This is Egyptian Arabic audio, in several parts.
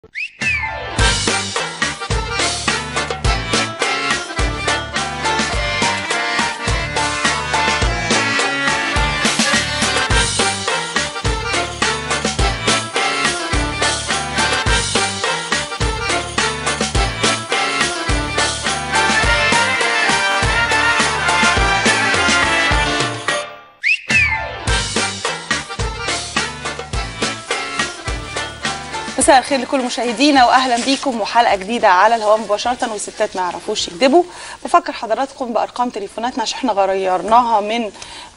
مساء الخير لكل مشاهدينا واهلا بيكم وحلقه جديده على الهواء مباشره والستات ما يعرفوش يكذبوا بفكر حضراتكم بارقام تليفوناتنا عشان احنا غيرناها من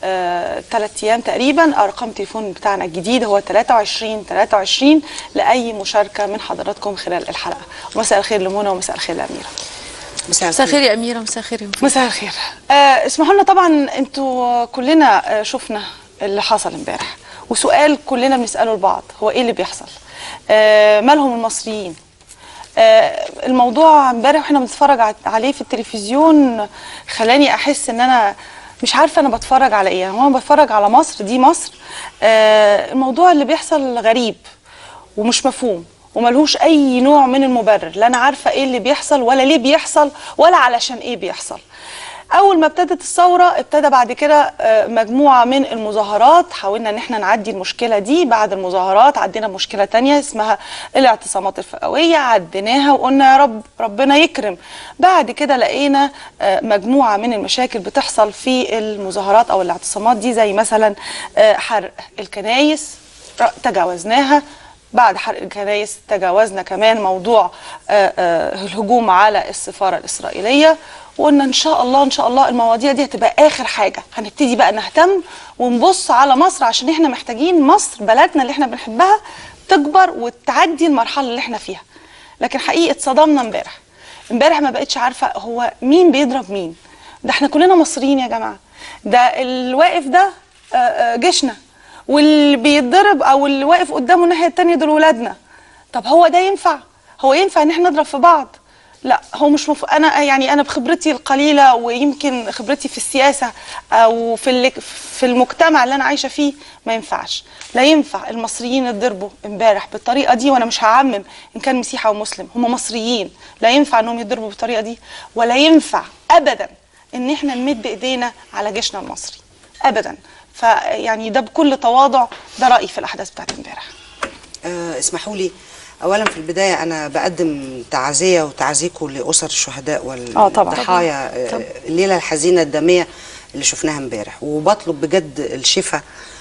ثلاث ايام تقريبا ارقام التليفون بتاعنا الجديد هو 23 23 لاي مشاركه من حضراتكم خلال الحلقه ومساء الخير لمنى ومساء الخير لاميره مساء مساء الخير يا اميره مساء الخير يا مفيد. مساء الخير آه اسمحوا لنا طبعا انتوا كلنا آه شفنا اللي حصل امبارح وسؤال كلنا بنساله لبعض هو ايه اللي بيحصل آه مالهم المصريين آه الموضوع امبارح واحنا بنتفرج ع- عليه في التلفزيون خلاني احس ان انا مش عارفه انا بتفرج على ايه هو انا بتفرج على مصر دي مصر آه الموضوع اللي بيحصل غريب ومش مفهوم وملهوش اي نوع من المبرر لا انا عارفه ايه اللي بيحصل ولا ليه بيحصل ولا علشان ايه بيحصل اول ما ابتدت الثوره ابتدى بعد كده آه، مجموعه من المظاهرات حاولنا ان احنا نعدي المشكله دي بعد المظاهرات عدينا مشكله تانية اسمها الاعتصامات الفئويه عديناها وقلنا يا رب ربنا يكرم بعد كده لقينا آه، مجموعه من المشاكل بتحصل في المظاهرات او الاعتصامات دي زي مثلا آه، حرق الكنايس ر- تجاوزناها بعد حرق الكنايس تجاوزنا كمان موضوع آه، آه، الهجوم على السفارة الإسرائيلية وقلنا إن شاء الله إن شاء الله المواضيع دي هتبقى آخر حاجة هنبتدي بقى نهتم ونبص على مصر عشان إحنا محتاجين مصر بلدنا اللي إحنا بنحبها تكبر وتعدي المرحلة اللي إحنا فيها لكن حقيقة اتصدمنا امبارح امبارح ما بقتش عارفة هو مين بيضرب مين ده إحنا كلنا مصريين يا جماعة ده الواقف ده آه، آه، جيشنا واللي بيتضرب او اللي واقف قدامه الناحيه التانيه دول ولادنا طب هو ده ينفع هو ينفع ان احنا نضرب في بعض لا هو مش مف... انا يعني انا بخبرتي القليله ويمكن خبرتي في السياسه او في اللي... في المجتمع اللي انا عايشه فيه ما ينفعش لا ينفع المصريين يتضربوا امبارح بالطريقه دي وانا مش هعمم ان كان مسيحي او مسلم هم مصريين لا ينفع انهم يتضربوا بالطريقه دي ولا ينفع ابدا ان احنا نمد ايدينا على جيشنا المصري ابدا فيعني ده بكل تواضع ده رايي في الاحداث بتاعت امبارح آه اسمحوا لي اولا في البدايه انا بقدم تعزيه وتعزيكم لاسر الشهداء آه طبعاً. والضحايا آه الليله الحزينه الداميه اللي شفناها امبارح وبطلب بجد الشفاء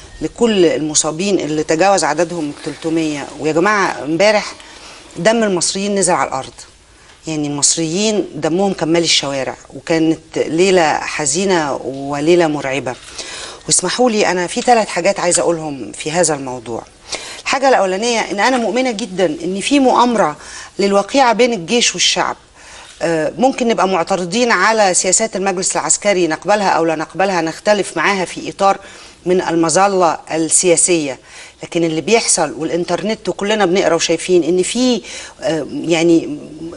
لكل المصابين اللي تجاوز عددهم 300 ويا جماعه امبارح دم المصريين نزل على الارض يعني المصريين دمهم كان مالي الشوارع وكانت ليله حزينه وليله مرعبه واسمحوا لي انا في ثلاث حاجات عايزه اقولهم في هذا الموضوع الحاجه الاولانيه ان انا مؤمنه جدا ان في مؤامره للوقيعه بين الجيش والشعب آه، ممكن نبقى معترضين على سياسات المجلس العسكري نقبلها او لا نقبلها نختلف معاها في اطار من المظله السياسيه لكن اللي بيحصل والانترنت وكلنا بنقرا وشايفين ان في آه، يعني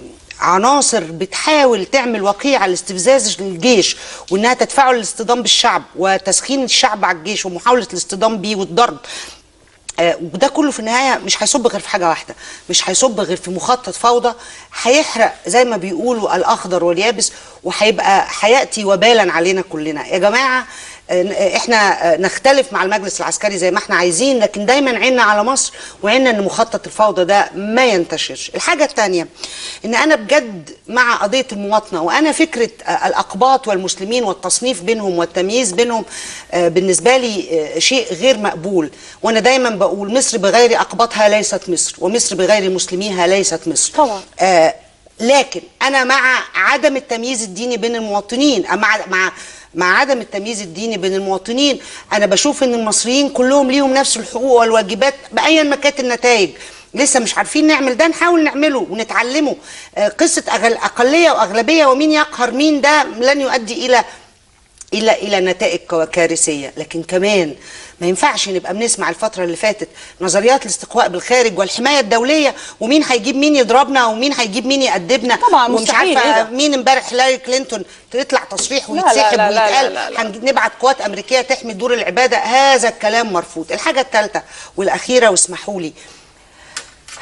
عناصر بتحاول تعمل وقيعة لاستفزاز الجيش وانها تدفعه للاصطدام بالشعب وتسخين الشعب على الجيش ومحاولة الاصطدام بيه والضرب آه، وده كله في النهايه مش هيصب غير في حاجه واحده مش هيصب غير في مخطط فوضى هيحرق زي ما بيقولوا الاخضر واليابس وهيبقى هياتي وبالا علينا كلنا يا جماعه آه، احنا آه، نختلف مع المجلس العسكري زي ما احنا عايزين لكن دايما عيننا على مصر وعيننا ان مخطط الفوضى ده ما ينتشرش الحاجه الثانيه ان انا بجد مع قضيه المواطنه وانا فكره آه، الاقباط والمسلمين والتصنيف بينهم والتمييز بينهم آه، بالنسبه لي آه، شيء غير مقبول وانا دايما بقول مصر بغير اقباطها ليست مصر ومصر بغير مسلميها ليست مصر طبعا. آه لكن انا مع عدم التمييز الديني بين المواطنين أه، مع مع مع عدم التمييز الديني بين المواطنين انا بشوف ان المصريين كلهم ليهم نفس الحقوق والواجبات بايا ما كانت النتائج لسه مش عارفين نعمل ده نحاول نعمله ونتعلمه آه، قصه أغل اقليه واغلبيه ومين يقهر مين ده لن يؤدي الى الى الى نتائج كو- كارثيه لكن كمان ما ينفعش نبقى بنسمع الفتره اللي فاتت نظريات الاستقواء بالخارج والحمايه الدوليه ومين هيجيب مين يضربنا ومين هيجيب مين يأدبنا طبعاً ومش مستحيل، عارفه إيه ده؟ مين امبارح هيلاري كلينتون تطلع تصريح لا، لا، ويتسحب لا، لا، ويتقال لا، لا. هنج- نبعت قوات امريكيه تحمي دور العباده هذا الكلام مرفوض الحاجه الثالثه والاخيره واسمحوا لي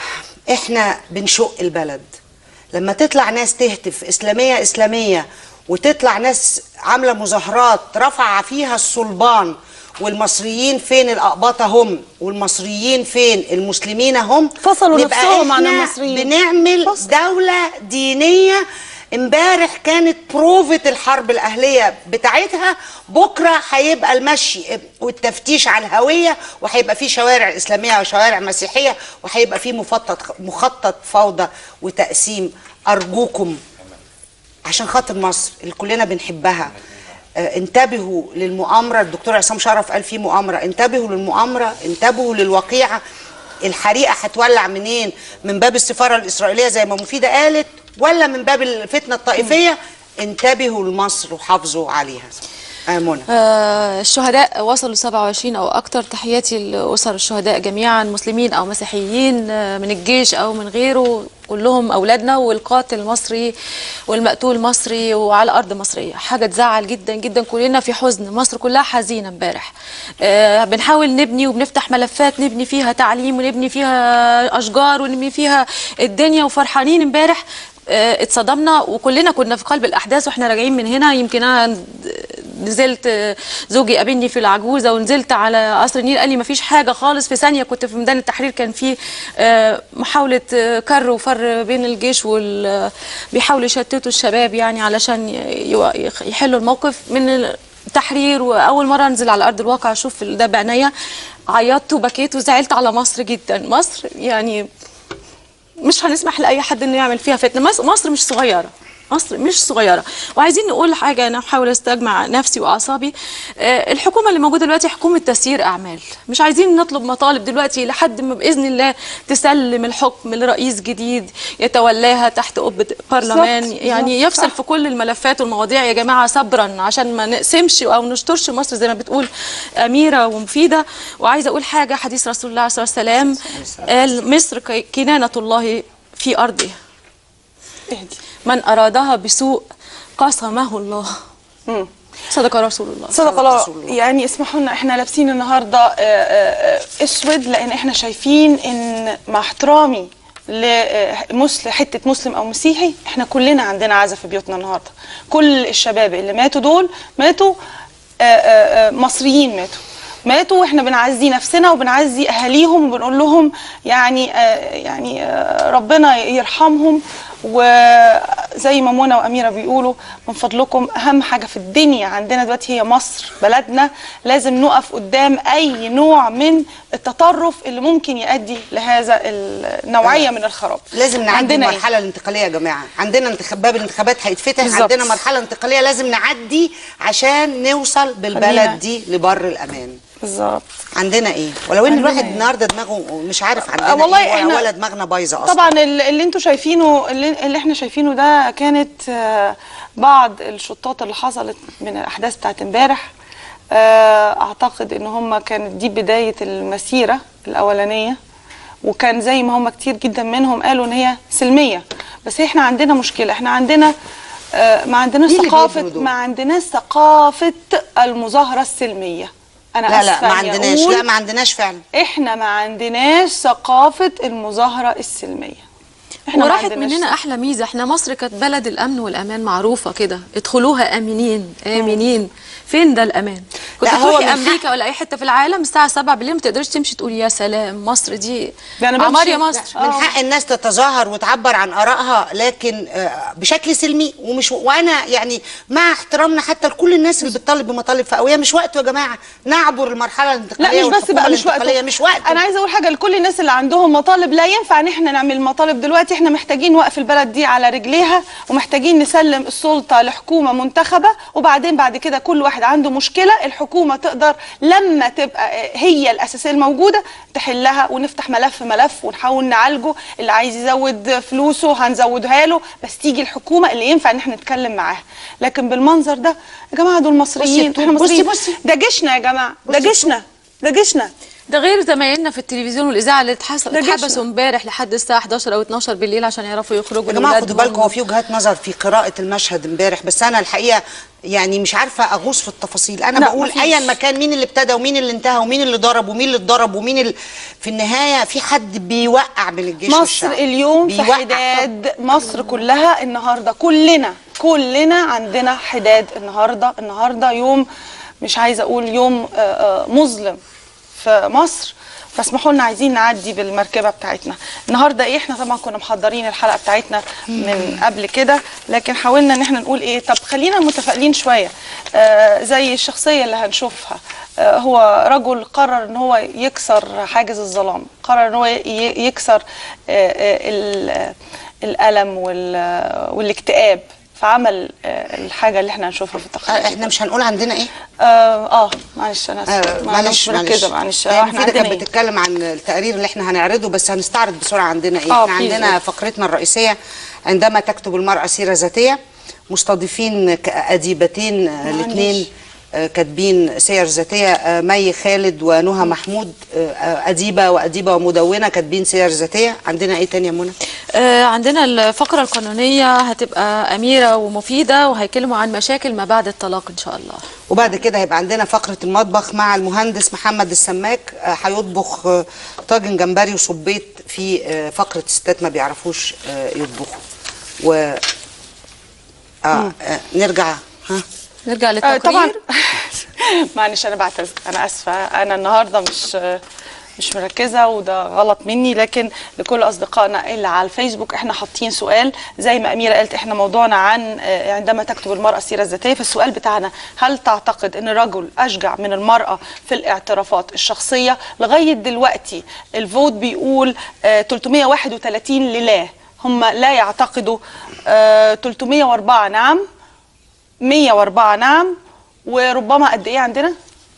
احنا بنشق البلد لما تطلع ناس تهتف اسلاميه اسلاميه وتطلع ناس عامله مظاهرات رفع فيها الصلبان والمصريين فين الاقباطه هم والمصريين فين المسلمين هم فصلوا نبقى نفسهم عن إحنا المصريين. بنعمل فصل. دولة دينية امبارح كانت بروفة الحرب الأهلية بتاعتها بكرة هيبقى المشي والتفتيش على الهوية وهيبقى في شوارع إسلامية وشوارع مسيحية وهيبقى في مخطط مخطط فوضى وتقسيم أرجوكم عشان خاطر مصر اللي كلنا بنحبها آه، انتبهوا للمؤامرة الدكتور عصام شرف قال في مؤامرة انتبهوا للمؤامرة انتبهوا للوقيعة الحريقة هتولع منين من باب السفارة الإسرائيلية زي ما مفيدة قالت ولا من باب الفتنة الطائفية انتبهوا لمصر وحافظوا عليها آه منى آه، الشهداء وصلوا 27 او اكتر تحياتي لاسر الشهداء جميعا مسلمين او مسيحيين آه، من الجيش او من غيره كلهم اولادنا والقاتل مصري والمقتول مصري وعلى ارض مصريه حاجه تزعل جدا جدا كلنا في حزن مصر كلها حزينه امبارح آه، بنحاول نبني وبنفتح ملفات نبني فيها تعليم ونبني فيها اشجار ونبني فيها الدنيا وفرحانين امبارح آه، اتصدمنا وكلنا كنا في قلب الاحداث واحنا راجعين من هنا يمكن انا نزلت آه، زوجي قابلني في العجوزه ونزلت على قصر النيل قال لي مفيش حاجه خالص في ثانيه كنت في ميدان التحرير كان في آه، محاوله آه، كر وفر بين الجيش وال بيحاولوا يشتتوا الشباب يعني علشان ي- يو- يحلوا الموقف من التحرير واول مره انزل على ارض الواقع اشوف ده بعينيا عيطت وبكيت وزعلت على مصر جدا مصر يعني مش هنسمح لاي حد انه يعمل فيها فتنه مصر, مصر مش صغيره مصر مش صغيره وعايزين نقول حاجه انا بحاول استجمع نفسي واعصابي آه، الحكومه اللي موجوده دلوقتي حكومه تسيير اعمال مش عايزين نطلب مطالب دلوقتي لحد ما باذن الله تسلم الحكم لرئيس جديد يتولاها تحت قبه برلمان بالظبط، يعني بالظبط، يفصل صح. في كل الملفات والمواضيع يا جماعه صبرا عشان ما نقسمش او نشطرش مصر زي ما بتقول اميره ومفيده وعايزه اقول حاجه حديث رسول الله صلى الله عليه وسلم قال مصر ك- كنانه الله في ارضه اهدي من ارادها بسوء قسمه الله مم. صدق رسول الله صدق الله رسول الله. يعني اسمحوا لنا احنا لابسين النهارده آه، آه، آه، اسود لان احنا شايفين ان مع احترامي لمسلم حته مسلم او مسيحي احنا كلنا عندنا عزا في بيوتنا النهارده كل الشباب اللي ماتوا دول ماتوا آه، آه، آه، مصريين ماتوا ماتوا واحنا بنعزي نفسنا وبنعزي اهاليهم وبنقول لهم يعني آه، يعني آه، ربنا يرحمهم وزي ما منى واميره بيقولوا من فضلكم اهم حاجه في الدنيا عندنا دلوقتي هي مصر بلدنا لازم نقف قدام اي نوع من التطرف اللي ممكن يؤدي لهذا النوعيه من الخراب لازم نعدي عندنا إيه؟ المرحله الانتقاليه يا جماعه عندنا انتخاب باب الانتخابات هيتفتح بالظبط. عندنا مرحله انتقاليه لازم نعدي عشان نوصل خلينا- بالبلد دي لبر الامان بالظبط عندنا ايه ولو ان عندنا الواحد إيه؟ النهارده دماغه مش عارف عندنا آه، والله ايه ولا- إحنا- ولا دماغنا بايظه اصلا طبعا ال- اللي انتوا شايفينه اللي, اللي احنا شايفينه ده كانت آه، بعض الشطات اللي حصلت من الاحداث بتاعت امبارح آه، اعتقد ان هم كانت دي بدايه المسيره الاولانيه وكان زي ما هم كتير جدا منهم قالوا ان هي سلميه بس احنا عندنا مشكله احنا عندنا آه، ما عندناش مين اللي ثقافه بيبروا دول؟ ما عندناش ثقافه المظاهره السلميه انا لا لا آسفة ما إني عندناش أقول لا ما عندناش فعلا احنا ما عندناش ثقافة المظاهرة السلمية احنا ما وراحت عندناش مننا احلى ميزه احنا مصر كانت بلد الامن والامان معروفه كده ادخلوها امنين امنين فين ده الامان كنت لا، هو تروحي من امريكا ولا اي حته في العالم الساعه 7 بالليل ما تقدريش تمشي تقولي يا سلام مصر دي ده أنا عمار بمشي- يا مصر من حق الناس تتظاهر وتعبر عن ارائها لكن آه، بشكل سلمي ومش وانا يعني مع احترامنا حتى لكل الناس اللي بتطالب بمطالب فئويه مش وقته يا جماعه نعبر المرحله الانتقاليه لا مش بس والحكومة بقى مش الانتقالية وقته مش وقته انا عايزه اقول حاجه لكل الناس اللي عندهم مطالب لا ينفع ان احنا نعمل مطالب دلوقتي احنا محتاجين وقف البلد دي على رجليها ومحتاجين نسلم السلطه لحكومه منتخبه وبعدين بعد كده كل واحد عنده مشكله الحكومه تقدر لما تبقى هي الاساسيه الموجوده تحلها ونفتح ملف ملف ونحاول نعالجه اللي عايز يزود فلوسه هنزودها له بس تيجي الحكومه اللي ينفع ان احنا نتكلم معاها لكن بالمنظر ده يا جماعه دول مصريين بصي احنا بصي- مصريين بصي. ده جيشنا يا جماعه ده بصي جيشنا ده جيشنا ده غير زمايلنا في التلفزيون والاذاعه اللي اتحس- ده جيشنا. اتحبسوا امبارح لحد الساعه 11 او 12 بالليل عشان يعرفوا يخرجوا يا جماعه خدوا لأولادهم. بالكم هو في وجهات نظر في قراءه المشهد امبارح بس انا الحقيقه يعني مش عارفه اغوص في التفاصيل انا لا، بقول مفيش. ايا ما كان مين اللي ابتدى ومين اللي انتهى ومين اللي ضرب ومين اللي اتضرب ومين اللي في النهايه في حد بيوقع من الجيش مصر والشعب اليوم في بيوقع. حداد مصر كلها النهارده كلنا كلنا عندنا حداد النهارده النهارده يوم مش عايزه اقول يوم آه، آه، مظلم في مصر فاسمحوا لنا عايزين نعدي بالمركبه بتاعتنا النهارده ايه احنا طبعا كنا محضرين الحلقه بتاعتنا من قبل كده لكن حاولنا ان احنا نقول ايه طب خلينا متفائلين شويه آه زي الشخصيه اللي هنشوفها آه هو رجل قرر ان هو يكسر حاجز الظلام قرر ان هو ي- يكسر آه آه ال- الالم وال- والاكتئاب فعمل آه الحاجه اللي احنا هنشوفها في آه، التقرير احنا مش هنقول عندنا ايه اه, آه معلش انا آه، اسفه معلش أنا مش مركزه معلش هي آه احنا مفيدة عندنا كانت إيه؟ بتتكلم عن التقرير اللي احنا هنعرضه بس هنستعرض بسرعه عندنا ايه آه، احنا please عندنا قولي. فقرتنا الرئيسيه عندما تكتب المراه سيره ذاتيه مستضيفين ك- اديبتين آه، الاثنين كاتبين سير ذاتيه آه، مي خالد ونهى محمود آه، آه، اديبه واديبه ومدونه كاتبين سير ذاتيه عندنا ايه تاني يا منى آه، عندنا الفقرة القانونية هتبقى أميرة ومفيدة وهيكلموا عن مشاكل ما بعد الطلاق إن شاء الله وبعد كده هيبقى عندنا فقرة المطبخ مع المهندس محمد السماك آه، هيطبخ آه، طاجن جمبري وصبيط في آه، فقرة الستات ما بيعرفوش آه، يطبخوا و آه آه، نرجع ها نرجع آه للتقرير طبعا معلش انا بعتذر انا اسفه انا النهارده مش مش مركزه وده غلط مني لكن لكل اصدقائنا اللي على الفيسبوك احنا حاطين سؤال زي ما اميره قالت احنا موضوعنا عن آه، عندما تكتب المراه السيره الذاتيه فالسؤال بتاعنا هل تعتقد ان الرجل اشجع من المراه في الاعترافات الشخصيه لغايه دلوقتي الفوت بيقول آه، 331 لله هم لا يعتقدوا آه، 304 نعم 104 نعم وربما قد ايه عندنا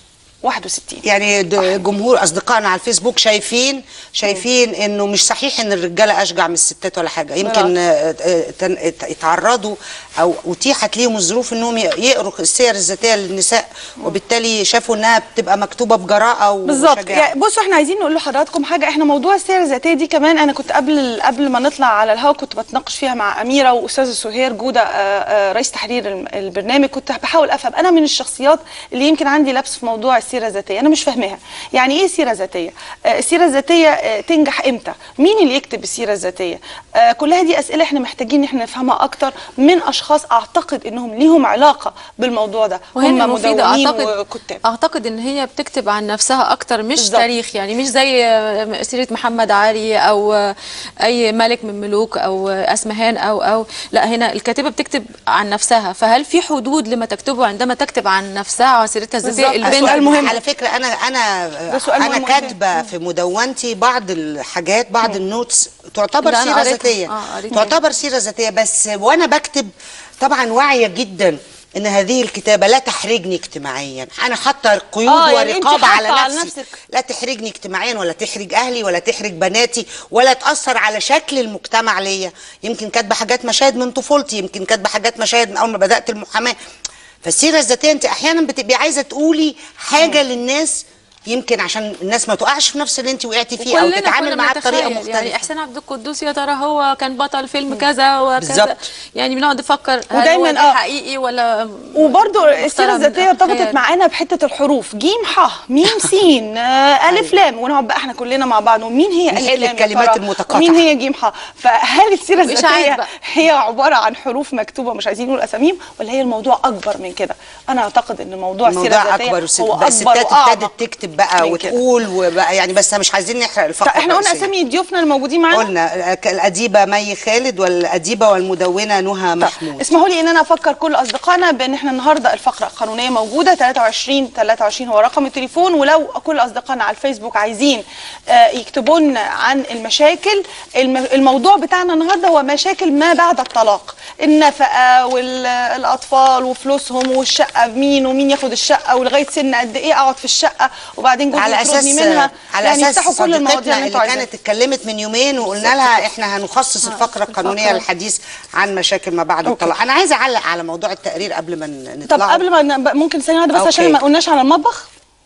61 يعني د- جمهور اصدقائنا على الفيسبوك شايفين شايفين انه مش صحيح ان الرجاله اشجع من الستات ولا حاجه يمكن آه، آه، تن- ات- اتعرضوا او اتيحت ليهم الظروف انهم ي- يقروا السير الذاتيه للنساء وبالتالي شافوا انها بتبقى مكتوبه بجراءه بالظبط وشجاعه يعني بصوا احنا عايزين نقول لحضراتكم حاجه احنا موضوع السيره الذاتيه دي كمان انا كنت قبل قبل ما نطلع على الهوا كنت بتناقش فيها مع اميره واستاذه سهير جوده آه، آه، رئيس تحرير الم- البرنامج كنت بحاول افهم انا من الشخصيات اللي يمكن عندي لبس في موضوع السيره الذاتيه انا مش فاهماها يعني ايه سيره ذاتيه آه، السيره الذاتيه آه، تنجح امتى مين اللي يكتب السيره الذاتيه آه، كلها دي اسئله احنا محتاجين ان احنا نفهمها اكتر من اشخاص اعتقد انهم ليهم علاقه بالموضوع ده وهنا هم مفيدة مدونين أعتقد وكتاب أعتقد إن هي بتكتب عن نفسها أكتر مش بالظبط. تاريخ يعني مش زي آه، سيرة محمد علي أو آه، أي ملك من ملوك أو آه، أسمهان أو أو لا هنا الكاتبة بتكتب عن نفسها فهل في حدود لما تكتبه عندما تكتب عن نفسها عن سيرتها الذاتية بالظبط. البنت سؤال مهم. على فكره انا انا ده سؤال انا مهم. كاتبه في مدونتي بعض الحاجات بعض النوتس تعتبر ده أنا سيره قريتها. ذاتيه آه، قريتها. تعتبر سيره ذاتيه بس وانا بكتب طبعا واعيه جدا ان هذه الكتابه لا تحرجني اجتماعيا انا حاطه قيود آه، يعني أنت ورقابه على حاطة على نفسي نفسك. لا تحرجني اجتماعيا ولا تحرج اهلي ولا تحرج بناتي ولا تاثر على شكل المجتمع ليا يمكن كاتبه حاجات مشاهد من طفولتي يمكن كاتبه حاجات مشاهد من اول ما بدات المحاماه فالسيره الذاتيه انت احيانا بتبقي عايزه تقولي حاجه للناس يمكن عشان الناس ما تقعش في نفس اللي انت وقعتي فيه او وكلنا تتعامل كنا معاه بطريقه بنتخيل مختلفه يعني احسان عبد القدوس يا ترى هو كان بطل فيلم كذا وكذا بالظبط. يعني بنقعد نفكر هل ودايماً هو ده آه. حقيقي ولا وبرضو السيره مخترع من الذاتيه ارتبطت خيال؟ معانا بحته الحروف جيم ح ميم سين آه، الف لام ونقعد بقى احنا كلنا مع بعض ومين هي الف نحل لام يا الكلمات ترى؟ المتقاطعة. ومين هي جيم ح فهل السيره وإشاعات الذاتيه بقى. هي عباره عن حروف مكتوبه مش عايزين نقول اساميهم ولا هي الموضوع اكبر من كده انا اعتقد ان موضوع السيره الموضوع الذاتيه اكبر والست- هو بقى اكبر الستات واعمق ابتدت تكتب بقى من كده. وتقول وبقى يعني بس مش عايزين نحرق الفقره طب احنا قلنا الرئيسية. اسامي ضيوفنا الموجودين معانا قلنا آه، الاديبه مي خالد والاديبه والمدونه نهى محمود اسمحوا لي ان انا افكر كل اصدقائنا بان احنا النهارده الفقره القانونيه موجوده 23 23 هو رقم التليفون ولو كل اصدقائنا على الفيسبوك عايزين آه، يكتبوا لنا عن المشاكل الم- الموضوع بتاعنا النهارده هو مشاكل ما بعد الطلاق النفقه والاطفال وفلوسهم والشقه بمين ومين ياخد الشقه ولغايه سن قد ايه اقعد في الشقه وبعدين جوزي على يطردني اساس منها على يعني اساس افتحوا كل المواضيع صديقتنا اللي اللي انتوا عايزينها كانت اتكلمت من يومين وقلنا لها احنا هنخصص الفقره القانونيه الفقرة. للحديث عن مشاكل ما بعد الطلاق انا عايزه اعلق على موضوع التقرير قبل ما ن- طب نطلع قبل ما ن- ممكن ثانيه واحده بس أوكي. عشان ما قلناش على المطبخ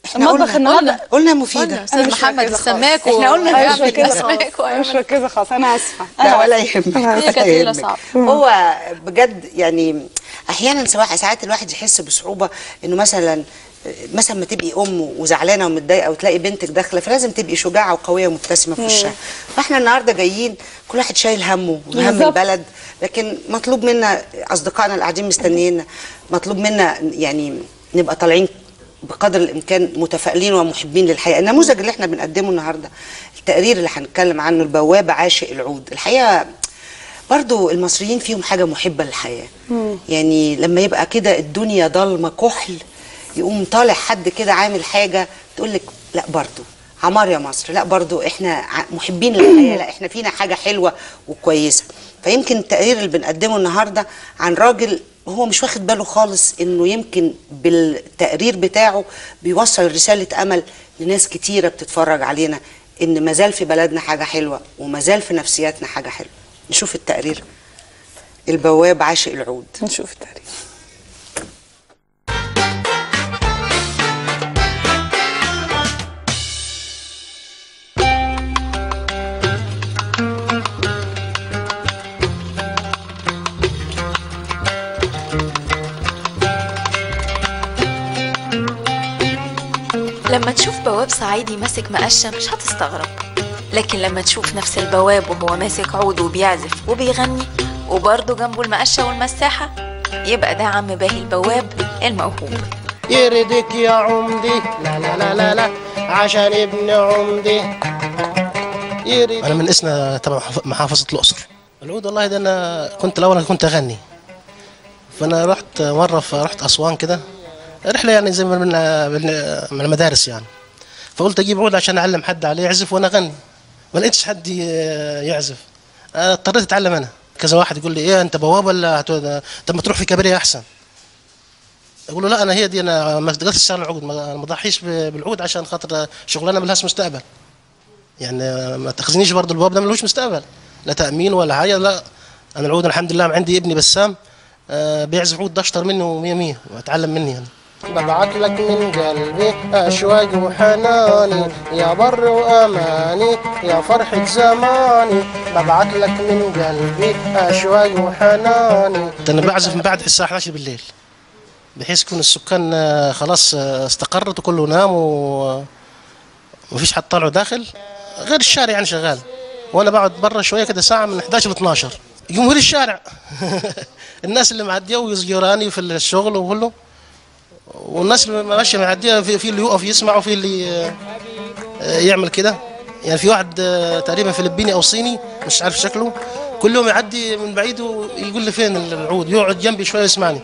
احنا المطبخ قلنا النهارده قلنا مفيده قلنا استاذ مش محمد مركزة خالص. السماك إحنا قلنا انا مش هيعمل مركزه الأسماك خالص انا مش مركزه خالص انا اسفه لا أنا ولا آسفة. يهمك هي ولا كانت ليلة يهمك. صعبة. هو بجد يعني احيانا سواء ساعات الواحد يحس بصعوبه انه مثلا مثلا ما تبقي ام وزعلانه ومتضايقه وتلاقي بنتك داخله فلازم تبقي شجاعه وقويه ومبتسمه في وشها فاحنا النهارده جايين كل واحد شايل همه وهم بالظبط. البلد لكن مطلوب منا اصدقائنا اللي قاعدين مستنيينا مطلوب منا يعني نبقى طالعين بقدر الامكان متفائلين ومحبين للحياه النموذج اللي احنا بنقدمه النهارده التقرير اللي هنتكلم عنه البوابه عاشق العود الحقيقه برضو المصريين فيهم حاجة محبة للحياة يعني لما يبقى كده الدنيا ضلمة كحل يقوم طالع حد كده عامل حاجة تقول لك لا برضو عمار يا مصر لا برضو احنا ع- محبين للحياة لا احنا فينا حاجة حلوة وكويسة فيمكن التقرير اللي بنقدمه النهاردة عن راجل هو مش واخد باله خالص انه يمكن بالتقرير بتاعه بيوصل رسالة امل لناس كتيرة بتتفرج علينا ان مازال في بلدنا حاجة حلوة ومازال في نفسياتنا حاجة حلوة نشوف التقرير البواب عاشق العود نشوف التقرير لما تشوف بواب صعيدي ماسك مقشة مش هتستغرب لكن لما تشوف نفس البواب وهو ماسك عود وبيعزف وبيغني وبرضه جنبه المقشة والمساحة يبقى ده عم باهي البواب الموهوب يردك يا عمدي لا لا لا لا لا عشان ابن عمدي يرد انا من اسنا تبع محافظ- محافظه الاقصر العود والله ده انا كنت الاول أنا كنت اغني فانا رحت مره فرحت اسوان كده رحله يعني زي ما من من- من المدارس يعني فقلت اجيب عود عشان اعلم حد عليه يعزف وانا اغني ما لقيتش حد ي- يعزف أنا اضطريت اتعلم انا كذا واحد يقول لي ايه انت بواب ولا هت- طب ما تروح في كباريه احسن اقول له لا انا هي دي انا ما قدرت اشتغل العود ما أنا ما اضحيش ب- بالعود عشان خاطر شغلانه ملهاش مستقبل يعني ما تاخذنيش برضه الباب ده ملوش مستقبل لا تامين ولا حاجه لا انا العود الحمد لله عندي ابني بسام آه، بيعزف عود ده اشطر منه 100 100 واتعلم مني يعني ببعت لك من قلبي اشواق وحناني يا بر واماني يا فرحه زماني ببعت لك من قلبي اشواق وحناني انا بعزف من بعد الساعه 11 بالليل بحيث يكون السكان آه، خلاص آه، استقرت وكله نام و ومفيش حد طالع داخل غير الشارع يعني شغال وانا بقعد برا شويه كده ساعه من 11 ل 12 جمهور الشارع الناس اللي معديه ويزجراني في الشغل وكله والناس اللي ماشيه معديه في, في اللي يقف يسمع وفي اللي آه، آه، يعمل كده يعني في واحد آه، تقريبا فلبيني او صيني مش عارف شكله كل يوم يعدي من بعيد ويقول لي فين العود يقعد جنبي شويه يسمعني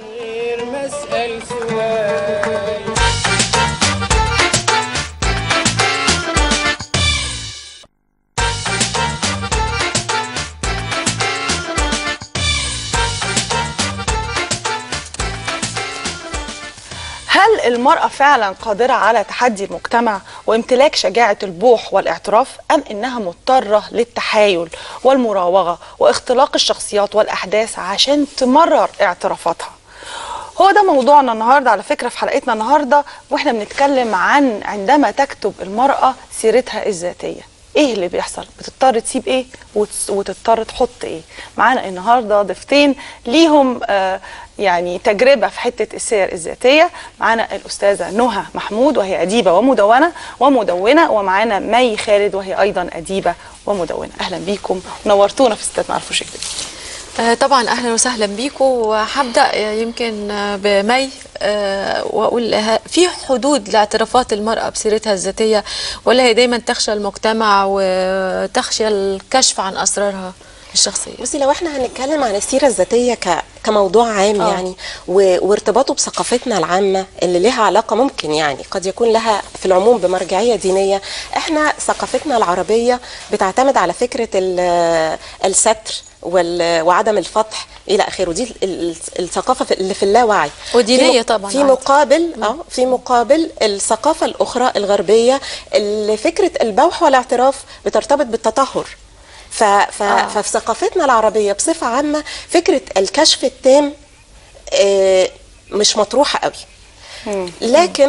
هل المرأة فعلا قادرة على تحدي المجتمع وامتلاك شجاعة البوح والاعتراف أم إنها مضطرة للتحايل والمراوغة واختلاق الشخصيات والأحداث عشان تمرر اعترافاتها هو ده موضوعنا النهاردة على فكرة في حلقتنا النهاردة وإحنا بنتكلم عن عندما تكتب المرأة سيرتها الذاتية ايه اللي بيحصل بتضطر تسيب ايه وتس- وتضطر تحط ايه معانا النهارده ضيفتين ليهم آه يعني تجربه في حته السير الذاتيه معانا الاستاذه نهى محمود وهي اديبه ومدونه ومدونه ومعانا مي خالد وهي ايضا اديبه ومدونه اهلا بيكم نورتونا في ستات معرفوش يكتب آه، طبعا اهلا وسهلا بيكم وهبدا آه، يمكن آه، بمي آه، واقول لها في حدود لاعترافات المراه بسيرتها الذاتيه ولا هي دايما تخشى المجتمع وتخشى الكشف عن اسرارها الشخصيه بصي لو احنا هنتكلم عن السيره الذاتيه ك كموضوع عام آه. يعني و... وارتباطه بثقافتنا العامه اللي لها علاقه ممكن يعني قد يكون لها في العموم بمرجعيه دينيه احنا ثقافتنا العربيه بتعتمد على فكره ال... الستر وال... وعدم الفتح الى اخره دي ال- ال- الثقافه في- اللي في اللاوعي ودينية في مق- طبعاً في عادي. مقابل اه في مقابل الثقافه الاخرى الغربيه اللي فكره البوح والاعتراف بترتبط بالتطهر ف... ف... آه. ففي ثقافتنا العربية بصفة عامة فكرة الكشف التام آه، مش مطروحة قوي لكن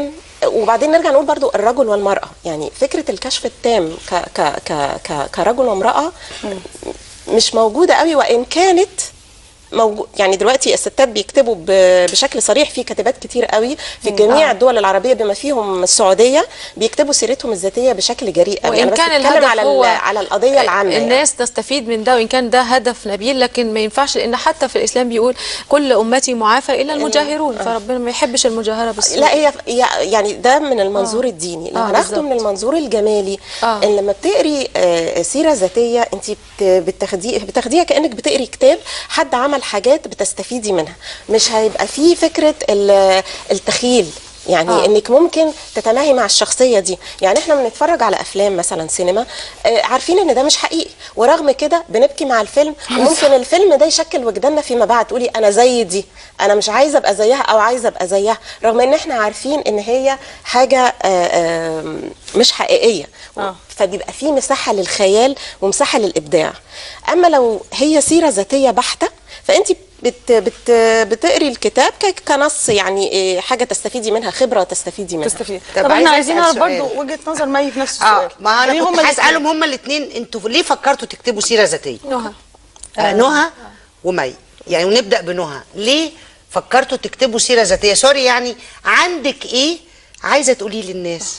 وبعدين نرجع نقول برضو الرجل والمرأة يعني فكرة الكشف التام ك ك ك ك كرجل وامرأة مش موجودة قوي وإن كانت موجود يعني دلوقتي الستات بيكتبوا ب- بشكل صريح في كاتبات كتير قوي في جميع الدول العربيه بما فيهم السعوديه بيكتبوا سيرتهم الذاتيه بشكل جريء قوي وان أنا بس كان بتكلم الهدف على هو ال- على القضيه العامه يعني. الناس تستفيد من ده وان كان ده هدف نبيل لكن ما ينفعش لان حتى في الاسلام بيقول كل امتي معافى الا المجاهرون فربنا ما يحبش المجاهره بالسوء لا هي هي- يعني ده من المنظور الديني لو آه، هناخده بالظبط. من المنظور الجمالي آه. ان لما بتقري آه، سيره ذاتيه انت بتاخديه بتاخديها كانك بتقري كتاب حد عمل حاجات بتستفيدي منها مش هيبقى فيه فكره ال- التخيل يعني آه. آه. انك ممكن تتماهي مع الشخصيه دي يعني احنا بنتفرج على افلام مثلا سينما آه، عارفين ان ده مش حقيقي ورغم كده بنبكي مع الفيلم وممكن الفيلم ده يشكل وجداننا فيما بعد تقولي انا زي دي انا مش عايزه ابقى زيها او عايزه ابقى زيها رغم ان احنا عارفين ان هي حاجه آه، آه، مش حقيقيه آه. فبيبقى في مساحه للخيال ومساحه للابداع اما لو هي سيره ذاتيه بحته فانت بت بت بتقري الكتاب ك- كنص يعني إيه، حاجه تستفيدي منها خبره تستفيدي منها تستفيد طب طب, عايزة احنا عايزين أسأل نعرف سؤال. برضه وجهه نظر مي في نفس اه السؤال ما انا ليه كنت هما هسالهم الاتنين؟ هما الاثنين انتوا ليه فكرتوا تكتبوا سيره ذاتيه نهى آه نهى ومي يعني ونبدا بنهى ليه فكرتوا تكتبوا سيره ذاتيه سوري يعني عندك ايه عايزه تقوليه للناس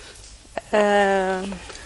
آه،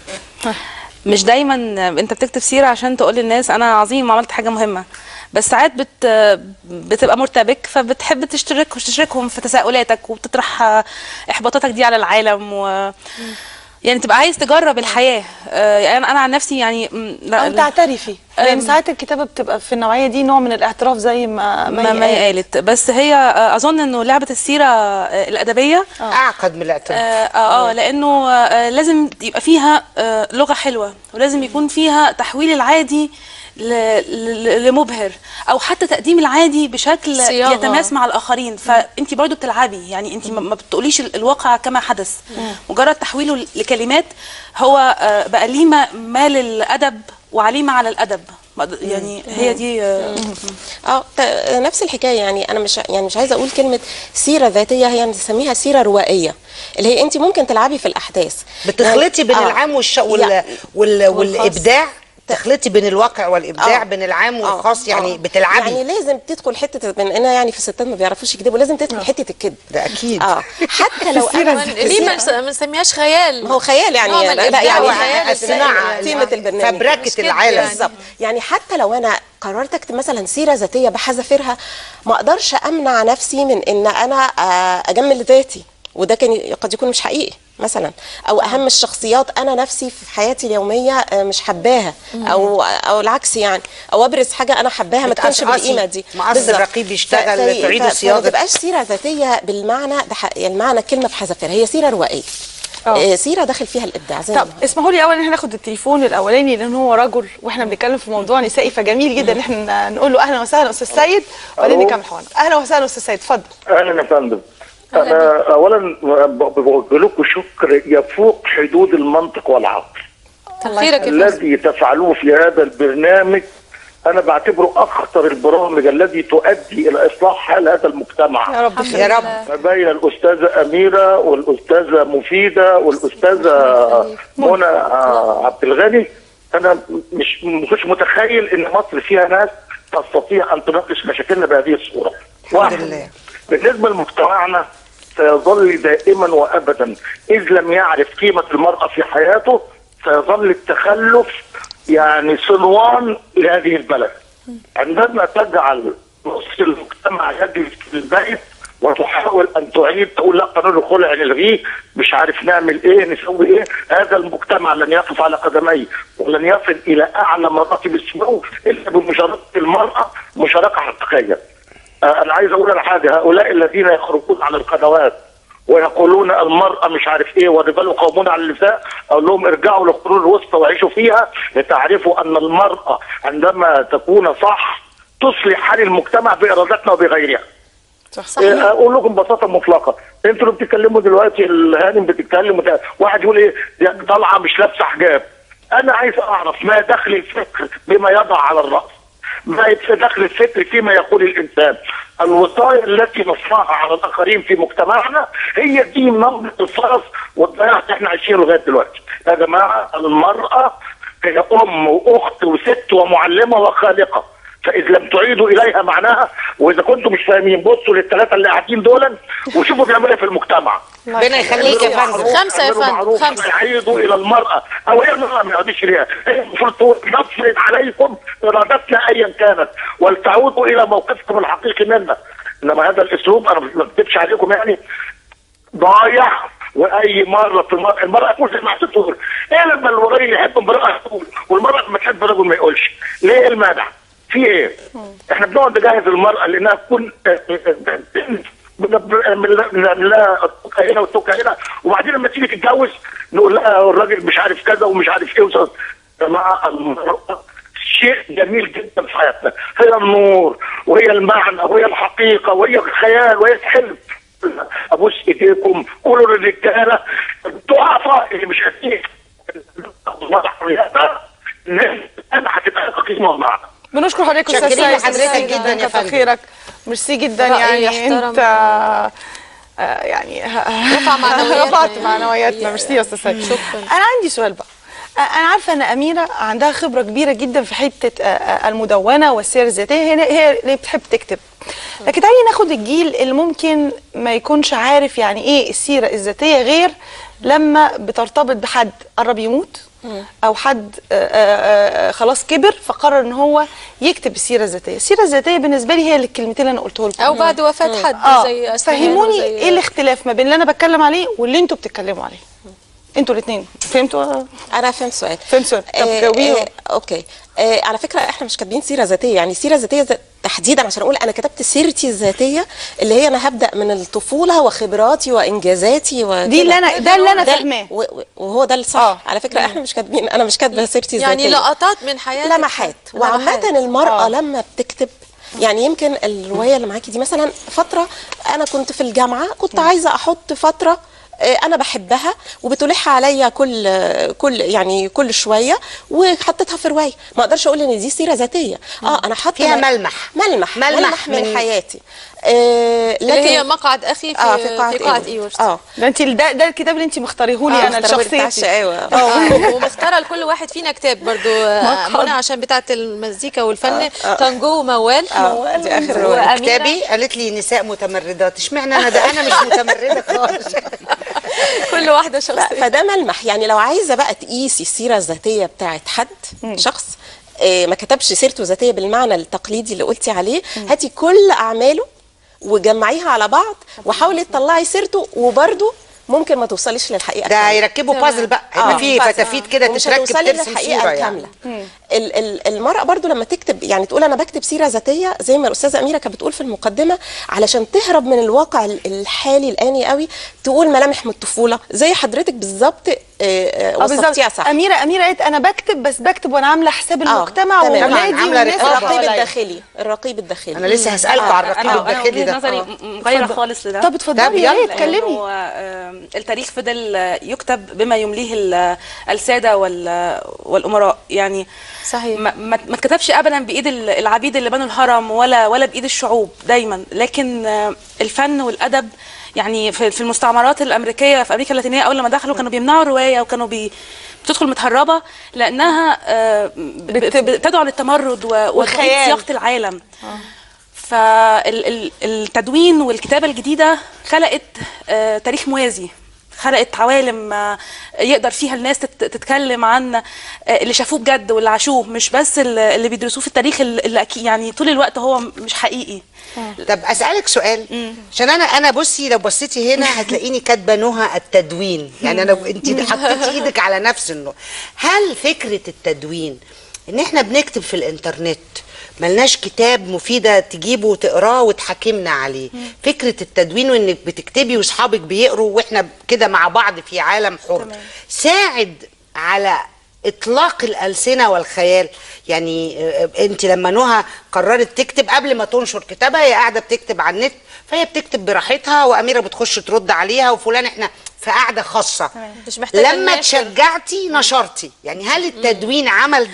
مش دايما انت بتكتب سيره عشان تقول للناس انا عظيم وعملت حاجه مهمه بس ساعات بت بتبقى مرتبك فبتحب تشترك تشاركهم في تساؤلاتك وبتطرح آه، احباطاتك دي على العالم و يعني تبقى عايز تجرب الحياه آه، يعني انا عن نفسي يعني م، لا او تعترفي لان أم. ساعات الكتابه بتبقى في النوعيه دي نوع من الاعتراف زي ما ما ما هي قالت بس هي آه، اظن انه لعبه السيره آه، الادبيه اعقد من الاعتراف اه اه, آه لانه آه لازم يبقى فيها آه لغه حلوه ولازم يكون فيها تحويل العادي ل- ل- لمبهر او حتى تقديم العادي بشكل صياغة. يتماس مع الاخرين فانت برضو بتلعبي يعني انت ما ما بتقوليش ال- الواقع كما حدث مجرد تحويله لكلمات هو آه بقى ليه ما ما للادب وعليه ما على الادب ما- يعني هي دي آه اه ت- نفس الحكايه يعني انا مش يعني مش عايزه اقول كلمه سيره ذاتيه هي نسميها سيره روائيه اللي هي انت ممكن تلعبي في الاحداث بتخلطي بين آه. العام والش... وال... يعني- وال... والابداع تخلطي بين الواقع والابداع آه. بين العام آه، والخاص يعني آه. بتلعبي يعني لازم تدخل حته بما اننا يعني في الستات ما بيعرفوش يكذبوا لازم تدخل حته الكذب ده أكيد. اه حتى لو انا ليه ما نس- ما نسميهاش خيال ما هو خيال يعني نوع من لا الإبداع يعني والخيال الصناعة، قيمه البرنامج فبركة مش كده العالم يعني. بالظبط يعني حتى لو انا قررت اكتب مثلا سيره ذاتيه بحذافيرها ما اقدرش امنع نفسي من ان انا آه، اجمل ذاتي وده كان قد يكون مش حقيقي مثلا او اهم الشخصيات انا نفسي في حياتي اليوميه آه، مش حباها او او العكس يعني او ابرز حاجه انا حباها ما تكونش بتقصقصي بالقيمه دي مقص بالظبط. الرقيب يشتغل، ف- في- تعيدوا ف- صياغة. فما تبقاش سيره ذاتيه بالمعنى ده ح- يعني المعنى كلمه بحذافيرها هي سيره روائيه آه. آه، سيره داخل فيها الابداع زي طب ما اسمحوا لي اول ان احنا ناخد التليفون الاولاني لان هو رجل واحنا بنتكلم في موضوع نسائي فجميل جدا ان احنا نقول له اهلا وسهلا استاذ سيد وبعدين ألو. نكمل حوارنا اهلا وسهلا استاذ سيد اتفضل اهلا يا فندم انا اولا ب- بوجه لكم شكر يفوق حدود المنطق والعقل خيرك يا فندم الذي تفعلوه في هذا البرنامج انا بعتبره اخطر البرامج الذي تؤدي الى اصلاح حال هذا المجتمع يا رب يا رب ما بين الاستاذه اميره والاستاذه مفيده والاستاذه منى آه، عبد الغني انا مش مش متخيل ان مصر فيها ناس تستطيع ان تناقش مشاكلنا بهذه الصوره واحد. لله. بالنسبه لمجتمعنا سيظل دائما وابدا اذ لم يعرف قيمه المراه في حياته سيظل التخلف يعني صنوان لهذه البلد عندما تجعل نص المجتمع يجلس في البيت وتحاول ان تعيد تقول لا قانون الخلع نلغيه مش عارف نعمل ايه نسوي ايه هذا المجتمع لن يقف على قدميه ولن يصل الى اعلى مراتب السمو الا بمشاركه المراه مشاركه حقيقيه. آه، انا عايز اقول على حاجه هؤلاء الذين يخرجون على القنوات ويقولون المرأة مش عارف ايه والرجال قوامون على النساء اقول لهم ارجعوا للقرون الوسطى وعيشوا فيها لتعرفوا ان المرأة عندما تكون صح تصلح حال المجتمع بارادتنا وبغيرها. صحيح اقول لكم ببساطه مطلقه انتوا اللي بتتكلموا دلوقتي الهانم بتتكلم وت- واحد يقول ايه دي طالعه مش لابسه حجاب انا عايز اعرف ما دخل الفكر بما يضع على الراس بقت في داخل الفكر فيما يقول الانسان الوصايا التي نصنعها على الاخرين في مجتمعنا هي دي نمط الفرس والضياع اللي احنا عايشينه لغايه دلوقتي يا جماعه المراه هي ام واخت وست ومعلمه وخالقه فاذا لم تعيدوا اليها معناها واذا كنتم مش فاهمين بصوا للثلاثه اللي قاعدين دول وشوفوا بيعملوا ايه في المجتمع ربنا يخليك يا فندم خمسة يا اعملوا فندم، معروف، خمسة. يعيدوا الى المراه او هي المراه ما يقعدش ليها هي المفروض تقول نفرض عليكم ارادتنا ايا كانت ولتعودوا الى موقفكم الحقيقي منا انما هذا الاسلوب انا ما بكذبش عليكم يعني ضايع واي مره في المرأة المراه تقول زي ما تقول ايه لما الراجل يحب امراه تقول والمراه لما تحب رجل ما يقولش ليه المانع؟ في ايه؟ احنا بنقعد نجهز المراه لانها تكون لا التوكه هنا والتوكه هنا وبعدين لما تيجي تتجوز نقول لها الراجل مش عارف كذا ومش عارف ايه وصل. يا جماعه المراه شيء جميل جدا في حياتنا هي النور وهي المعنى وهي الحقيقه وهي الخيال وهي الحلم ابوس ايديكم قولوا للرجاله الضعفاء اللي مش قادرين حرياتها الناس انا هتبقى قيمه معنا بنشكر حضرتك استاذ شاكرين سيد لحضرتك جدا يا كتر فندم. خيرك ميرسي جدا رأي يعني يحترم. انت آه، يعني رفع معنوياتنا رفعت يعني. معنوياتنا ميرسي يا استاذ سيد شكراً. انا عندي سؤال بقى آه، انا عارفه ان اميره عندها خبره كبيره جدا في حته آه، آه، المدونه والسير الذاتيه هي هي اللي بتحب تكتب لكن تعالي ناخد الجيل اللي ممكن ما يكونش عارف يعني ايه السيره الذاتيه غير لما بترتبط بحد قرب يموت او حد آه، آه، آه، خلاص كبر فقرر ان هو يكتب السيره الذاتيه السيره الذاتيه بالنسبه لي هي الكلمتين اللي انا قلته لكم او بعد وفاه حد اه زي أسمهان فهموني وزي- ايه الاختلاف ما بين اللي انا بتكلم عليه واللي انتوا بتتكلموا عليه انتوا الاثنين فهمتوا انا فهمت سؤال فهمت سؤال طب آه، جاوبيه آه، اوكي آه على فكره احنا مش كاتبين سيره ذاتيه يعني سيره ذاتيه ذات- تحديدا عشان اقول انا كتبت سيرتي الذاتيه اللي هي انا هبدا من الطفوله وخبراتي وانجازاتي وكده. دي اللي أنا- ده اللي أنا ده- فاهماه. و- و- وهو ده الصح آه. على فكره احنا مش كاتبين انا مش كاتبه سيرتي الذاتيه يعني لقطات من حياتك لمحات وعامة المرأة آه. لما بتكتب يعني يمكن الرواية اللي معاكي دي مثلا فترة أنا كنت في الجامعة كنت عايزة أحط فترة آه، أنا بحبها وبتلح عليا كل آه، كل يعني كل شوية وحطيتها في رواية ما أقدرش أقول إن دي سيرة ذاتية أه أنا حاطة فيها م- ملمح. ملمح ملمح ملمح من, من- حياتي آه اللي لكن هي مقعد اخي في, اه في قاعة, في قاعة إيورس. ايورس اه ده انت ده, ده الكتاب اللي انت مختاريه لي آه، انا مختارة بتاع لشخصيتي الشقاوة. اه ومختاره لكل واحد فينا كتاب برضو آه، منى عشان بتاعه المزيكا والفن تانجو وموال آه، دي آخر رواية. وأميرة. كتابي قالت لي نساء متمردات اشمعنى انا ده انا مش متمرده خالص كل واحده ف- شخصيه فده ملمح يعني لو عايزه بقى تقيسي السيره الذاتيه بتاعت حد شخص آه، ما كتبش سيرته الذاتيه بالمعنى التقليدي اللي قلتي عليه هاتي كل اعماله وجمعيها على بعض وحاولي تطلعي سيرته وبرده ممكن ما توصليش للحقيقه ده الكاملة. هيركبوا بازل بقى هيبقى آه، في بازل. فتافيت كده ومش تتركب هتوصلي ترسم للحقيقه صوره يعني الكامله ال- ال- المرأة برضو لما تكتب يعني تقول أنا بكتب سيرة ذاتية زي ما الأستاذة أميرة كانت بتقول في المقدمة علشان تهرب من الواقع ال- الحالي الآني قوي تقول ملامح من الطفولة زي حضرتك بالظبط آه، آه، اه بالظبط وصفتيها صح اميره اميره قالت انا بكتب بس بكتب وانا عامله حساب آه، المجتمع تمام. واولادي عاملة والناس اللي رقابة. الرقيب حواليا. الداخلي الرقيب الداخلي انا لسه هسالكم على الرقيب انا انا الداخلي وجهه ده نظري م- مغايره خالص لده طب اتفضلي يا يلا. ريت اتكلمي لأنه، آه، التاريخ فضل آه، يكتب بما يمليه ال- الساده وال- والامراء يعني صحيح. ما, ما ما اتكتبش ابدا بايد ال- العبيد اللي بنوا الهرم ولا ولا بايد الشعوب دايما لكن آه، الفن والادب يعني في في المستعمرات الامريكيه في امريكا اللاتينيه اول ما دخلوا كانوا بيمنعوا الروايه وكانوا بي بتدخل متهربه لانها آه، ب- ب- بتدعو للتمرد و- وتعيد والخيال. صياغه العالم فالتدوين والكتابة الجديدة خلقت آه، تاريخ موازي خلقت عوالم آه، يقدر فيها الناس تت- تتكلم عن آه، اللي شافوه بجد واللي عاشوه مش بس اللي اللي بيدرسوه في التاريخ اللي اللي أكيد يعني طول الوقت هو مش حقيقي طب اسالك سؤال عشان انا انا بصي لو بصيتي هنا هتلاقيني كاتبه نهى التدوين يعني انا انت حطيتي ايدك على نفس النوع هل فكره التدوين ان احنا بنكتب في الانترنت ملناش كتاب مفيدة تجيبه وتقراه وتحاكمنا عليه فكرة التدوين وانك بتكتبي واصحابك بيقروا واحنا كده مع بعض في عالم حر ساعد على اطلاق الالسنه والخيال يعني آه، انت لما نهى قررت تكتب قبل ما تنشر كتابها هي قاعده بتكتب على النت فهي بتكتب براحتها واميره بتخش ترد عليها وفلان احنا في قاعده خاصه مش محتاجة لما نناشر. تشجعتي نشرتي يعني هل التدوين عمل ده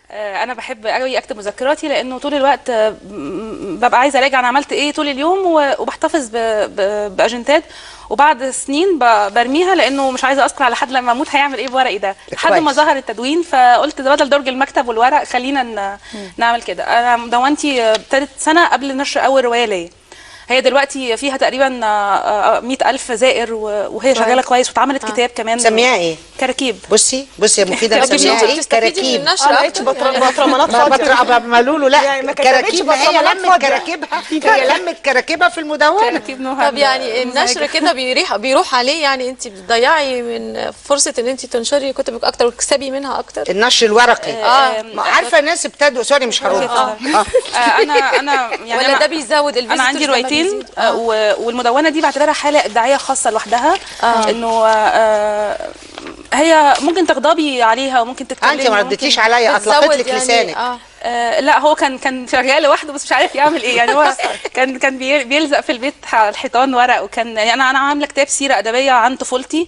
آه، انا بحب قوي اكتب مذكراتي لانه طول الوقت آه، م- ببقى عايزه اراجع انا عملت ايه طول اليوم و- وبحتفظ ب- ب- باجندات وبعد سنين ب- برميها لانه مش عايزه اذكر على حد لما اموت هيعمل ايه بورقي ده لحد ما كويس. ظهر التدوين فقلت ده بدل درج المكتب والورق خلينا ن- نعمل كده انا مدونتي آه، ابتدت سنه قبل نشر اول روايه ليا هي دلوقتي فيها تقريبا مئة ألف زائر و- وهي شغالة كويس واتعملت كتاب كمان مسميها ايه؟ كراكيب بصي بصي يا مفيده طب مش مسميها انت ايه؟ بتستفيدي من كراكيب النشر لقيتش اكتر بطر- بطرمانات ما فاضيه بطرق ما قالوا له لا يعني ما كتبتش كراكيب هي بطرمانات لمت فاضية. كراكيبها هي لمت كراكيبها في المدونه كراكيب نهى طب يعني النشر المزعجة. كده بيريح بيروح عليه يعني انت بتضيعي من فرصه ان انت تنشري كتبك اكتر وتكسبي منها اكتر النشر الورقي اه ما عارفه ناس ابتدوا سوري مش هرد آه. اه آه، انا انا يعني ولا أنا- ده بيزود الفيزيتورز انا عندي لما روايتين بيزيد؟ آه. و- والمدونه دي بعتبرها حاله ابداعيه خاصه لوحدها آه. انه آه هي ممكن تغضبي عليها وممكن تتكلمي انت ما ممكن- ردتيش عليا اطلقت بتزود لك يعني- لسانك اه آه لا هو كان كان شغال لوحده بس مش عارف يعمل ايه يعني هو كان كان بي- بيلزق في البيت على الحيطان ورق وكان يعني انا انا عامله كتاب سيره ادبيه عن طفولتي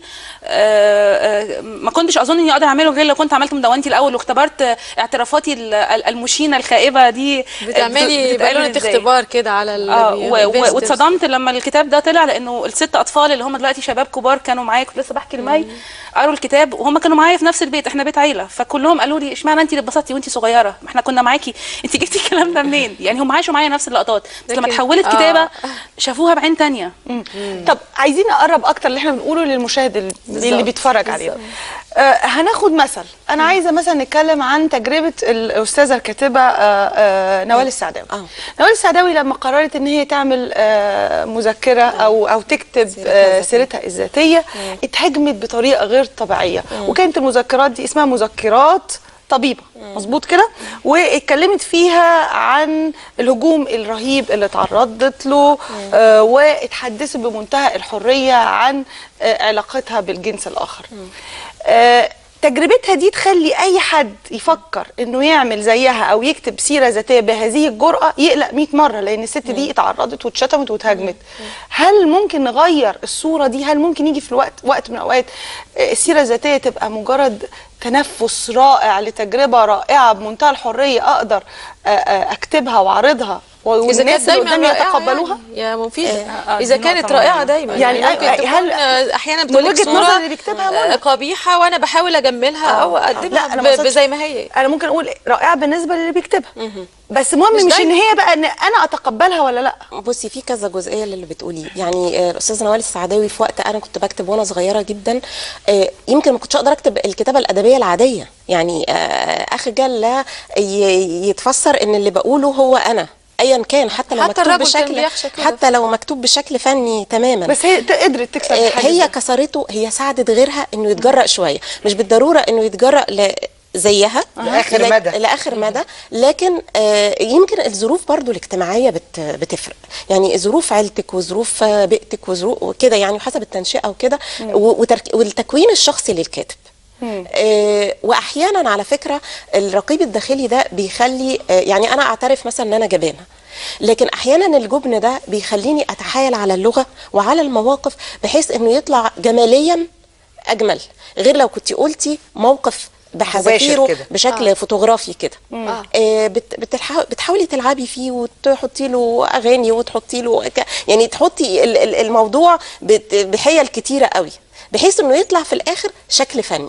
آه آه ما كنتش اظن اني اقدر اعمله غير لو كنت عملت مدونتي الاول واختبرت اعترافاتي ال- ال- المشينه الخائبه دي بتعملي بتتقال بالونه إزاي. اختبار كده على ال اه بي- و- و- الفيزيتورز. واتصدمت لما الكتاب ده طلع لانه الست اطفال اللي هم دلوقتي شباب كبار كانوا معايا كنت لسه بحكي لمي قروا الكتاب وهم كانوا معايا في نفس البيت احنا بيت عيله فكلهم قالوا لي اشمعنى انت اللي اتبسطتي وانت صغيره ما احنا كنا معاكي انت جبتي الكلام ده منين يعني هم عاشوا معايا نفس اللقطات بس لما لكن- اتحولت آه. كتابه شافوها بعين تانية طب عايزين نقرب اكتر اللي احنا بنقوله للمشاهد اللي- اللي بيتفرج علينا آه هناخد مثل انا عايزه مثلا نتكلم عن تجربه الاستاذه الكاتبه آه آه نوال السعداوي آه. نوال السعداوي لما قررت ان هي تعمل آه مذكره او او تكتب آه سيرتها الذاتيه اتهاجمت بطريقه غير طبيعيه وكانت المذكرات دي اسمها مذكرات طبيبه مظبوط كده واتكلمت فيها عن الهجوم الرهيب اللي تعرضت له آه واتحدثت بمنتهى الحريه عن آه علاقتها بالجنس الاخر آه تجربتها دي تخلي اي حد يفكر انه يعمل زيها او يكتب سيره ذاتيه بهذه الجرأه يقلق 100 مره لان الست دي اتعرضت واتشتمت واتهاجمت هل ممكن نغير الصوره دي هل ممكن يجي في الوقت وقت من الاوقات آه، السيره الذاتيه تبقى مجرد تنفس رائع لتجربه رائعه بمنتهى الحريه اقدر آه، آه، اكتبها واعرضها اذا والناس كانت اللي دايما قدامي رائعة يتقبلوها يعني يا مفيدة آه، اذا دي كانت نقطة رائعة مهمة. دايما يعني يعني ممكن أي- تكون هل- آه، احيانا من بتقول لك وجهة صورة نظر اللي بيكتبها آه، منى. قبيحة وانا بحاول اجملها او لا، اقدمها أنا ما ب- أقصدش- زي ما هي انا ممكن اقول رائعه بالنسبه للي بيكتبها بس المهم مش مش, دايما. ان هي بقى ان انا اتقبلها ولا لا بصي في كذا جزئيه اللي بتقوليه يعني آه، الاستاذه نوال السعداوي في وقت انا كنت بكتب وانا صغيره جدا آه، يمكن ما كنتش اقدر اكتب الكتابه الادبيه العاديه يعني آه، اخر جال لا ي- يتفسر ان اللي بقوله هو انا ايا كان حتى لو حتى مكتوب الرجل كان بشكل بيخشى كده. حتى لو مكتوب بشكل فني تماما بس هي ت- قدرت تكسب آه، الحاجز هي ده. كسرته هي ساعدت غيرها انه يتجرأ شويه مش بالضروره انه يتجرأ ل زيها لآخر لك- مدى. لاخر مدى لكن آه، يمكن الظروف برضو الاجتماعيه بت بتفرق يعني ظروف عيلتك وظروف آه، بيئتك وظروف وكده يعني وحسب التنشئه وكده و- وترك- والتكوين الشخصي للكاتب آه، واحيانا على فكره الرقيب الداخلي ده بيخلي آه، يعني انا اعترف مثلا ان انا جبانه لكن احيانا الجبن ده بيخليني اتحايل على اللغه وعلى المواقف بحيث انه يطلع جماليا اجمل غير لو كنت قلتي موقف بحذافيره كده. بشكل آه. فوتوغرافي كده آه. آه بت بتحاول بتحاولي تلعبي فيه وتحطي له اغاني وتحطي له ك- يعني تحطي ال- ال- الموضوع بت- بحيل كتيره قوي بحيث انه يطلع في الاخر شكل فني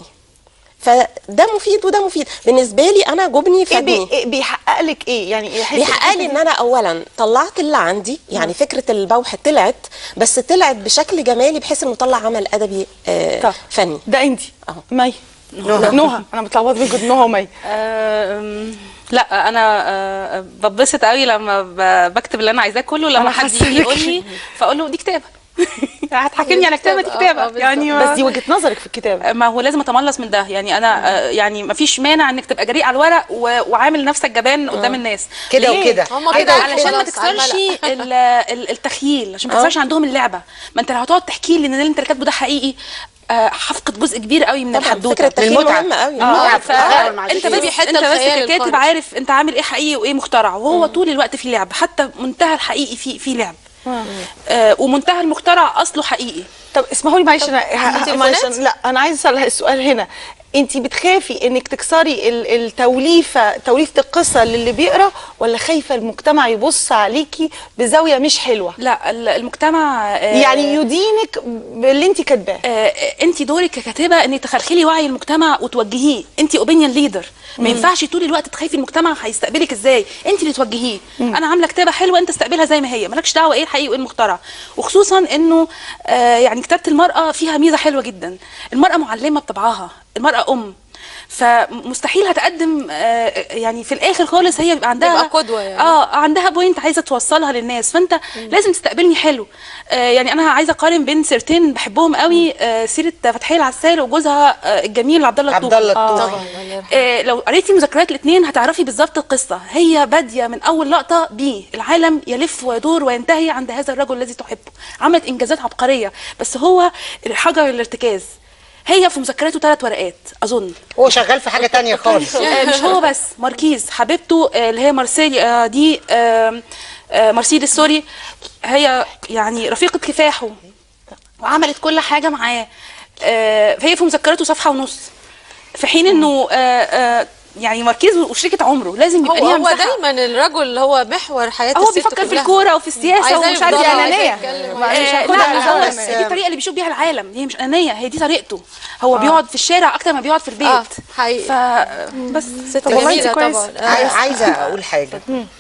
فده مفيد وده مفيد بالنسبه لي انا جبني ايه فادني بي- إيه بيحقق لك ايه يعني إيه حس- بيحقق لي ان انا اولا طلعت اللي عندي يعني فكره البوح طلعت بس طلعت بشكل جمالي بحيث انه طلع عمل ادبي آه طب. فني ده انت أهو. مي نهى انا متلخبطه بين جد نهى ومي أم، لا انا أه، ببسط قوي لما ب- بكتب اللي انا عايزاه كله لما أنا حد حاسة يجي بك. يقول لي فاقول له دي كتابه هتحكمني على كتابه دي كتابة، آه، آه، كتابه بالظبط. يعني بس دي وجهه نظرك في الكتابه ما هو لازم اتملص من ده يعني انا آه، يعني ما فيش مانع انك تبقى جريء على الورق و- وعامل نفسك جبان قدام الناس كده ليه؟ وكده. هما كده كده علشان ما وخلاص، على تكسرش الملأ. ال- ال- التخيل عشان ما تكسرش عندهم اللعبه ما انت لو هتقعد تحكي لي ان اللي انت كاتبه ده حقيقي آه، هفقد جزء كبير قوي من طبعا الحدوته فكره التخيل المتعة. مهمه قوي اه المتعة في التفاعل مع فانت الشيء. بس حتة انت بس الخيال ككاتب الخالص. عارف انت عامل ايه حقيقي وايه مخترع وهو طول الوقت في لعب حتى منتهى الحقيقي في في لعب آه ومنتهى المخترع اصله حقيقي طب اسمحوا لي معلش انا ه- تليفونات؟ معلش أنا- لا انا عايزه اسال السؤال هنا انت بتخافي انك تكسري ال- التوليفه توليفه القصه للي بيقرا ولا خايفه المجتمع يبص عليكي بزاويه مش حلوه لا ال- المجتمع آه، يعني يدينك باللي انت كاتباه انت دورك ككاتبه انك تخلخلي وعي المجتمع وتوجهيه انت اوبينيون ليدر ما مم. ينفعش طول الوقت تخافي المجتمع هيستقبلك ازاي انت اللي توجهيه انا عامله كتابه حلوه انت استقبلها زي ما هي مالكش دعوه ايه الحقيقي وايه المخترع وخصوصا انه آه يعني كتابه المراه فيها ميزه حلوه جدا المراه معلمه بطبعها المراه ام فمستحيل هتقدم آه يعني في الاخر خالص هي بيبقى عندها تبقى قدوة يعني. اه عندها بوينت عايزه توصلها للناس فانت لازم تستقبلني حلو آه يعني انا عايزه اقارن بين سيرتين بحبهم قوي آه سيره فتحيه العسال وجوزها آه الجميل عبد الله عبد الطوخي. الله الطوخي. آه. طبعاً، آه لو قريتي مذكرات الاثنين هتعرفي بالظبط القصه هي باديه من اول لقطه بيه العالم يلف ويدور وينتهي عند هذا الرجل الذي تحبه عملت انجازات عبقريه بس هو حجر الارتكاز هي في مذكراته ثلاث ورقات اظن هو شغال في حاجه تانية خالص آه، مش هو بس ماركيز حبيبته آه، اللي هي مارسيلي آه، دي آه، آه، مرسيدس سوري هي يعني رفيقة كفاحه وعملت كل حاجة معاه آه، فهي في مذكراته صفحة ونص في حين انه آه، آه، يعني ماركيز وشريكة عمره لازم هو يبقى ليها هو مساحة دايما الرجل هو محور حياه هو الست بيفكر في كلها. الكوره وفي السياسه عايزاه ومش عارف يفضل، يعني عايزاه انانيه يتكلم، آه، عايزاه لا ياخدها مش هو بس- بس دي الطريقه اللي بيشوف بيها العالم هي مش انانيه هي دي طريقته هو بيقعد في الشارع اكتر ما بيقعد في البيت آه، حقيقي ف بس ست طب والله جميلة انت كويس. طبعاً. آه. عاي- عايزه اقول حاجه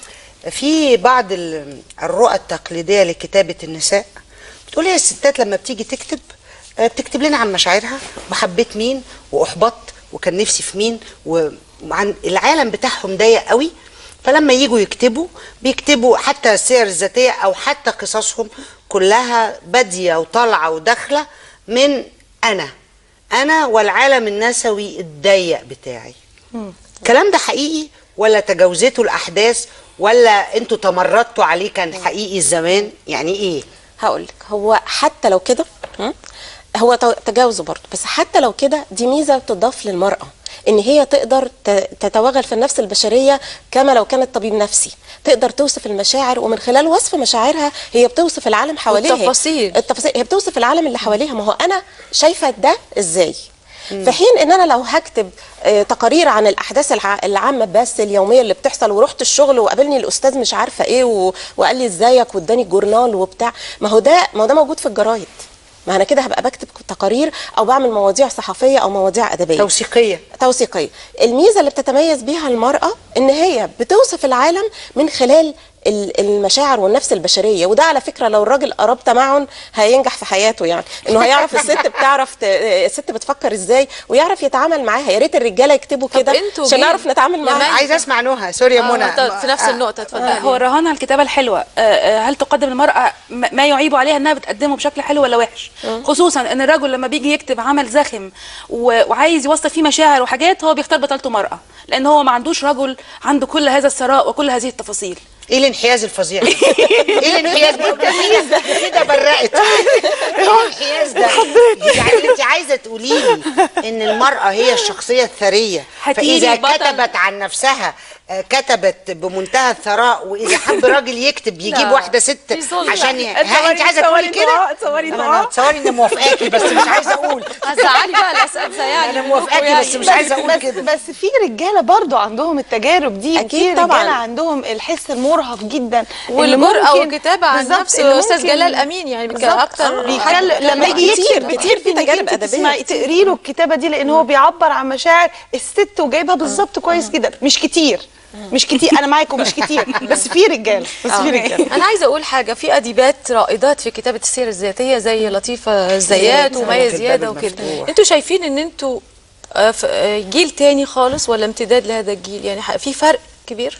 في بعض ال- الرؤى التقليديه لكتابه النساء بتقول هي الستات لما بتيجي تكتب آه، بتكتب لنا عن مشاعرها وحبيت مين واحبطت وكان نفسي في مين و- وعن العالم بتاعهم ضيق قوي فلما يجوا يكتبوا بيكتبوا حتى السير الذاتيه او حتى قصصهم كلها باديه وطالعه وداخله من انا انا والعالم النسوي الضيق بتاعي الكلام ده حقيقي ولا تجاوزته الاحداث ولا انتوا تمردتوا عليه كان حقيقي زمان يعني ايه هقول لك هو حتى لو كده م? هو تو- تجاوزه برضه بس حتى لو كده دي ميزه تضاف للمراه ان هي تقدر ت- تتوغل في النفس البشريه كما لو كانت طبيب نفسي تقدر توصف المشاعر ومن خلال وصف مشاعرها هي بتوصف العالم حواليها والتفاصيل. التفاصيل هي بتوصف العالم اللي حواليها ما هو انا شايفه ده ازاي في حين ان انا لو هكتب آه، تقارير عن الاحداث الع- العامه بس اليوميه اللي بتحصل ورحت الشغل وقابلني الاستاذ مش عارفه ايه و... وقال لي ازيك واداني الجورنال وبتاع ما هو ده ما هو ده موجود في الجرايد ما انا كده هبقى بكتب تقارير او بعمل مواضيع صحفيه او مواضيع ادبيه توثيقيه توثيقيه الميزه اللي بتتميز بيها المراه ان هي بتوصف العالم من خلال ال- المشاعر والنفس البشريه وده على فكره لو الراجل قرب تمعن هينجح في حياته يعني انه هيعرف الست بتعرف ت... الست بتفكر ازاي ويعرف يتعامل معاها يا ريت الرجاله يكتبوا كده انتوا عشان جيل نعرف نتعامل يا معاها مان. عايزه اسمع نهى سوري يا آه، منى طب في نفس آه، النقطه آه، اتفضلي هو رهان على الكتابه الحلوه آه، آه، هل تقدم المراه م- ما يعيب عليها انها بتقدمه بشكل حلو ولا وحش خصوصا ان الرجل لما بيجي يكتب عمل زخم و- وعايز يوصل فيه مشاعر وحاجات هو بيختار بطلته مراه لان هو ما عندوش رجل عنده كل هذا الثراء وكل هذه التفاصيل ايه الانحياز الفظيع ده؟ ايه الانحياز ده كده كده برقت ايه الانحياز ده يعني انت عايزه تقولي لي ان المراه هي الشخصيه الثريه هتيجي فاذا البطل. كتبت عن نفسها آه، كتبت بمنتهى الثراء واذا حب راجل يكتب يجيب لا، واحده ست في ظلم. عشان ي... لا. ها انت عايزه تصوري تقولي كده دعاء، تصوري أنا- دعاء. انا تصوري اني موافقاكي بس مش عايزه اقول هزعلي بقى الاساتذه يعني انا موافقاكي بس مش عايزه اقول بس, كده بس في رجاله برضو عندهم التجارب دي أكيد وفي طبعاً. رجاله عندهم الحس المرهف جدا اللي والجرأة ممكن- والكتابة عن بالظبط، نفسه اللي أستاذ ممكن- جلال أمين يعني بيتكلم بالظبط. أكتر آه، حد بيتكلم لما بيتكلم يجي كتير- يكتب كتير في إنك تجارب أنت أدبية تسمعي كتير. تقري له الكتابه دي لان هو بيعبر عن مشاعر الست وجايبها بالظبط كويس جدا مش كتير مش كتير انا معاكم مش كتير بس في رجاله بس في رجاله انا عايزه اقول حاجه في اديبات رائدات في كتابه السير الذاتيه زي لطيفه الزيات زياد. ومي الباب زياده وكده المفتوح. انتوا شايفين ان انتوا آه، ف- آه، جيل تاني خالص ولا امتداد لهذا الجيل يعني ح- في فرق كبير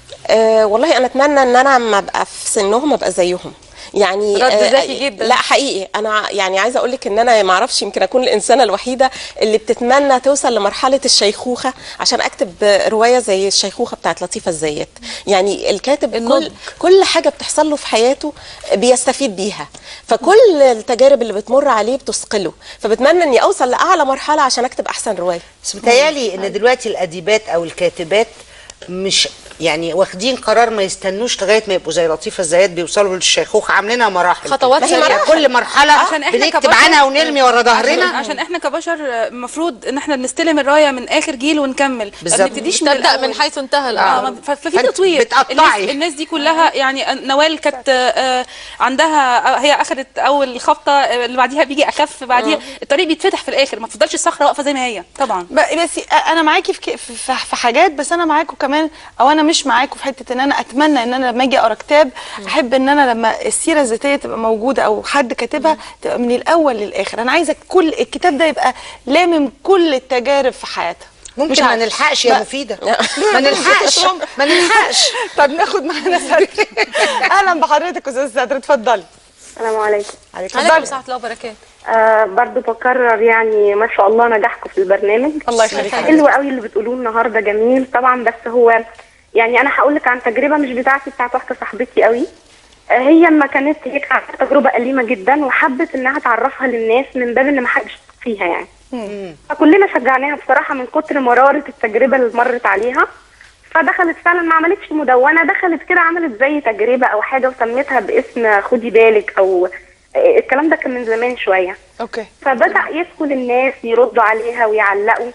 أه والله انا اتمنى ان انا لما ابقى في سنهم ابقى زيهم يعني رد آه، ذكي جدا. لا حقيقي انا يعني عايزه اقول لك ان انا ما اعرفش يمكن اكون الانسانه الوحيده اللي بتتمنى توصل لمرحله الشيخوخه عشان اكتب روايه زي الشيخوخه بتاعت لطيفه الزيات يعني الكاتب كل النضج. كل حاجه بتحصل له في حياته بيستفيد بيها فكل التجارب اللي بتمر عليه بتثقله فبتمنى اني اوصل لاعلى مرحله عشان اكتب احسن روايه بس متهيألي ان دلوقتي الاديبات او الكاتبات مش يعني واخدين قرار ما يستنوش لغايه ما يبقوا زي لطيفه الزيات بيوصلوا للشيخوخه عاملينها مراحل خطوات ما هي سريعة. مراحل. كل مرحله عشان احنا بنكتب كبشر- عنها ونرمي ورا عشان, ظهرنا عشان احنا كبشر المفروض ان احنا بنستلم الرايه من اخر جيل ونكمل بالظبط. ما بنبتديش من تبدا الأول. من حيث انتهى اه الامر ما- ف- ففي فأنت تطوير بتقطعي. الناس, الناس دي كلها يعني نوال كانت آه، عندها هي اخذت اول خبطه آه، اللي بعديها بيجي اخف بعديها الطريق بيتفتح في الاخر ما تفضلش الصخره واقفه زي ما هي طبعا ب- بس انا معاكي في ك- في في حاجات بس انا معاكم كمان او انا مش معاكم في حته ان انا اتمنى ان انا لما اجي اقرا كتاب احب ان انا لما السيره الذاتيه تبقى موجوده او حد كاتبها تبقى من الاول للاخر انا عايزه كل الكتاب ده يبقى لامم كل التجارب في حياتها مش ممكن ما عارفة. نلحقش يا مفيده ما نلحقش ما نلحقش طب ناخد معانا ساتر اهلا بحضرتك استاذ ساتر اتفضلي السلام عليكم عليك عليكم اتفضلي السلام ورحمه الله وبركاته آه برضو بكرر يعني ما شاء الله نجاحكم في البرنامج الله يخليك حلو قوي اللي بتقولوه النهارده جميل طبعا بس هو يعني انا هقول لك عن تجربه مش بتاعتي بتاعت واحده صاحبتي قوي آه هي ما كانت هي كانت تجربه أليمة جدا وحبت انها تعرفها للناس من باب ان ما حدش فيها يعني فكلنا شجعناها بصراحه من كتر مراره التجربه اللي مرت عليها فدخلت فعلا ما عملتش مدونه دخلت كده عملت زي تجربه او حاجه وسميتها باسم خدي بالك او آه، الكلام ده كان من زمان شويه اوكي فبدأ يدخل الناس يردوا عليها ويعلقوا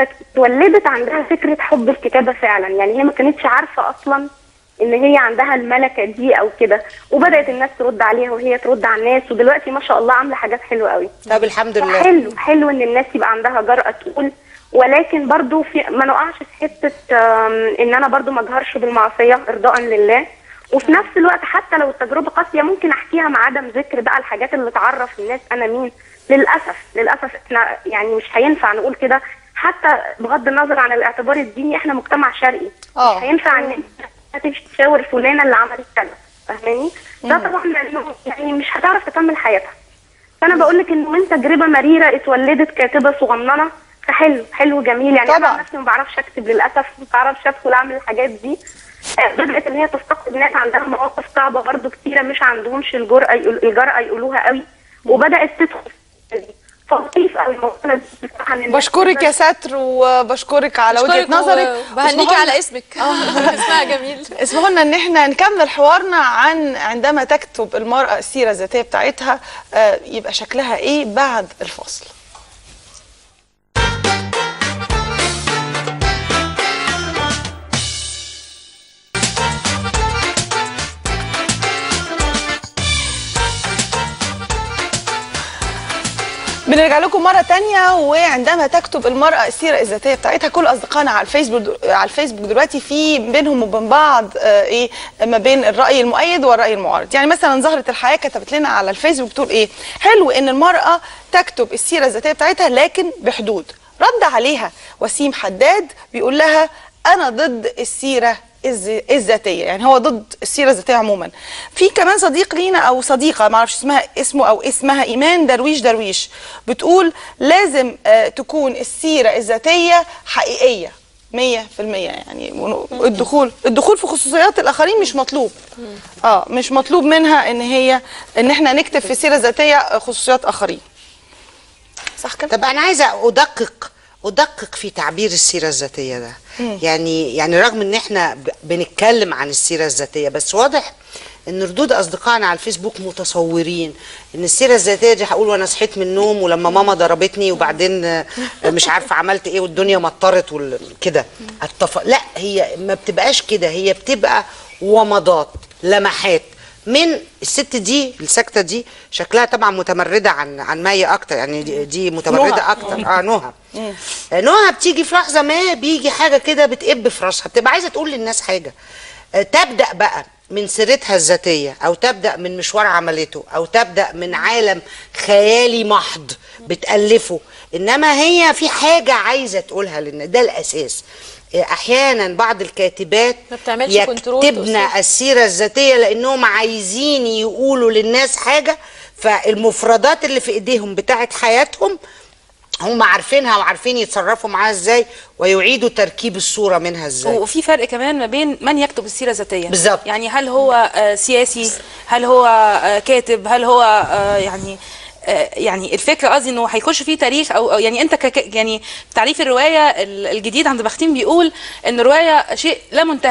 فتولدت عندها فكرة حب الكتابة فعلا يعني هي ما كانتش عارفة أصلا إن هي عندها الملكة دي أو كده وبدأت الناس ترد عليها وهي ترد على الناس ودلوقتي ما شاء الله عاملة حاجات حلوة قوي طب الحمد لله حلو حلو ان الناس يبقى عندها جرأة تقول ولكن برضو في ما نقعش في حتة آم، ان انا برضو ما اجهرش بالمعصية ارضاء لله وفي نفس الوقت حتى لو التجربة قاسية ممكن احكيها مع عدم ذكر بقى الحاجات اللي تعرف الناس انا مين للأسف للأسف احنا يعني مش هينفع نقول كده حتى بغض النظر عن الاعتبار الديني احنا مجتمع شرقي آه. مش هينفع ان انت تمشي تشاور فلانة اللي عملت كذا فاهماني؟ ده طبعا لأنه يعني مش هتعرف تكمل حياتها فانا بقول لك ان من تجربه مريره اتولدت كاتبه صغننه فحلو حلو جميل يعني انا طبعا. عن نفسي ما بعرفش اكتب للاسف ما بعرفش ادخل اعمل الحاجات دي آه، بدات ان هي تستقطب ناس عندها مواقف صعبه برضو كتيره مش عندهمش الجرأه يقول- الجرأه يقولوها قوي وبدات تدخل في دي. فلطيف قوي الموضوع ده بصراحة إن الناس بشكرك يا ستر وبشكرك على وجهه أشكرك نظرك وبهنيكي واسمحوا على لنا- اسمك اسمها جميل اسمحوا لنا ان احنا نكمل حوارنا عن عندما تكتب المرأة السيرة الذاتية بتاعتها آه، يبقى شكلها ايه بعد الفاصل بنرجع لكم مرة تانية وعندما تكتب المرأة السيرة الذاتية بتاعتها كل أصدقائنا على الفيسبوك على الفيسبوك دلوقتي في بينهم وبين بعض آه إيه ما بين الرأي المؤيد والرأي المعارض يعني مثلا زهرة الحياة كتبت لنا على الفيسبوك تقول إيه حلو إن المرأة تكتب السيرة الذاتية بتاعتها لكن بحدود رد عليها وسيم حداد بيقول لها أنا ضد السيرة الز- الذاتيه يعني هو ضد السيره الذاتيه عموما في كمان صديق لينا او صديقه ما اعرفش اسمها اسمه او اسمها ايمان درويش درويش بتقول لازم آه تكون السيره الذاتيه حقيقيه 100% يعني ون- الدخول الدخول في خصوصيات الاخرين مش مطلوب اه مش مطلوب منها ان هي ان احنا نكتب في السيره الذاتيه خصوصيات اخرين صح كده طب انا عايزه ادقق ادقق في تعبير السيره الذاتيه ده يعني يعني رغم ان احنا ب- بنتكلم عن السيره الذاتيه بس واضح ان ردود اصدقائنا على الفيسبوك متصورين ان السيره الذاتيه دي هقول وانا صحيت من النوم ولما ماما ضربتني وبعدين آه، مش عارفه عملت ايه والدنيا مطرت وال- كده التف... لا هي ما بتبقاش كده هي بتبقى ومضات لمحات من الست دي السكته دي شكلها طبعا متمرده عن عن مي اكتر يعني دي, دي متمرده نهى. اكتر اه نهى آه، نهى بتيجي في لحظه ما بيجي حاجه كده بتقب في راسها بتبقى عايزه تقول للناس حاجه آه، تبدا بقى من سيرتها الذاتيه او تبدا من مشوار عملته او تبدا من عالم خيالي محض بتالفه انما هي في حاجه عايزه تقولها للناس ده الاساس آه، احيانا بعض الكاتبات ما بتعملش كنترول يكتبن تقصد؟ السيره الذاتيه لانهم عايزين يقولوا للناس حاجه فالمفردات اللي في ايديهم بتاعت حياتهم هم عارفينها وعارفين يتصرفوا معاها ازاي ويعيدوا تركيب الصوره منها ازاي وفي فرق كمان ما بين من يكتب السيره الذاتيه بالظبط. يعني هل هو آه، سياسي هل هو آه، كاتب هل هو آه، يعني آه، يعني الفكره قصدي انه هيخش فيه تاريخ او أو يعني انت كك يعني تعريف الروايه ال- الجديد عند بختيم بيقول ان الروايه شيء لا منتهي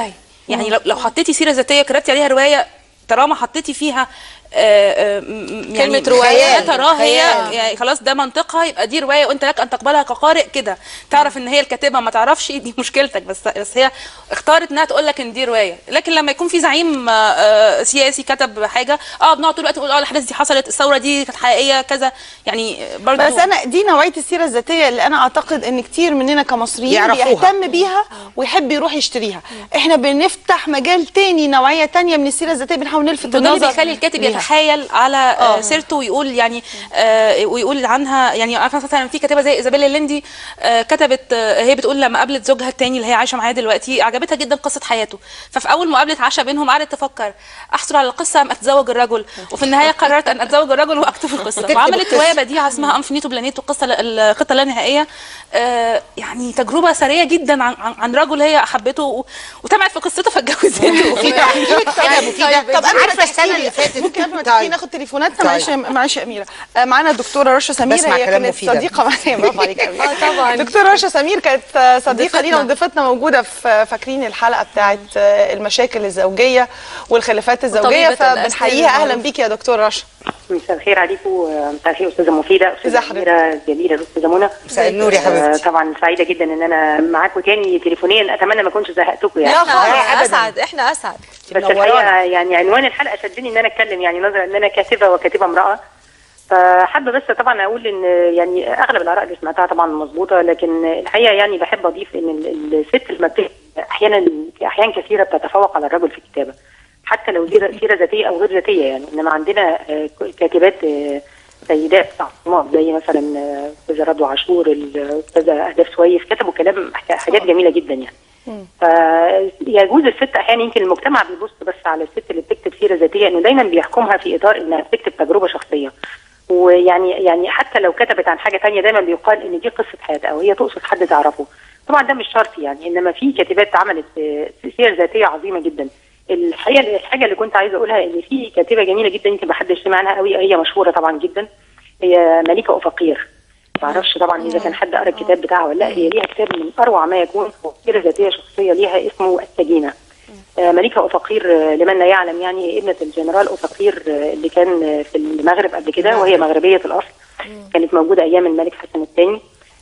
يعني لو لو حطيتي سيره ذاتيه كتبتي عليها روايه طالما حطيتي فيها آه، آه، م- يعني كلمة رواية. يا ترى هي خيال. يعني خلاص ده منطقها يبقى دي روايه وانت لك ان تقبلها كقارئ كده تعرف ان هي الكاتبه ما تعرفش دي مشكلتك بس بس هي اختارت انها تقول لك ان دي روايه لكن لما يكون في زعيم آه، آه، سياسي كتب حاجه اه بنقعد طول الوقت نقول اه الاحداث دي حصلت الثوره دي كانت حقيقيه كذا يعني برضه بس انا دي نوعيه السيره الذاتيه اللي انا اعتقد ان كتير مننا كمصريين يعرفوها. بيهتم بيها ويحب يروح يشتريها احنا بنفتح مجال تاني نوعيه تانية من السيره الذاتيه بنحاول نلفت وده اللي النظر بيخلي الكاتب ليها. يتحايل على آه. سيرته ويقول يعني آه ويقول عنها يعني عارفه مثلا في كاتبه زي ايزابيلا الليندي آه كتبت آه هي بتقول لما قابلت زوجها التاني اللي هي عايشه معاه دلوقتي عجبتها جدا قصه حياته ففي اول مقابله عشاء بينهم قعدت تفكر احصل على القصه ام اتزوج الرجل وفي النهايه قررت ان اتزوج الرجل واكتب القصه وتكتب وعملت القصة. روايه بديعه اسمها انفينيتو بلانيتو القصه الخطه اللانهائيه آه يعني تجربه ثريه جدا عن, عن, عن رجل هي احبته و- وتمعت في قصته فاتجوزته في تحقيق حاجه مفيده طب انا عارفه بس السنه احكي اللي لي- فاتت ممكن قبل ما تحكي ناخد تليفوناتنا معلش يا- معلش يا اميره آه، معانا الدكتوره رشا سمير بسمع هي كلام كانت مفيد. صديقه معايا برافو عليك يا أميرة. آه، طبعاً. دكتوره رشا سمير كانت آه، صديقه ضيفتنا. لينا وضيفتنا موجوده في فاكرين الحلقه بتاعت آه، المشاكل الزوجيه والخلافات الزوجيه وطبيبة الأسنان فبنحييها اهلا المعروفة. بيكي يا دكتوره رشا مساء الخير عليكم مساء الخير استاذه مفيده مساء استاذه الخير. اميره جميله الاستاذه منى مساء النور يا حبيبتي. آه، طبعا سعيده جدا ان انا معاكم تاني تليفونيا اتمنى ما اكونش زهقتكم يعني لا خالص احنا أبداً. اسعد احنا اسعد بس الحقيقه يعني عنوان الحلقه شدني ان انا اتكلم يعني نظرا ان انا كاتبه وكاتبه امراه فحابه بس طبعا اقول ان يعني اغلب الاراء اللي سمعتها طبعا مظبوطه لكن الحقيقه يعني بحب اضيف ان ال- الست لما بت- احيانا في احيان كثيره بتتفوق على الرجل في الكتابه حتى لو سيره سيرة ذاتيه او غير ذاتيه يعني انما عندنا آه، كاتبات آه، سيدات عظماء زي مثلا آه، استاذه رضوى عاشور الاستاذه اهداف سويف كتبوا كلام حاجات جميله جدا يعني فيجوز الست احيانا يمكن المجتمع بيبص بس على الست اللي بتكتب سيره ذاتيه انه دايما بيحكمها في اطار انها بتكتب تجربه شخصيه ويعني يعني حتى لو كتبت عن حاجه تانية دايما بيقال ان دي قصه حياتها او هي تقصد حد تعرفه طبعا ده مش شرط يعني انما في كاتبات عملت آه، سير ذاتيه عظيمه جدا الحقيقه الحاجه اللي كنت عايزه اقولها ان في كاتبه جميله جدا يمكن ما حدش سمع عنها قوي هي مشهوره طبعا جدا هي مليكه افقير ما اعرفش طبعا اذا كان حد قرا الكتاب بتاعها ولا لا هي ليها كتاب من اروع ما يكون هو سيره ذاتيه شخصيه ليها اسمه السجينه آه، مليكه افقير آه، لمن لا يعلم يعني هي ابنه الجنرال افقير آه، اللي كان آه، في المغرب قبل كده وهي مغربيه الاصل كانت موجوده ايام الملك حسن الثاني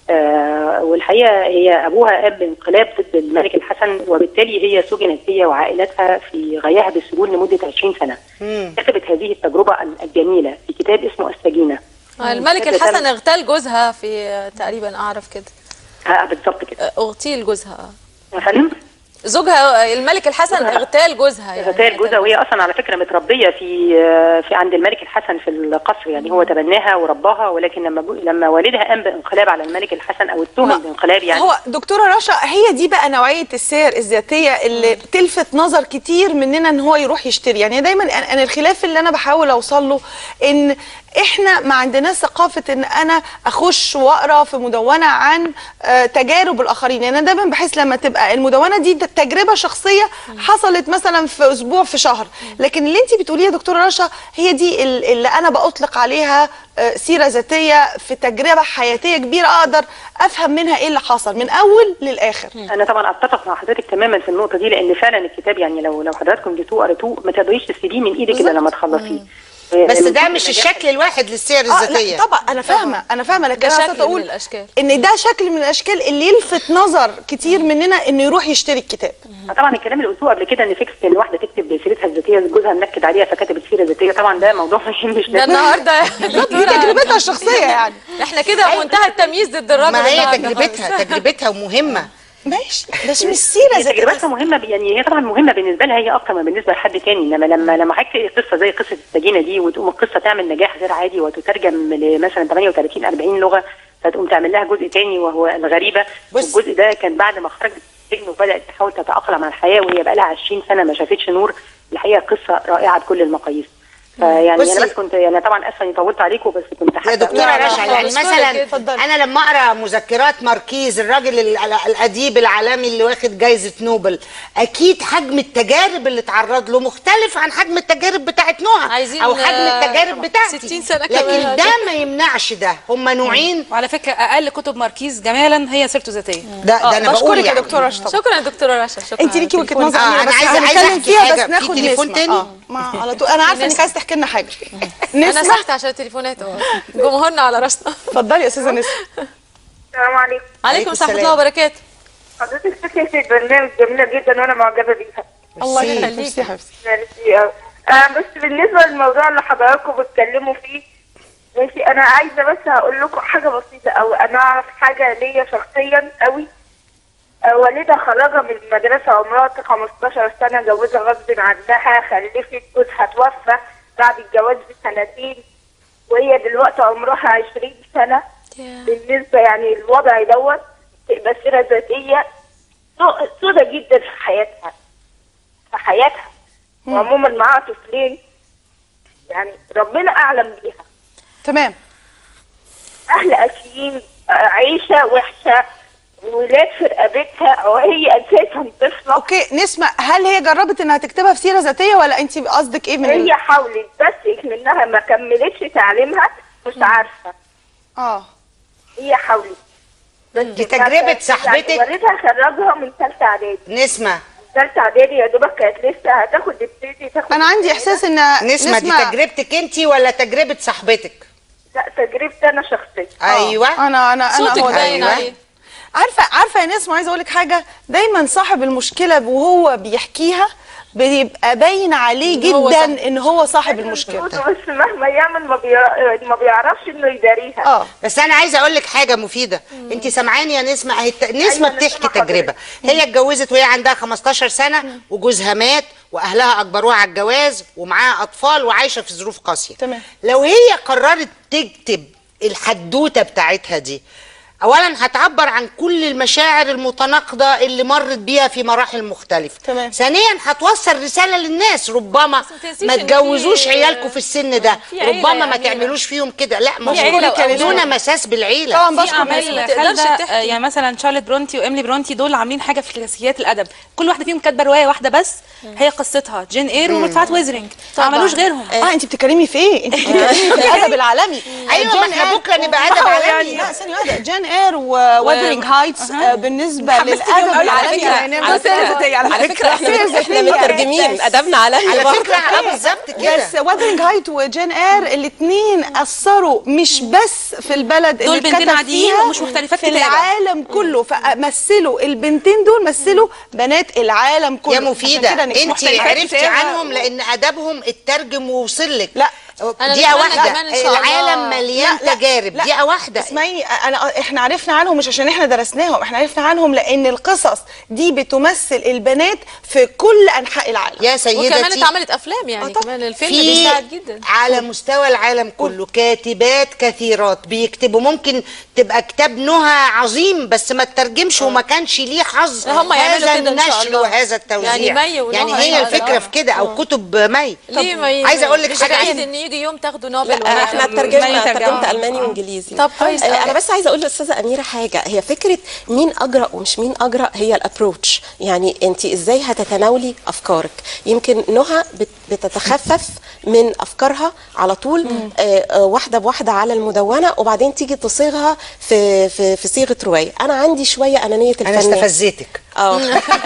آه والحقيقه هي ابوها اب انقلاب ضد الملك الحسن وبالتالي هي سجنت هي وعائلتها في غياهب السجون لمده 20 سنه كتبت هذه التجربه الجميله في كتاب اسمه السجينه الملك كتبت الحسن أنا- اغتال جوزها في تقريبا اعرف كده آه بالظبط كده اغتيل جوزها يا فندم زوجها الملك الحسن اغتال جوزها يعني غتال جوزها وهي اصلا على فكره متربيه في في عند الملك الحسن في القصر يعني هو تبناها ورباها ولكن لما جو- لما والدها قام بانقلاب على الملك الحسن او اتهم بانقلاب يعني هو دكتوره رشا هي دي بقى نوعيه السير الذاتيه اللي بتلفت نظر كتير مننا ان هو يروح يشتري يعني دايما انا أنا الخلاف اللي انا بحاول اوصل له ان احنا ما عندناش ثقافه ان انا اخش واقرا في مدونه عن آه، تجارب الاخرين يعني انا دايما بحس لما تبقى المدونه دي تجربه شخصيه حصلت مثلا في اسبوع في شهر لكن اللي انت بتقوليه يا دكتوره رشا هي دي ال- اللي انا باطلق عليها آه، سيره ذاتيه في تجربه حياتيه كبيره اقدر افهم منها ايه اللي حصل من اول للاخر انا طبعا اتفق مع حضرتك تماما في النقطه دي لان فعلا الكتاب يعني لو لو حضراتكم جيتوه قريتوه ما تقدريش تسيبيه من ايدك الا لما تخلصيه بس من ده كتر مش النجاح الشكل الواحد للسير اه الذاتيه لا طبعا انا فاهمه انا فاهمه لكن ده انا شكل قصدت اقول من الأشكال. ان ده شكل من الاشكال اللي يلفت نظر كتير مننا انه يروح يشتري الكتاب طبعا الكلام اللي قلتوه قبل كده ان فكره ان واحده تكتب سيرتها الذاتيه جوزها منكد عليها فكتبت سيره ذاتيه طبعا ده موضوع مش ده النهارده دي تجربتها الشخصيه يعني احنا كده منتهى التمييز ضد الراجل ما هي النهاردة تجربتها خالص. تجربتها ومهمه ماشي بس مش سيره هي ذاتيه تجربتها مهمه ب- يعني هي طبعا مهمه بالنسبه لها هي اكتر من بالنسبه لحد تاني انما لما لما حكي قصه زي قصه السجينه دي وتقوم القصه تعمل نجاح غير عادي وتترجم لمثلا 38 40 لغه فتقوم تعمل لها جزء تاني وهو الغريبه بص. والجزء ده كان بعد ما خرجت من السجن وبدات تحاول تتاقلم على الحياه وهي بقى لها 20 سنه ما شافتش نور الحقيقه قصه رائعه بكل المقاييس فيعني بصي- انا بس كنت يعني طبعا اسفه اني طولت عليكم بس كنت يا حابه دكتوره أقول- رشا يعني مثلا انا لما اقرا مذكرات ماركيز الراجل ال- ال- الاديب العالمي اللي واخد جائزه نوبل اكيد حجم التجارب اللي اتعرض له مختلف عن حجم التجارب بتاعت نهى عايزين، او حجم آه، التجارب بتاعتي 60 سنة لكن كمان. ده ما يمنعش ده هم نوعين وعلى فكره اقل كتب ماركيز جمالا هي سيرته ذاتيه ده ده انا بقول يعني دكتوره رشا شكرا يا دكتوره رشا شكرا انت ليكي وجهه نظر آه، أميرة، أنا بس عايزة- عايزة هنتكلم أحكي فيها حاجة. بس في ناخد تليفون نسمة. تاني؟ اه ما على طول انا عارفه انك عايزه تحكي لنا حاجه انا نسمع سحت عشان التليفونات اهو جمهورنا على راسنا اتفضلي يا استاذه نسمه السلام عليكم عليكم السلام ورحمه الله وبركاته حضرتك فكرة البرنامج جميلة جدا وانا معجبة بيها الله ميرسي. يخليك ميرسي يا حبيبتي ميرسي أوي. آه بس بالنسبة للموضوع اللي حضراتكم بتتكلموا فيه ماشي انا عايزة بس هقول لكم حاجة بسيطة او انا اعرف حاجة ليا شخصيا قوي آه والدها خرجها من المدرسة عمرها 15 سنة جوزها غصب عنها خلفت جوزها توفى بعد الجواز بسنتين وهي دلوقتي عمرها 20 سنة بالنسبة يعني الوضع دوت تبقى سيرة ذاتية سو- سودة جدا في حياتها في حياتها وعموما معاها طفلين يعني ربنا أعلم بيها تمام أهل أسيين آه، عيشة وحشة ولاد في رقبتها وهي أساسا طفلة اوكي نسمع هل هي جربت انها تكتبها في سيره ذاتيه ولا انت قصدك ايه من ال- هي حاولت بس منها ما كملتش تعليمها مش عارفة اه هي حاولت بس دي تجربة صاحبتك؟ يعني والدها خرجها من ثالثة إعدادي نسمة ثالثة إعدادي يا دوبك كانت لسه هتاخد ابتدي تاخد انا عندي احساس ان نسمة دي تجربتك انت ولا تجربة صاحبتك لا تجربتي أنا شخصيا ايوه انا انا انا صوتك هو ده. باين عليه عارفه عارفه يا نسمه عايزه اقول لك حاجه دايما صاحب المشكله وهو بيحكيها بيبقى باين عليه إن هو جدا صح. ان هو صاحب المشكله بس مهما يعمل ما, بيع... ما بيعرفش إنه يداريها اه بس انا عايزه اقول لك حاجه مفيده انت سامعاني يا نسمه اهي الت- نسمه أنا بتحكي سامعة حضرتك. تجربه هي اتجوزت وهي عندها 15 سنه وجوزها مات واهلها اجبروها على الجواز ومعاها اطفال وعايشه في ظروف قاسيه تمام. لو هي قررت تكتب الحدوته بتاعتها دي اولا هتعبر عن كل المشاعر المتناقضه اللي مرت بيها في مراحل مختلفه تمام. ثانيا هتوصل رساله للناس ربما ما تنسيش ما إن في- تجوزوش عيالكم في السن ده في عيلة ربما ما يعني. تعملوش فيهم كده لا في عيلة مشكورة وأولاد. دون مساس بالعيله طبعا في بشكر ما اعمال تقدرش خالده تحكي. آه، يعني مثلا شارلوت برونتي وايميلي برونتي دول عاملين حاجه في كلاسيكيات الادب كل واحده فيهم كاتبه روايه واحده بس هي قصتها جين اير ومدفعات ويزرينج ما عملوش غيرهم اه انت بتتكلمي في ايه؟ انت بتتكلمي في الادب العالمي أيوة، ما جين احنا إير بكرة نبقى أدب و- عالمي. لا ثانيه واحده جين اير ووذرينج هايتس آه، بالنسبه حمستني للادب أوي على العالمي فكرة. يعني على بص- فكرة على فكره احنا سير احنا ذاتية. مترجمين ادبنا عالمي على برضه. فكره اه بالظبط كده بس وذرينج هايت وجين اير الاثنين اثروا مش بس في البلد دول اللي بنتين اتكتب عاديين فيها ومش مختلفات في كتابة. العالم كله فمثلوا البنتين دول مثلوا بنات العالم كله يا عشان مفيده كده مش انت مختلفات عرفتي كتابة. عنهم لان ادبهم اترجم ووصل لك لا. أنا دقيقه بتمنى واحده كمان إن شاء الله. العالم مليان لا، لا، تجارب لا. دقيقه واحده اسمعيني انا احنا عرفنا عنهم مش عشان احنا درسناهم احنا عرفنا عنهم لان القصص دي بتمثل البنات في كل انحاء العالم يا وكمان سيدتي اتعملت افلام يعني طبعا. كمان الفيلم في بيساعد جدا على مستوى العالم كله كاتبات كثيرات بيكتبوا ممكن تبقى كتاب نهى عظيم بس ما تترجمش وما كانش ليه حظ هم يعملوا هذا كده إن شاء النشر الله. وهذا التوزيع يعني مي ونهى يعني إن هي شاء الفكره الله. في كده او كتب مي ليه ما ي... عايزه اقول لك مش حاجه بعيد ان يجي يوم تاخدوا نوبل لا ولا احنا تاخدوا- ترجمنا ما يترجموا. ترجمت الماني وانجليزي طب كويس آه، أوي. انا بس عايزه اقول للاستاذه اميره حاجه هي فكره مين اجرأ ومش مين اجرأ هي الابروتش يعني انت ازاي هتتناولي افكارك يمكن نهى بت- بتتخفف من افكارها على طول آه، آه، واحده بواحده على المدونه وبعدين تيجي تصيغها في في في صيغه روايه انا عندي شويه انانيه الفنان انا استفزتك اه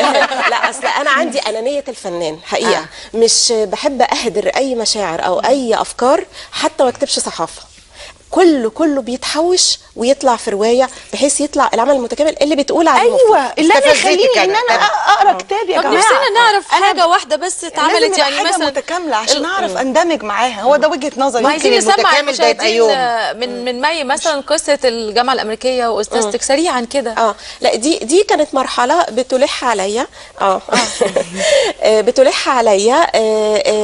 لا اصل انا عندي انانيه الفنان حقيقه آه. آه. مش بحب اهدر اي مشاعر او اي افكار حتى ما اكتبش صحافه كله كله بيتحوش ويطلع في روايه بحيث يطلع العمل المتكامل اللي بتقول عليه ايوه المفروض. اللي انا استفزتك يخليني ان أنا. انا اقرا كتاب يا طب جماعه نفسنا نعرف أنا حاجه واحده بس اتعملت لازم يعني حاجه مثلا متكامله عشان ال- اعرف اندمج معاها هو ده وجهه نظري عايزين ممكن نسمع المتكامل ده يبقى المشاهدين يوم. آه، من من مي مثلا قصه الجامعه الامريكيه واستاذتك سريعا كده اه لا دي دي كانت مرحله بتلح عليا اه آه، بتلح عليا آه، آه،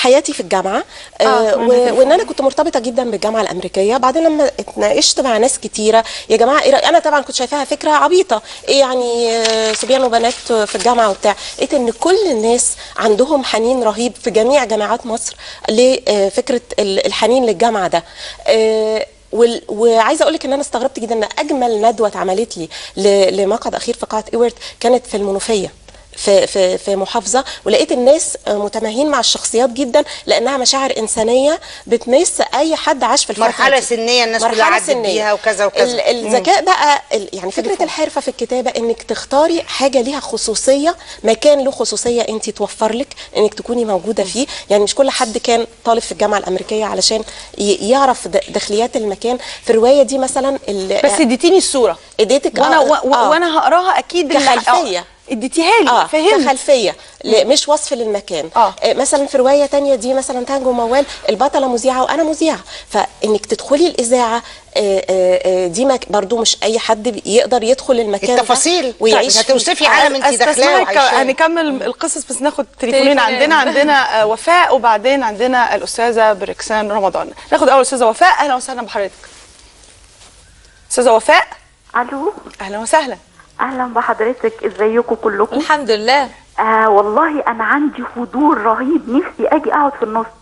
حياتي في الجامعه آه و- وان انا كنت مرتبطه جدا بالجامعه الامريكيه بعدين لما اتناقشت مع ناس كتيره يا جماعه إيه رأي- انا طبعا كنت شايفاها فكره عبيطه ايه يعني آه، صبيان وبنات في الجامعه وبتاع لقيت ان كل الناس عندهم حنين رهيب في جميع جامعات مصر لفكره ال- الحنين للجامعه ده آه، وال- وعايزه اقول لك ان انا استغربت جدا ان اجمل ندوه اتعملت لي ل- لمقعد اخير في قاعه ايورت كانت في المنوفيه في في في محافظه ولقيت الناس آه، متماهين مع الشخصيات جدا لانها مشاعر انسانيه بتمس اي حد عاش في الفتره مرحلة دي. سنية الناس مرحلة كلها عدت سنية. بيها وكذا وكذا. ال- الذكاء بقى ال- يعني فكره الحرفه في الكتابه انك تختاري حاجه ليها خصوصيه مكان له خصوصيه انت توفر لك انك تكوني موجوده فيه يعني مش كل حد كان طالب في الجامعه الامريكيه علشان ي- يعرف د- داخليات المكان في الروايه دي مثلا ال- بس اديتيني الصوره اديتك وانا آه، و... و... آه. وانا هقراها اكيد اللي- كخلفية. آه، اديتيها لي اه فهمت كخلفيه ل- مش وصف للمكان آه. آه، مثلا في روايه تانية دي مثلا تانجو موال البطله مذيعه وانا مذيعه فانك تدخلي الاذاعه آه، آه، آه، دي مك- برضو مش اي حد بي- يقدر يدخل المكان ده التفاصيل. ويعيش طيب، فيه. هتوصفي عالم انت داخلاه استسمعك وعايشاه هنكمل القصص بس ناخد تليفونين تليفونين. عندنا عندنا آه، وفاء وبعدين عندنا الاستاذه بركسان رمضان ناخد اول استاذه وفاء اهلا وسهلا بحضرتك استاذه وفاء الو اهلا وسهلا اهلا بحضرتك ازيكم كلكم الحمد لله آه والله انا عندي فضول رهيب نفسي اجي اقعد في النص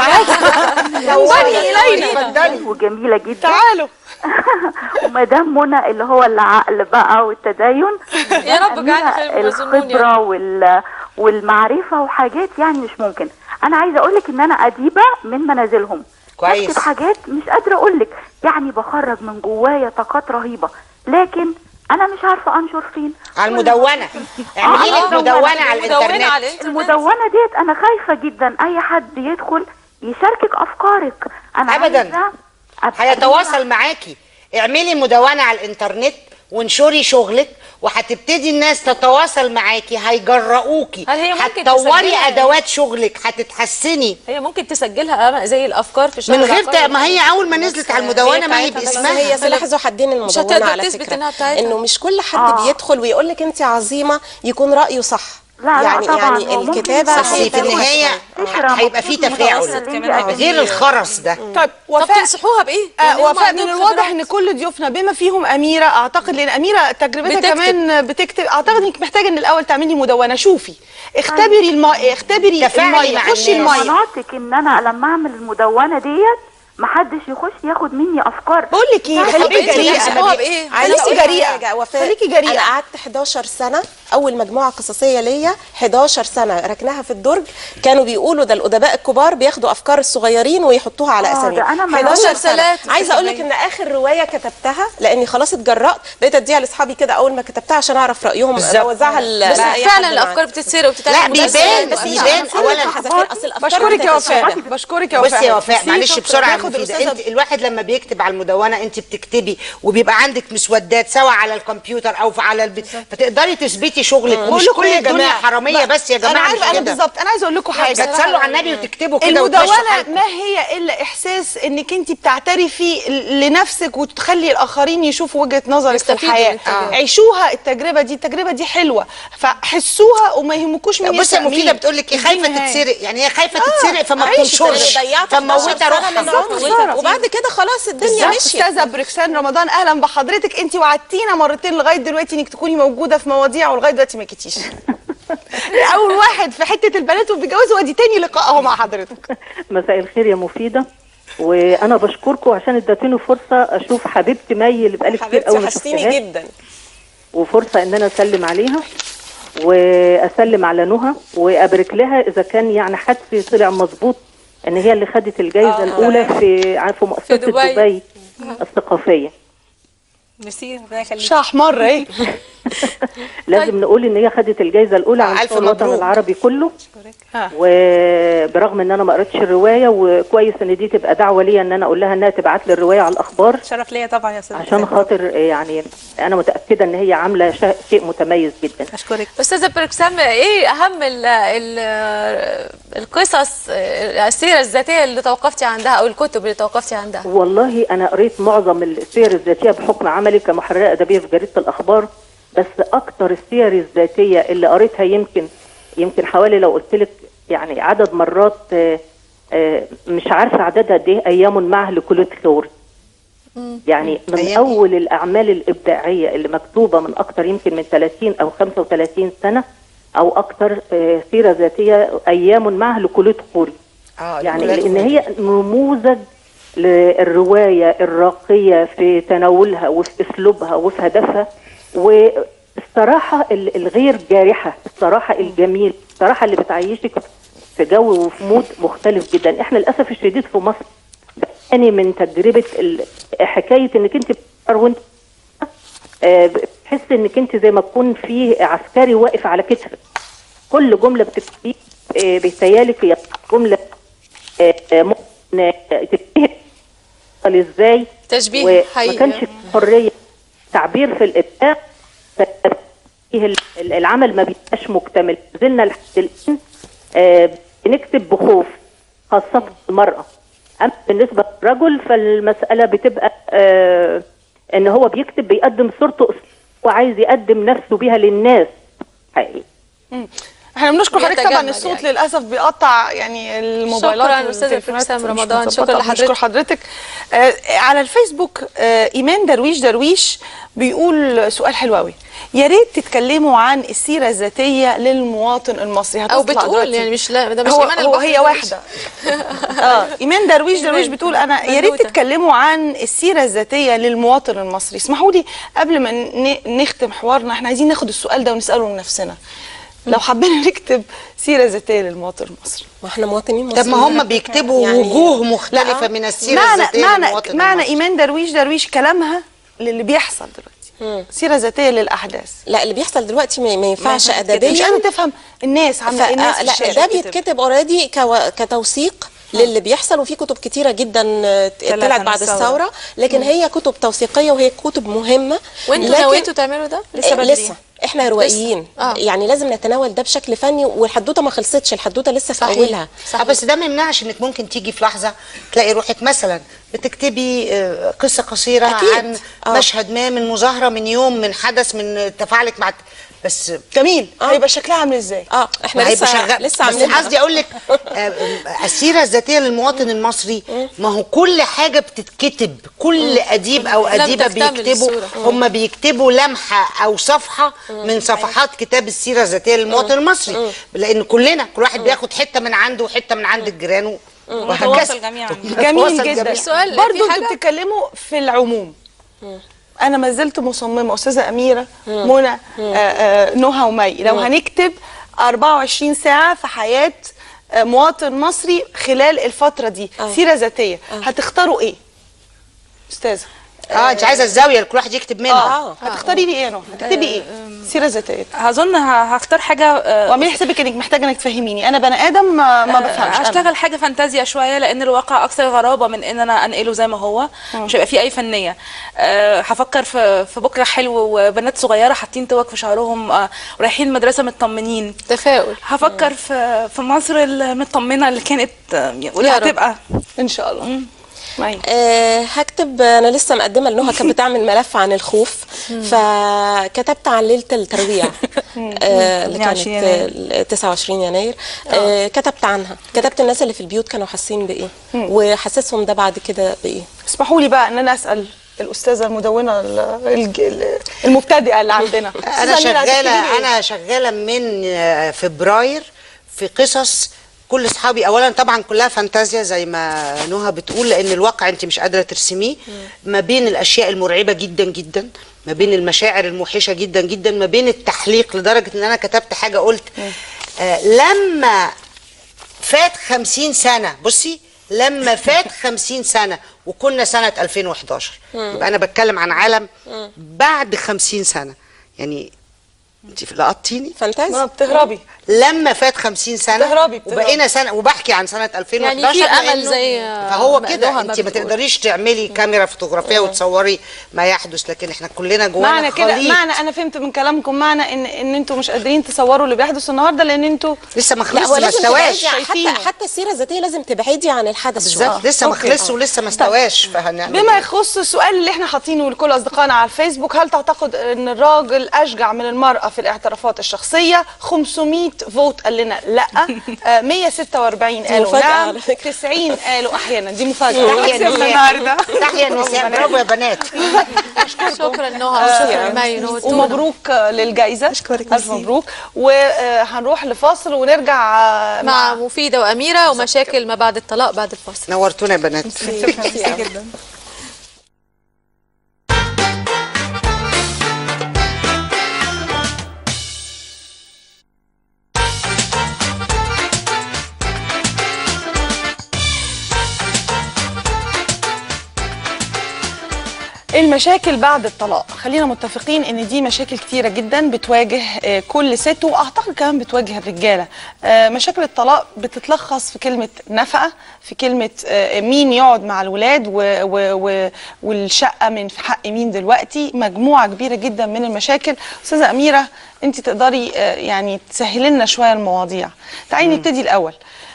نوري الينا وجميله جدا تعالوا ومدام منى اللي هو العقل بقى والتدين يا رب اجعلنا خير أميرة مما يظنون يا الخبره رب. وال والمعرفه وحاجات يعني مش ممكن انا عايزه اقول لك ان انا اديبه من منازلهم كويس. بكتب حاجات مش قادره اقول لك يعني بخرج من جوايا طاقات رهيبه لكن انا مش عارفه انشر فين على المدونة اعملي لك آه، مدونة على مدونة الانترنت على الانترنت المدونة ديت أنا خايفة جدا أي حد يدخل يشاركك أفكارك أنا أبداً. عايزة أبقى هيتواصل معاكي اعملي مدونة على الانترنت وانشري شغلك وهتبتدي الناس تتواصل معاكي هيجرؤوكي هل هي ممكن هتطوري تسجلها؟ ادوات شغلك هتتحسني هي ممكن تسجلها زي الافكار في شهر من غير العقاري. ت- ما هي اول ما نزلت على المدونه ما هي بتاعتها بس بس باسمها هي سلاح ذو حدين المدونه هتقدر على تثبت فكره إنها بتاعتها. انه مش كل حد آه. بيدخل ويقول لك انت عظيمه يكون رايه صح لا، لا، يعني طبعاً، يعني هو ممكن الكتابه بس في النهايه فكرة هيبقى في مبسوطة تفاعل متواصل كمان أو غير الخرس ده طيب طب وفاء تنصحوها بايه؟ آه يعني هم وفاء من عندهم الواضح خبرات. ان كل ضيوفنا بما فيهم اميره اعتقد لان اميره تجربتها بتكتب. كمان بتكتب اعتقد انك محتاجه ان الاول تعملي مدونه شوفي اختبري الماء اختبري تفاعلي الميه مع خشي الناس. الميه مناطق إن أنا لما أعمل المدونة ديت محدش يخش ياخد مني أفكار بقول لك ايه طب خليكي انت جريئه تنصحوها بايه؟ عايزه خليكي اقول جريئة. حاجه وفاء خليكي جريئة. انا قعدت 11 سنه اول مجموعه قصصيه ليا 11 سنه ركناها في الدرج كانوا بيقولوا ده الادباء الكبار بياخدوا افكار الصغيرين ويحطوها على آه، اسامي ده أنا ما 11 لهوش سنه رسالات عايزه اقول لك ان اخر روايه كتبتها لاني خلاص اتجرأت بقيت اديها لاصحابي كده اول ما كتبتها عشان اعرف رايهم بالظبط. بوزعها ل- بس لأي فعلا حد الافكار معايا. بتتسرق وبتتعمل لا بيبان مسلسلات، بس بيبان مش- اولا اصل الافكار بشكرك يا بتتسرق. وفاء بشكرك يا وفاء بصي يا وفاء ميرسي، معلش شكراً. بسرعه ناخد مفيده الأستاذة انت الواحد لما بيكتب على المدونه انت بتكتبي وبيبقى عندك مسودات سواء على الكمبيوتر او في- على البيت فتقدري تثبتي شغلك بقول ومش لكم كل إيه الدنيا الدنيا- حراميه بس يا انا جماعه عارفه مش انا كده. بالظبط انا عايزه اقول لكم حاجه بتصلوا على النبي وتكتبوا كده وتمشوا المدونة حالكم. ما هي إلا إحساس إنك أنت بتعترفي لنفسك وتخلي الآخرين يشوفوا وجهة نظرك في يستفيدوا الحياة من التجربة. عيشوها التجربة دي التجربة دي حلوة فحسوها وما يهمكوش مين بصي يا يسرق مفيده مين. بتقول لك ايه دي خايفه النهاية. تتسرق يعني هي خايفه تتسرق فما عيشي بتنشرش يعني ضيعت 11 فموتة سنة روحها من عمري وبعد كده خلاص الدنيا بالظبط. مشيت استاذه بركسان رمضان اهلا بحضرتك انت وعدتينا مرتين لغايه دلوقتي انك تكوني موجوده في مواضيع ولغايه دلوقتي ما جيتيش اول واحد في حته البنات وبيتجوزوا وادي تاني لقاء اهو مع حضرتك مساء الخير يا مفيدة وانا بشكركم عشان اديتوني فرصه اشوف حبيبتي مي اللي بقالي كتير قوي حبيبتي ما وحشتيني شفتهاش جدا وفرصه ان انا اسلم عليها واسلم على نهى وابارك لها اذا كان يعني حدسي طلع مظبوط ان هي اللي خدت الجائزه آه. الاولى في في مؤسسه في دبي. دبي الثقافيه ميرسي ربنا يخليك شاح مره ايه لازم نقول ان هي خدت الجائزه الاولى آه، عن ألف مستوى الوطن مبروك. العربي كله ها. وبرغم ان انا ما قريتش الروايه وكويس ان دي تبقى دعوه ليا ان انا اقول لها انها تبعت لي الروايه على الاخبار شرف ليا طبعا يا استاذ عشان خاطر يعني انا متاكده ان هي عامله شا- شيء متميز جدا اشكرك استاذه بركسام ايه اهم ال ال القصص السيره الذاتيه اللي توقفتي عندها او الكتب اللي توقفتي عندها والله انا قريت معظم السير الذاتيه بحكم عملي كمحرره ادبيه في جريده الاخبار بس اكتر السير الذاتيه اللي قريتها يمكن يمكن حوالي لو قلت لك يعني عدد مرات آه، آه، مش عارفه عددها قد ايه ايام معه لكليه ثور يعني من أيام إيه؟ اول الاعمال الابداعيه اللي مكتوبه من اكتر يمكن من 30 او 35 سنه او اكتر آه، سيره ذاتيه ايام معه لكليه خوري اه يعني الولاد لان والولاد. هي نموذج للروايه الراقيه في تناولها وفي اسلوبها وفي هدفها والصراحه ال- الغير جارحه الصراحه الجميل الصراحه اللي بتعيشك في جو وفي مود مختلف جدا احنا للاسف الشديد في مصر بتعاني من تجربه ال- حكايه انك انت بتقرا وانت آه، بتحس انك انت زي ما تكون في عسكري واقف على كتفك كل جمله بتكتبيه آه، بيتهيالك هي جمله آه، آه، ممكن آه، تنتهي ازاي تشبيه وما حقيقي. كانش في حريه تعبير في الابداع ف- فيه ال- ال- العمل ما بيبقاش مكتمل زلنا لحد الان آه، بنكتب بخوف خاصه المراه اما بالنسبه للرجل فالمساله بتبقى آه، ان هو بيكتب بيقدم صورته وعايز يقدم نفسه بيها للناس حقيقي احنا بنشكر حضرتك طبعا بيتجمل الصوت يعني. للاسف بيقطع يعني الموبايلات شكراً أستاذة والتليفونات فرسام مش رمضان. مظبطة. شكراً لحضرتك. بنشكر حضرتك آه على الفيسبوك آه ايمان درويش درويش بيقول سؤال حلو قوي يا ريت تتكلموا عن السيره الذاتيه للمواطن المصري او هتطلع بتقول دلوقتي. يعني مش لا ده مش هو, ايمان هو البحر هي درويش. واحده اه ايمان درويش درويش إيمان. بتقول انا يا ريت بنوتة. تتكلموا عن السيره الذاتيه للمواطن المصري اسمحوا لي قبل ما ن- نختم حوارنا احنا عايزين ناخد السؤال ده ونساله لنفسنا لو حبينا نكتب سيره ذاتيه للمواطن المصري ما احنا مواطنين طب ما هم بيكتبوا يعني- وجوه مختلفة من السيرة معنى الذاتية معنى للمواطن معنى المصري. ايمان درويش درويش كلامها للي بيحصل دلوقتي سيره ذاتيه للاحداث لا اللي بيحصل دلوقتي ما ما ينفعش مش ادبيا قادره تفهم الناس عامله ايه الناس في لا الشارع ده بتكتب. بيتكتب اوريدي كتوثيق للي بيحصل وفي كتب كتيره جدا آه، طلعت عن بعد الثورة. الثوره لكن هي كتب توثيقيه وهي كتب مهمه وانتوا لكن- نويتوا تعملوا ده لسه بدري. لسه احنا روائيين آه. يعني لازم نتناول ده بشكل فني والحدوته ما خلصتش الحدوته لسه في صحيح. اولها اه بس ده ما يمنعش انك ممكن تيجي في لحظه تلاقي روحك مثلا بتكتبي آه، قصه قصيره أكيد. عن آه. مشهد ما من مظاهره من يوم من حدث من تفاعلك مع بس جميل آه. هيبقى شكلها عامل ازاي اه احنا ما هيبقى لسه شغال لسه بس عاملين قصدي اقول لك آه، السيره الذاتيه للمواطن المصري ما هو كل حاجه بتتكتب كل اديب او لم اديبه تكتمل بيكتبوا الصورة. هم بيكتبوا لمحه او صفحه من صفحات كتاب السيره الذاتيه للمواطن المصري لان كلنا كل واحد بياخد حته من عنده وحته من عند الجيران وهكذا نتواصل جميعا جميل نتواصل جدا جميعاً. السؤال برضو في حاجة؟ انتوا بتتكلموا في العموم انا ما زلت مصممه استاذه اميره منى آه، آه، نهى ومي لو هنكتب 24 ساعه في حياه آه، مواطن مصري خلال الفتره دي سيره ذاتيه هتختاروا ايه استاذه اه انت عايزه الزاويه اللي كل واحد يكتب منها اه هتختاري لي ايه يا نهى هتكتبي ايه سيره ذاتيه هظن ه- هختار حاجه آه، واعملي حسابك انك محتاجه انك تفهميني انا بني ادم ما, ما بفهمش أنا. هشتغل حاجه فانتازيا شويه لان الواقع اكثر غرابه من ان انا انقله زي ما هو مش هيبقى فيه اي فنيه أه هفكر في في بكره حلو وبنات صغيره حاطين توك في شعرهم أه ورايحين المدرسه مطمنين تفاؤل هفكر في في مصر المطمنه اللي كانت آه، واللي يا رب. هتبقى ان شاء الله معي. آه هكتب انا لسه مقدمه لنهى كانت بتعمل ملف عن الخوف فكتبت عن ليله الترويع آه اللي 22 كانت يناير. آه، 29 يناير آه كتبت عنها كتبت الناس اللي في البيوت كانوا حاسين بايه وحسسهم ده بعد كده بايه اسمحوا لي بقى ان انا اسال الاستاذه المدونه ال- الج- ال- المبتدئه اللي عندنا انا أستاذة أميرة، هتكتبي لي شغاله إيه؟ انا شغاله من آه، فبراير في قصص كل اصحابي اولا طبعا كلها فانتازيا زي ما نهى بتقول لان الواقع انت مش قادره ترسميه ما بين الاشياء المرعبه جدا جدا ما بين المشاعر الموحشه جدا جدا ما بين التحليق لدرجه ان انا كتبت حاجه قلت آه لما فات خمسين سنة بصي لما فات خمسين سنة وكنا سنة 2011 يبقى أنا بتكلم عن عالم بعد خمسين سنة يعني انت لقطتيني ما فانتازيا بتهربي لما فات 50 سنه بتهربي- بتهربي. وبقينا سنه وبحكي عن سنه 2011 يعني في أمل لأنه- زي فهو ما كده نهى ما انت ما بتقول. تقدريش تعملي كاميرا فوتوغرافيه وتصوري ما يحدث لكن احنا كلنا جوانا معنى كده خليط. معنى انا فهمت من كلامكم معنى ان ان انتوا مش قادرين تصوروا اللي بيحدث النهارده لان انتوا لسه ما لا خلصش هو ما لازم استواش تبعدي عن- شايفينه. حتى حتى السيره الذاتيه لازم تبعدي عن الحدث شويه بالظبط لسه ما أوكي. خلصش ولسه ما استواش فهنعمل بما إيه؟ يخص السؤال اللي احنا حاطينه لكل اصدقائنا على الفيسبوك هل تعتقد ان الراجل اشجع من المراه في الاعترافات الشخصيه 500 فوت قال لنا لا آه، 146 قالوا مفاجأة نعم على فكرة. 90 قالوا احيانا دي مفاجاه تحيا كسبنا النساء. النهارده تحيا النساء برافو يا بنات شكرا نهى وشكرا مي نورتونا. ومبروك آه، للجائزه أشكرك الف ميرسي. مبروك وهنروح لفاصل ونرجع آه، مع مفيدة وأميرة ومشاكل ما بعد الطلاق بعد الفاصل نورتونا يا بنات جدا المشاكل بعد الطلاق خلينا متفقين ان دي مشاكل كتيره جدا بتواجه آه، كل ست واعتقد كمان بتواجه الرجاله آه، مشاكل الطلاق بتتلخص في كلمه نفقه في كلمه آه، مين يقعد مع الولاد و و و والشقه من في حق مين دلوقتي مجموعه كبيره جدا من المشاكل استاذه اميره انت تقدري آه، يعني تسهلي لنا شويه المواضيع تعالي نبتدي الاول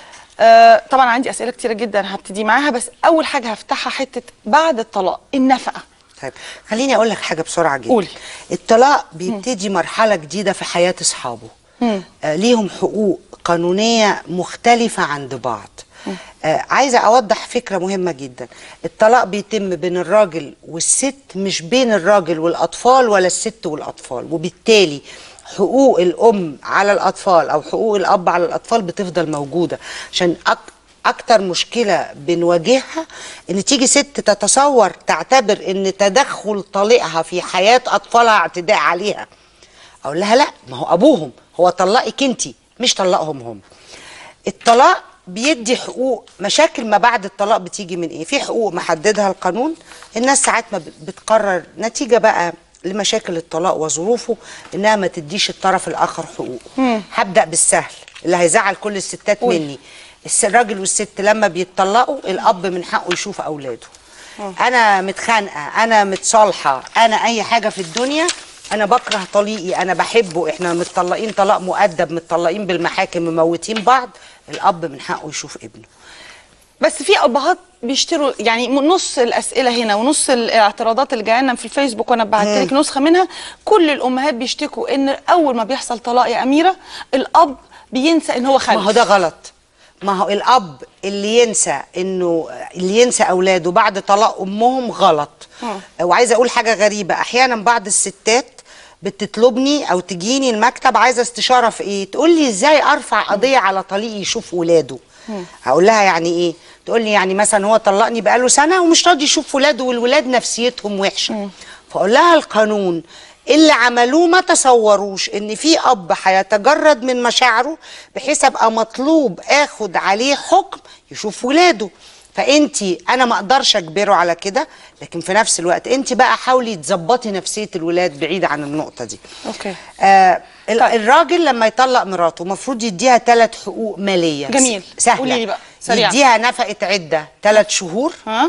آه، طبعا عندي اسئله كتيره جدا هبتدي معاها بس اول حاجه هفتحها حته بعد الطلاق النفقه طيب خليني اقول لك حاجه بسرعه جدا قولي. الطلاق بيبتدي مرحله جديده في حياه اصحابه آه ليهم حقوق قانونيه مختلفه عند بعض آه عايزه اوضح فكره مهمه جدا الطلاق بيتم بين الراجل والست مش بين الراجل والاطفال ولا الست والاطفال وبالتالي حقوق الام على الاطفال او حقوق الاب على الاطفال بتفضل موجوده عشان أك اكتر مشكله بنواجهها ان تيجي ست تتصور تعتبر ان تدخل طليقها في حياه اطفالها اعتداء عليها اقول لها لا ما هو ابوهم هو طلقك انت مش طلقهم هم الطلاق بيدي حقوق مشاكل ما بعد الطلاق بتيجي من ايه في حقوق محددها القانون الناس ساعات ما بتقرر نتيجه بقى لمشاكل الطلاق وظروفه انها ما تديش الطرف الاخر حقوق هبدا بالسهل اللي هيزعل كل الستات قولي. مني الس- الراجل والست لما بيتطلقوا الاب من حقه يشوف اولاده انا متخانقه انا متصالحه انا اي حاجه في الدنيا انا بكره طليقي انا بحبه احنا متطلقين طلاق مؤدب متطلقين بالمحاكم مموتين بعض الاب من حقه يشوف ابنه بس في ابهات بيشتروا يعني م- نص الاسئله هنا ونص الاعتراضات اللي جايه لنا في الفيسبوك وانا بعت لك نسخه منها كل الامهات بيشتكوا ان اول ما بيحصل طلاق يا اميره الاب بينسى ان هو خلف ما هو ده غلط ما هو الاب اللي ينسى انه اللي ينسى اولاده بعد طلاق امهم غلط وعايزه اقول حاجه غريبه احيانا بعض الستات بتطلبني او تجيني المكتب عايزه استشاره في ايه تقول لي ازاي ارفع قضيه على طليقي يشوف ولاده هقول لها يعني ايه تقول لي يعني مثلا هو طلقني بقاله سنه ومش راضي يشوف ولاده والولاد نفسيتهم وحشه فاقول لها القانون اللي عملوه ما تصوروش ان في اب هيتجرد من مشاعره بحيث ابقى مطلوب اخد عليه حكم يشوف ولاده فانت انا ما اقدرش اجبره على كده لكن في نفس الوقت انت بقى حاولي تظبطي نفسيه الولاد بعيد عن النقطه دي اوكي آه ال- الراجل لما يطلق مراته المفروض يديها ثلاث حقوق ماليه جميل. سهله قولي لي بقى، سريعا. يديها نفقه عده ثلاث شهور ها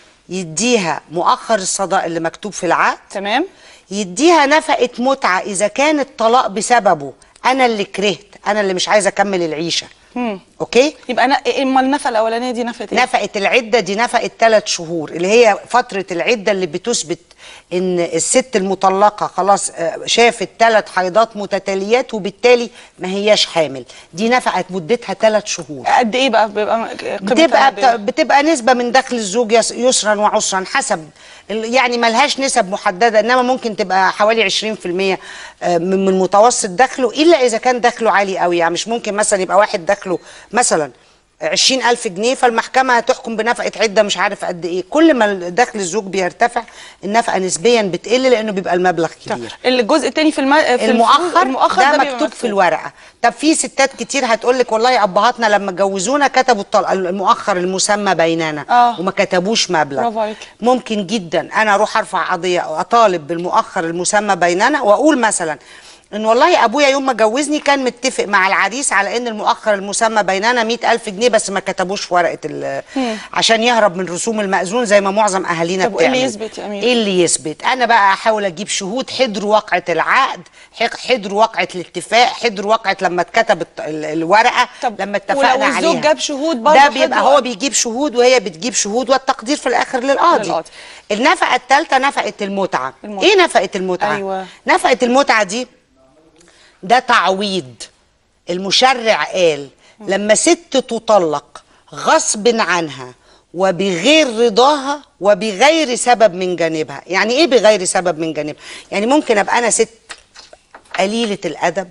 يديها مؤخر الصداق اللي مكتوب في العقد تمام يديها نفقه متعه اذا كان الطلاق بسببه انا اللي كرهت انا اللي مش عايزه اكمل العيشه مم. اوكي يبقى نا- اما النفقه الاولانيه دي نفقه ايه نفقه العده دي نفقه ثلاث شهور اللي هي فتره العده اللي بتثبت ان الست المطلقه خلاص آه، شافت ثلاث حيضات متتاليات وبالتالي ما هياش حامل دي نفقه مدتها ثلاث شهور قد ايه بقى بيبقى قيمتها بتبقى قد إيه؟ بتبقى نسبه من دخل الزوج يس- يسرا وعسرا حسب ال- يعني ملهاش نسب محدده انما ممكن تبقى حوالي 20% آه، من من متوسط دخله الا اذا كان دخله عالي قوي يعني مش ممكن مثلا يبقى واحد دخله مثلا 20000 جنيه فالمحكمة هتحكم بنفقة عدة مش عارف قد ايه كل ما دخل الزوج بيرتفع النفقة نسبيا بتقل لانه بيبقى المبلغ كبير الجزء الثاني في, الم... في الفلوس- المؤخر, المؤخر ده, بيبقى مكتوب في الورقه طب في ستات كتير هتقول لك والله ابهاتنا لما جوزونا كتبوا الطل... المؤخر المسمى بيننا آه. وما كتبوش مبلغ برافو عليك. ممكن جدا انا اروح ارفع قضيه او اطالب بالمؤخر المسمى بيننا واقول مثلا ان والله ابويا يوم ما جوزني كان متفق مع العريس على ان المؤخر المسمى بيننا مئة ألف جنيه بس ما كتبوش في ورقه ال- عشان يهرب من رسوم المأذون زي ما معظم اهالينا طب وإيه اللي بتعمل. يثبت يا أمير؟ ايه اللي يثبت انا بقى احاول اجيب شهود حضروا واقعه العقد حق- حضروا واقعه الاتفاق حضروا واقعه لما اتكتب الت- ال- الورقه طب لما اتفقنا ولو الزوج عليها جاب شهود برضه ده بيبقى حضروا- هو بيجيب شهود وهي بتجيب شهود والتقدير في الاخر للقاضي للقاضي. النفقه الثالثه نفقه المتعه. المتعة. ايه نفقه المتعه أيوة. نفقه المتعه دي ده تعويض المشرع قال لما ست تطلق غصب عنها وبغير رضاها وبغير سبب من جانبها يعني ايه بغير سبب من جانبها يعني ممكن ابقى انا ست قليلة الأدب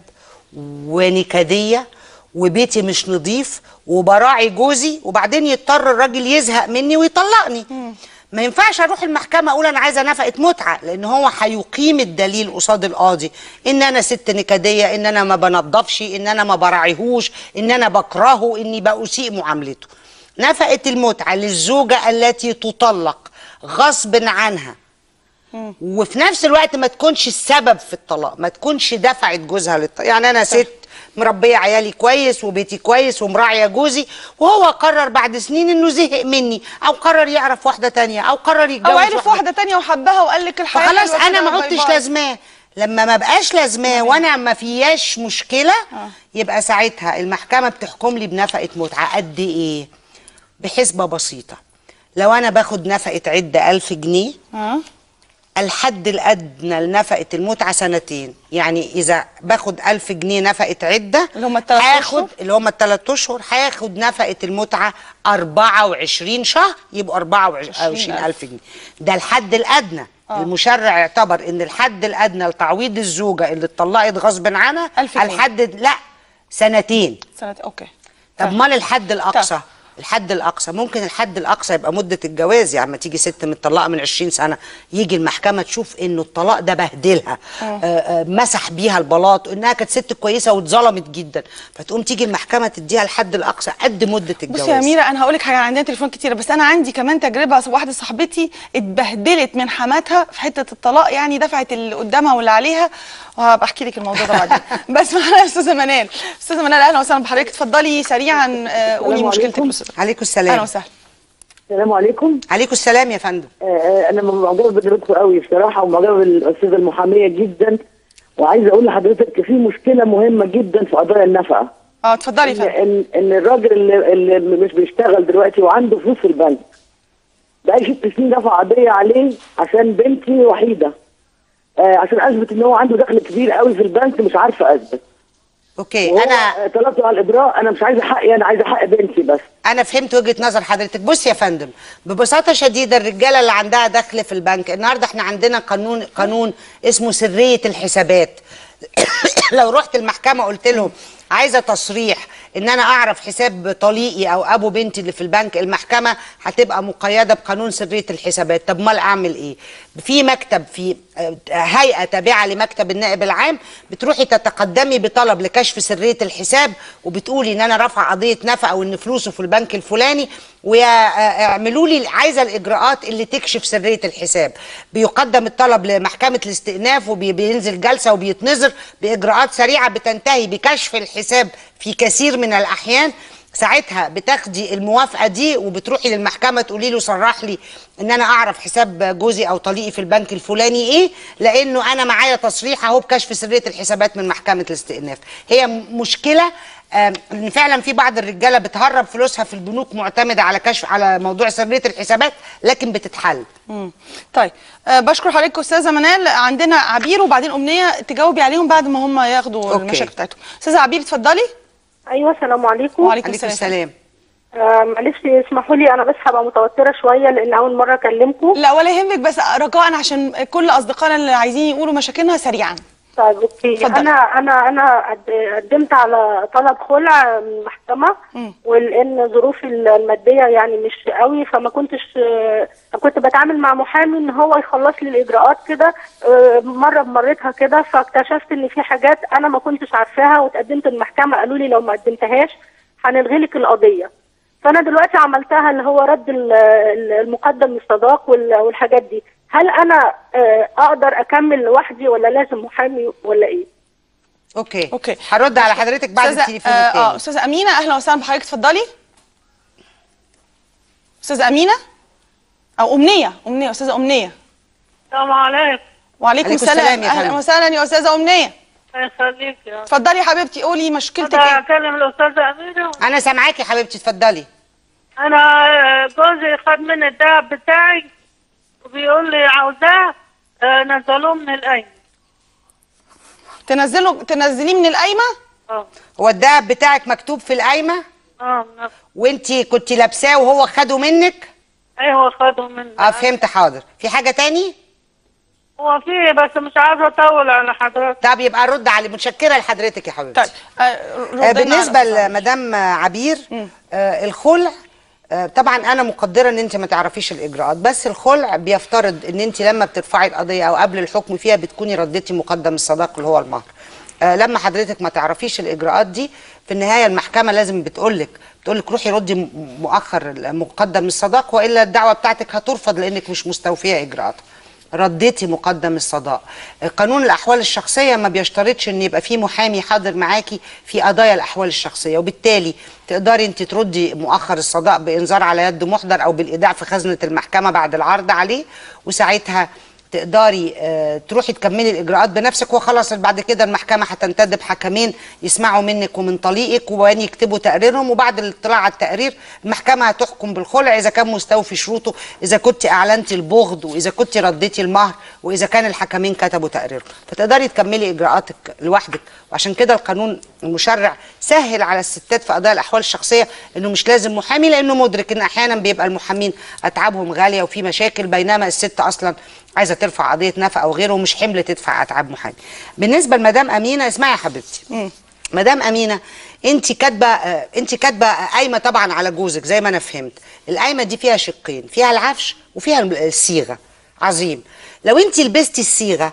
ونكدية وبيتي مش نظيف وبراعي جوزي وبعدين يضطر الراجل يزهق مني ويطلقني ما ينفعش اروح المحكمه اقول انا عايزه نفقه متعه لان هو هيقيم الدليل قصاد القاضي ان انا ست نكديه ان انا ما بنضفش ان انا ما براعيهوش ان انا بكرهه اني باسيء معاملته نفقه المتعه للزوجه التي تطلق غصب عنها وفي نفس الوقت ما تكونش السبب في الطلاق ما تكونش دفعت جوزها للطلاق يعني انا ست مربيه عيالي كويس وبيتي كويس ومراعيه جوزي وهو قرر بعد سنين انه زهق مني او قرر يعرف واحده تانية او قرر يتجوز او عرف واحده تانية وحبها وقال لك الحياه فخلاص حلوة انا كده، ما باي عدتش باي. لازماه لما ما بقاش لازماه وانا ما فياش مشكله يبقى ساعتها المحكمه بتحكم لي بنفقه متعه قد ايه بحسبه بسيطه لو انا باخد نفقه عده ألف جنيه اه الحد الادنى لنفقه المتعه سنتين يعني اذا باخد ألف جنيه نفقه عده اللي هم التلات هاخد أشهر؟ اللي هم الثلاث اشهر هاخد نفقه المتعه 24 شهر يبقوا 24 الف جنيه ده الحد الادنى آه. المشرع اعتبر ان الحد الادنى لتعويض الزوجه اللي اتطلقت غصب عنها ألف جنيه. الحد لا سنتين سنه اوكي طب مال الحد الاقصى الحد الاقصى ممكن الحد الاقصى يبقى مده الجواز يعني ما تيجي ست متطلقه من 20 سنه يجي المحكمه تشوف انه الطلاق ده بهدلها آه آه مسح بيها البلاط وانها كانت ست كويسه واتظلمت جدا فتقوم تيجي المحكمه تديها الحد الاقصى قد مده الجواز بصي يا اميره انا هقول لك حاجه عندنا تليفون كتيره بس انا عندي كمان تجربه واحده صاحبتي اتبهدلت من حماتها في حته الطلاق يعني دفعت اللي قدامها واللي عليها وهبقى احكي لك الموضوع ده بعدين بس معانا يا استاذه منال استاذه منال اهلا وسهلا بحضرتك اتفضلي سريعا آه، قولي السلام مشكلتك عليكم. بس- عليكم السلام اهلا وسهلا السلام عليكم عليكم السلام يا فندم آه، آه، انا معجبه بتجربتكم قوي بصراحه ومعجبه بالاستاذه المحاميه جدا وعايزه اقول لحضرتك في مشكله مهمه جدا في قضايا النفقه اه اتفضلي ان فندم ان, إن الراجل اللي, اللي مش بيشتغل دلوقتي وعنده فلوس في البنك بقى ست سنين دفع قضيه عليه عشان بنتي وحيده آه عشان اثبت ان هو عنده دخل كبير قوي في البنك مش عارفه اثبت اوكي وهو، انا آه، طلبت على الاجراء انا مش عايزه حقي انا عايزه حق بنتي بس انا فهمت وجهه نظر حضرتك بص يا فندم ببساطه شديده الرجاله اللي عندها دخل في البنك النهارده احنا عندنا قانون قانون اسمه سريه الحسابات لو رحت المحكمه قلت لهم عايزه تصريح ان انا اعرف حساب طليقي او ابو بنتي اللي في البنك المحكمه هتبقى مقيده بقانون سريه الحسابات طب مال اعمل ايه في مكتب في آه، هيئه تابعه لمكتب النائب العام بتروحي تتقدمي بطلب لكشف سريه الحساب وبتقولي ان انا رافعه قضيه نفقه وان فلوسه في البنك الفلاني ويعملوا لي عايزه الاجراءات اللي تكشف سريه الحساب بيقدم الطلب لمحكمه الاستئناف وبينزل جلسه وبيتنظر باجراءات سريعه بتنتهي بكشف الحساب في كثير من الاحيان ساعتها بتاخدي الموافقه دي وبتروحي للمحكمه تقولي له صرح لي ان انا اعرف حساب جوزي او طليقي في البنك الفلاني ايه لانه انا معايا تصريح اهو بكشف سريه الحسابات من محكمه الاستئناف هي م- مشكله آم، ان فعلا في بعض الرجاله بتهرب فلوسها في البنوك معتمده على كشف على موضوع سريه الحسابات لكن بتتحل مم. طيب أه بشكر حضرتك استاذه منال عندنا عبير وبعدين امنيه تجاوبي عليهم بعد ما هم ياخدوا أوكي. المشاكل بتاعتهم استاذه عبير اتفضلي ايوه السلام عليكم وعليكم عليكم السلام السلام آه معلش اسمحوا لي انا بس هبقى متوتره شويه لان اول مره اكلمكم لا ولا يهمك بس رجاء عشان كل اصدقائنا اللي عايزين يقولوا مشاكلها سريعا طيب اوكي اتفضل. انا انا انا قد- قدمت على طلب خلع من المحكمه مم. ولان ظروفي الماديه يعني مش قوي فما كنتش آه، كنت بتعامل مع محامي ان هو يخلص لي الاجراءات كده آه، مره بمرتها كده فاكتشفت ان في حاجات انا ما كنتش عارفاها وتقدمت المحكمه قالوا لي لو ما قدمتهاش هنلغي لك القضيه فانا دلوقتي عملتها اللي هو رد ال- ال- المقدم للصداق وال- والحاجات دي هل انا آه، اقدر اكمل لوحدي ولا لازم محامي ولا ايه اوكي اوكي هرد على حضرتك بعد أستاذة- التليفون آه، التاني اه استاذه امينه اهلا وسهلا بحضرتك اتفضلي استاذه امينه او امنيه امنيه استاذه امنيه السلام عليكم وعليكم عليكم السلام السلام يا اهلا فندم. وسهلا يا استاذه امنيه الله يخليك يا اتفضلي يا حبيبتي قولي مشكلتك أقدر ايه اكلم الاستاذه اميره انا سامعاكي يا حبيبتي اتفضلي انا آه، جوزي خد مني الدهب بتاعي وبيقول لي عاوزاه آه، نزلوه من القايمه تنزله تنزليه من القايمه اه هو الدهب بتاعك مكتوب في القايمه اه نفس وانت كنت لابساه وهو خده منك ايوه خدوا مني اه فهمت حاضر في حاجه تاني هو في بس مش عايزه اطول على حضرتك طب يبقى رد على متشكره لحضرتك يا حبيبتي طيب آه، ردينا آه، بالنسبه على لمدام عبير آه، الخلع آه، طبعا انا مقدره ان انت ما تعرفيش الاجراءات بس الخلع بيفترض ان انت لما بترفعي القضيه او قبل الحكم فيها بتكوني رديتي مقدم الصداق اللي هو المهر آه، لما حضرتك ما تعرفيش الاجراءات دي في النهايه المحكمه لازم بتقول لك بتقول لك روحي ردي م- مؤخر مقدم الصداق والا الدعوه بتاعتك هترفض لانك مش مستوفيه اجراءاتها رديتي مقدم الصداق قانون الاحوال الشخصيه ما بيشترطش ان يبقى في محامي حاضر معاكي في قضايا الاحوال الشخصيه وبالتالي تقدري انت تردي مؤخر الصداق بانذار على يد محضر او بالايداع في خزنه المحكمه بعد العرض عليه وساعتها تقدري آه، تروحي تكملي الاجراءات بنفسك وخلاص بعد كده المحكمه هتنتدب حكمين يسمعوا منك ومن طليقك وبعدين يكتبوا تقريرهم وبعد الاطلاع على التقرير المحكمه هتحكم بالخلع اذا كان مستوفي شروطه اذا كنت اعلنتي البغض واذا كنت رديتي المهر واذا كان الحكمين كتبوا تقريرهم فتقدري تكملي اجراءاتك لوحدك وعشان كده القانون المشرع سهل على الستات في قضايا الاحوال الشخصيه انه مش لازم محامي لانه مدرك ان احيانا بيبقى المحامين اتعابهم غاليه وفي مشاكل بينما الست اصلا عايزه ترفع قضيه نفقه او غيره ومش حمل تدفع اتعاب محامي بالنسبه لمدام امينه اسمعي يا حبيبتي مدام امينه انت كاتبه آه، انت كاتبه قايمه طبعا على جوزك زي ما انا فهمت القايمه دي فيها شقين فيها العفش وفيها الصيغه عظيم لو انت لبستي الصيغه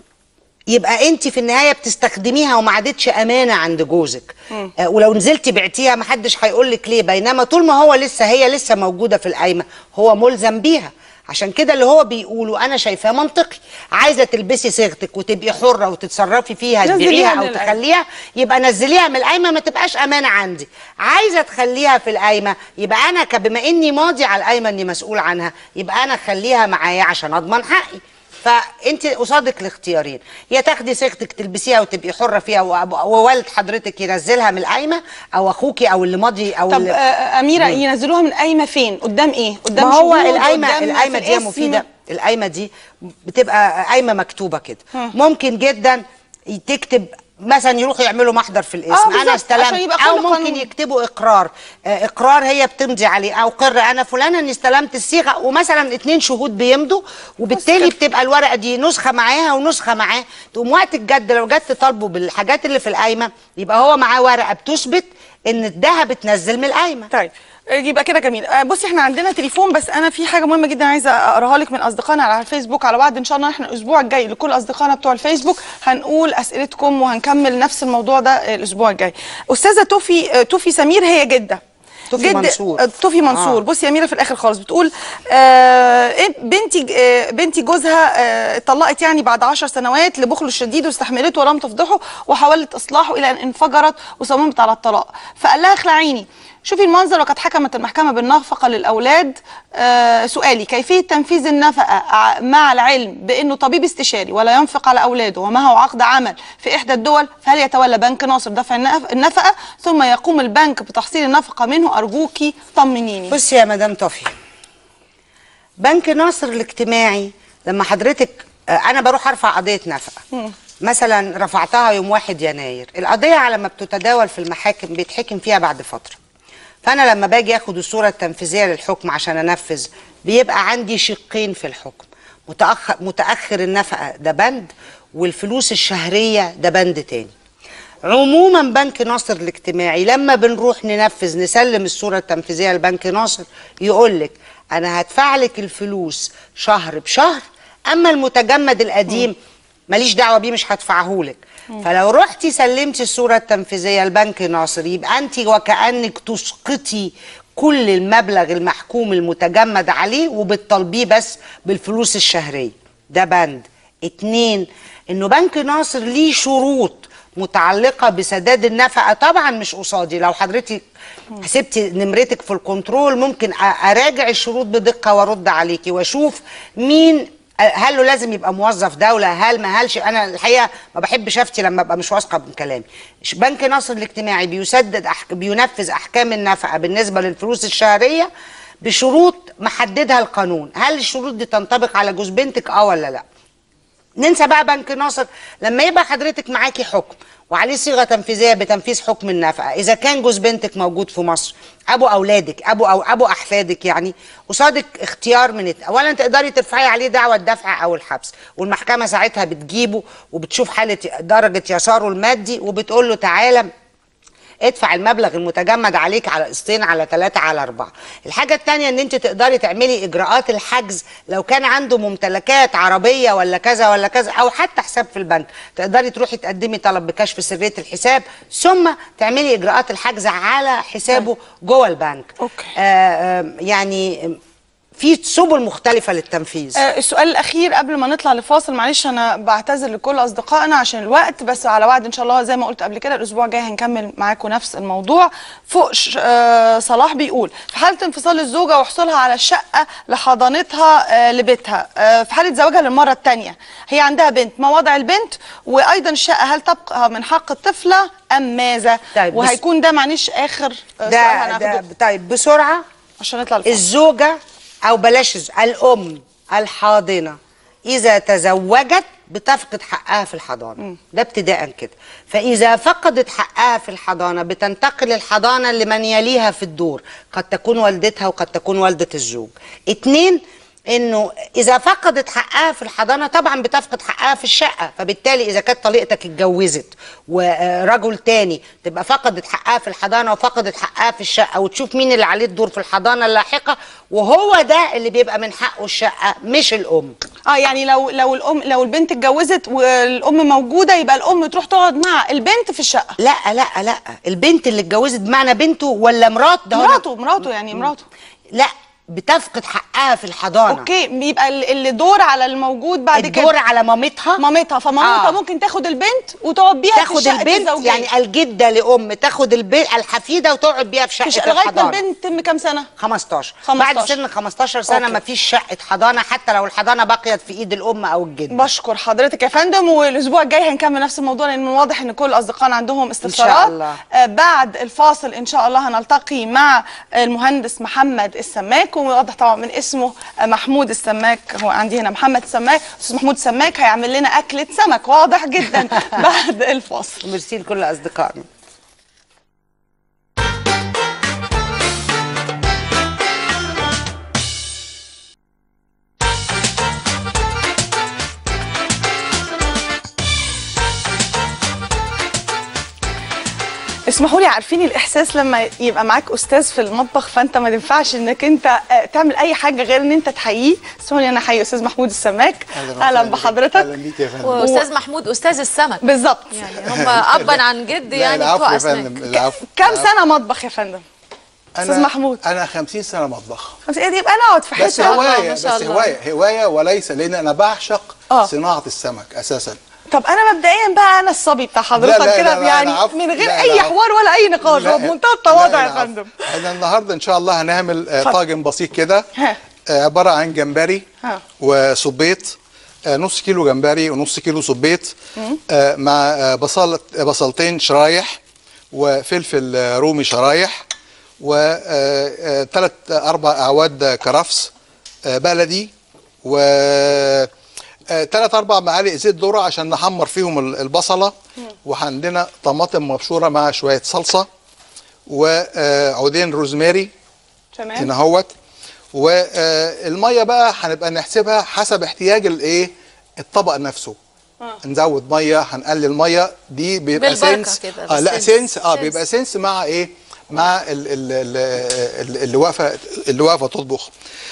يبقى انت في النهايه بتستخدميها وما عادتش امانه عند جوزك آه، ولو نزلتي بعتيها محدش هيقول لك ليه بينما طول ما هو لسه هي لسه موجوده في القايمه هو ملزم بيها عشان كده اللي هو بيقوله انا شايفاه منطقي عايزه تلبسي صيغتك وتبقي حره وتتصرفي فيها نزليها تبيعيها من او القايمة. تخليها يبقى نزليها من القايمه ما تبقاش امانه عندي عايزه تخليها في القايمه يبقى انا ك- بما اني ماضي على القايمه اني مسؤول عنها يبقى انا اخليها معايا عشان اضمن حقي فانت قصادك الاختيارين يا تاخدي صيغتك تلبسيها وتبقي حره فيها وأب- ووالد حضرتك ينزلها من القايمه او اخوكي او اللي ماضي او طب اللي آه، اميره ينزلوها من قايمه فين قدام ايه قدام ما هو شهود، القايمه قدام القايمه في دي يا الاسم؟ مفيده القايمه دي بتبقى قايمه مكتوبه كده ها. ممكن جدا تكتب مثلا يروحوا يعملوا محضر في الاسم آه، انا بالظبط، استلمت عشان يبقى او كله ممكن قانون. يكتبوا اقرار آه، اقرار هي بتمضي عليه او قر انا فلانه اني استلمت الصيغه ومثلا اتنين شهود بيمضوا وبالتالي بتبقى الورقه دي نسخه معاها ونسخه معاه تقوم وقت الجد لو جت تطالبه بالحاجات اللي في القايمه يبقى هو معاه ورقه بتثبت ان الذهب اتنزل من القايمه طيب يبقى كده جميل آه، بصي احنا عندنا تليفون بس انا في حاجه مهمه جدا عايزه اقراها لك من اصدقائنا على الفيسبوك على بعض ان شاء الله احنا الاسبوع الجاي لكل اصدقائنا بتوع الفيسبوك هنقول اسئلتكم وهنكمل نفس الموضوع ده آه، الاسبوع الجاي استاذه توفي آه، توفي سمير هي جده توفي جد- منصور. آه، توفي منصور آه. بصي يا اميره في الاخر خالص بتقول آه إيه بنتي آه بنتي جوزها آه اتطلقت يعني بعد عشر سنوات لبخله الشديد واستحملته ولم تفضحه وحاولت اصلاحه الى ان انفجرت وصممت على الطلاق فقال لها اخلعيني شوفي المنظر وقد حكمت المحكمة بالنفقة للأولاد آه سؤالي كيفية تنفيذ النفقة ع- مع العلم بأنه طبيب استشاري ولا ينفق على أولاده ومعه عقد عمل في إحدى الدول فهل يتولى بنك ناصر دفع النف- النفقة ثم يقوم البنك بتحصيل النفقة منه أرجوكي طمنيني بصي يا مدام توفي بنك ناصر الاجتماعي لما حضرتك آه، انا بروح ارفع قضيه نفقه مثلا رفعتها يوم 1 يناير القضيه على ما بتتداول في المحاكم بيتحكم فيها بعد فتره فانا لما باجي اخد الصوره التنفيذيه للحكم عشان انفذ بيبقى عندي شقين في الحكم متاخر متاخر النفقه ده بند والفلوس الشهريه ده بند تاني عموما بنك ناصر الاجتماعي لما بنروح ننفذ نسلم الصوره التنفيذيه لبنك ناصر يقول لك انا هدفع لك الفلوس شهر بشهر اما المتجمد القديم ماليش دعوه بيه مش هدفعه لك فلو رحتي سلمتي الصوره التنفيذيه لبنك ناصر يبقى انت وكانك تسقطي كل المبلغ المحكوم المتجمد عليه وبتطالبيه بس بالفلوس الشهريه ده بند اتنين انه بنك ناصر ليه شروط متعلقة بسداد النفقة طبعا مش قصادي لو حضرتك سبتي نمرتك في الكنترول ممكن أ- اراجع الشروط بدقة وارد عليكي واشوف مين هل له لازم يبقى موظف دولة هل ما هلش انا الحقيقة ما بحبش افتي لما ابقى مش واثقة من كلامي ش- بنك ناصر الاجتماعي بيسدد أحك... بينفذ احكام النفقة بالنسبة للفلوس الشهرية بشروط محددها القانون هل الشروط دي تنطبق على جوز بنتك اه ولا لا ننسى بقى بنك ناصر لما يبقى حضرتك معاكي حكم وعليه صيغه تنفيذيه بتنفيذ حكم النفقه اذا كان جوز بنتك موجود في مصر ابو اولادك ابو او ابو احفادك يعني قصادك اختيار من الت- اولا تقدري ترفعي عليه دعوه دفع او الحبس والمحكمه ساعتها بتجيبه وبتشوف حاله درجه يساره المادي وبتقول له تعالى ادفع المبلغ المتجمد عليك على قسطين على ثلاثة على أربعة الحاجة التانية ان انت تقدري تعملي اجراءات الحجز لو كان عنده ممتلكات عربية ولا كذا ولا كذا او حتى حساب في البنك تقدري تروحي تقدمي طلب بكشف سرية الحساب ثم تعملي اجراءات الحجز على حسابه جوه البنك أوكي. آه آه يعني في سبل مختلفة للتنفيذ آه، السؤال الاخير قبل ما نطلع لفاصل معلش انا بعتذر لكل اصدقائنا عشان الوقت بس على وعد ان شاء الله زي ما قلت قبل كده الاسبوع الجاي هنكمل معاكم نفس الموضوع فوق ش- آه، صلاح بيقول في حاله انفصال الزوجه وحصولها على الشقه لحضانتها آه، لبيتها آه، في حاله زواجها للمره الثانيه هي عندها بنت ما وضع البنت وايضا الشقه هل تبقى من حق الطفله ام ماذا طيب، بس- وهيكون ده معلش اخر آه، سؤال ده, هناخده ده طيب بسرعة عشان نطلع لفاصل الزوجة أو بلاش الز- الأم الحاضنة إذا تزوجت بتفقد حقها في الحضانة ده ابتداء كده فإذا فقدت حقها في الحضانة بتنتقل الحضانة لمن يليها في الدور قد تكون والدتها وقد تكون والدة الزوج اتنين انه اذا فقدت حقها في الحضانه طبعا بتفقد حقها في الشقه فبالتالي اذا كانت طليقتك اتجوزت ورجل تاني تبقى فقدت حقها في الحضانه وفقدت حقها في الشقه وتشوف مين اللي عليه الدور في الحضانه اللاحقه وهو ده اللي بيبقى من حقه الشقه مش الام اه يعني لو لو الام لو البنت اتجوزت والام موجوده يبقى الام تروح تقعد مع البنت في الشقه لا لا لا البنت اللي اتجوزت بمعنى بنته ولا مرات ده هنا- مراته مراته يعني مراته لا بتفقد حقها في الحضانه اوكي بيبقى ال- اللي دور على الموجود بعد كده الدور على مامتها مامتها فمامتها آه. ممكن تاخد البنت وتقعد بيها في تاخد الشقة البنت الزوجية. يعني الجده لام تاخد البنت الحفيده وتقعد بيها في في شقه شقة- لغايه ما الحضانه البنت تم كام سنه 15 15. بعد سن 15 سنه أوكي. ما فيش شقه حضانه حتى لو الحضانه بقيت في ايد الام او الجد بشكر حضرتك يا فندم والاسبوع الجاي هنكمل نفس الموضوع لان من واضح ان كل اصدقائنا عندهم استفسارات الله. آه بعد الفاصل ان شاء الله هنلتقي مع المهندس محمد السماك وواضح طبعا من اسمه آه محمود السماك هو عندي هنا محمد السماك استاذ محمود السماك هيعمل لنا اكله سمك واضح جدا بعد الفاصل ميرسي لكل اصدقائنا اسمحوا لي عارفين الاحساس لما يبقى معاك استاذ في المطبخ فانت ما ينفعش انك انت آه، تعمل اي حاجه غير ان انت تحييه اسمحوا لي انا احيي استاذ محمود السماك اهلا بحضرتك اهلا بيك يا فندم واستاذ محمود استاذ السمك بالظبط يعني هم ابا عن جد لا، يعني العفو بتوع يا اسماك فندم العفو كم العفو. سنه مطبخ يا فندم استاذ محمود انا 50 سنه مطبخ خمس ايه دي يبقى نقعد في بس حته هوايه ما بس شاء الله. هوايه هوايه وليس لان انا بعشق آه. صناعه السمك اساسا طب انا مبدئيا بقى انا الصبي بتاع لا، حضرتك لا، كده لا، لا، يعني العفو. من غير لا، اي العفو. حوار ولا اي نقاش لا، بمنتهى لا، التواضع يا العفو. فندم احنا النهارده ان شاء الله هنعمل آه، اتفضل. طاجن بسيط كده ها آه، عباره عن جمبري ها وصبيط آه، نص كيلو جمبري ونص كيلو صبيط مم. آه، مع آه، بصل بصلتين شرايح وفلفل آه، رومي شرايح وثلاث اربع اعواد كرفس آه، بلدي و ثلاث اربع معالق زيت ذره عشان نحمر فيهم ال- البصله وعندنا طماطم مبشوره مع شويه صلصه وعودين روزماري هنا تمام اهوت والميه بقى هنبقى نحسبها حسب احتياج الايه الطبق نفسه آه. نزود ميه هنقلل ميه دي بيبقى بالبركة سنس كده، اه لا بالسنس. سنس اه سنس. بيبقى سنس مع ايه مع ال- ال- ال- ال- اللي واقفه اللي واقفه تطبخ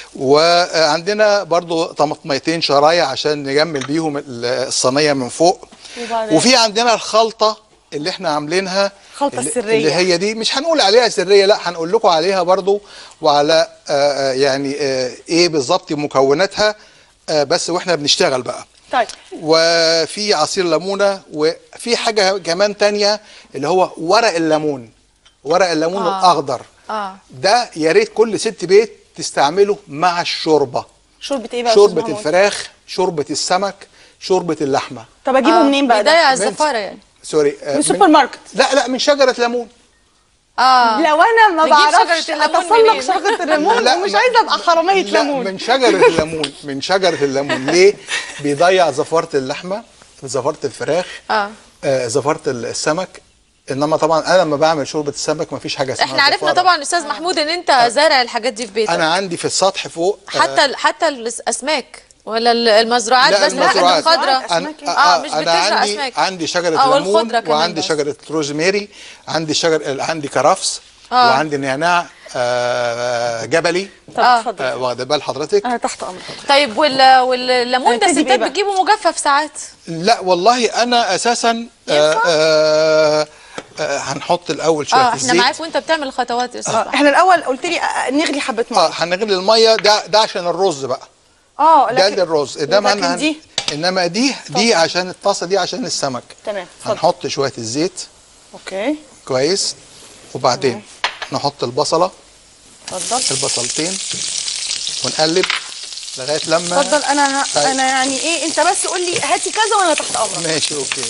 وعندنا برضو طماطميتين شرايح عشان نجمل بيهم ال- الصينيه من فوق وبعدين؟ وفي عندنا الخلطه اللي احنا عاملينها الخلطة اللي- السرية. اللي هي دي مش هنقول عليها سريه لا هنقول لكم عليها برضو وعلى آه، آه، يعني آه، ايه بالظبط مكوناتها آه، بس واحنا بنشتغل بقى طيب وفي عصير ليمونه وفي حاجه كمان تانية اللي هو ورق الليمون ورق الليمون آه. الاخضر اه ده يا ريت كل ست بيت تستعمله مع الشوربه شوربه ايه بقى يا أستاذ شوربه محمود؟ الفراخ شوربه السمك شوربه اللحمه طب اجيبه آه، منين بقى بدايه ده على الزفاره يعني سوري آه، من السوبر ماركت لا لا من شجره ليمون اه لو انا ما نجيب بعرفش شجرة الليمون اتسلق منين؟ شجره الليمون لا، ومش ما- عايزه ابقى حراميه لا ليمون من شجرة الليمون من شجرة الليمون ليه؟ بيضيع زفارة اللحمة زفارة الفراخ اه آه، زفارة السمك انما طبعا انا لما بعمل شوربة السمك مفيش حاجة اسمها احنا عرفنا زفارة. طبعا استاذ محمود ان انت زارع الحاجات دي في بيتك انا عندي في السطح فوق آه، حتى ال- حتى الاسماك ولا ال- المزروعات لا بس لا المزروعات الخضراء أنا- اه مش انا بتزرع عندي اسماك عندي شجره آه، ليمون والخضرة كمان وعندي بس. شجره روزماري عندي شجر عندي كرفس آه. وعندي نعناع آه، جبلي طب اتفضل. آه، واخده بال حضرتك انا تحت امرك طيب وال... والليمون ده هنبتدي الستات بإيه بقى؟ بتجيبه مجفف ساعات لا والله انا اساسا آه، آه، آه، هنحط الاول شويه اه احنا الزيت معاك وانت بتعمل الخطوات يا استاذ آه، احنا الاول قلت لي آه، نغلي حبه ميه اه هنغلي الميه ده ده عشان الرز بقى اه ده لكن للرز انما لكن أنا هن- دي انما دي دي عشان الطاسه دي عشان السمك تمام اتفضل هنحط شويه الزيت اوكي كويس وبعدين نحط البصله اتفضل البصلتين ونقلب لغايه لما اتفضل انا طيب. انا يعني ايه انت بس قول لي هاتي كذا وانا تحت امرك ماشي اوكي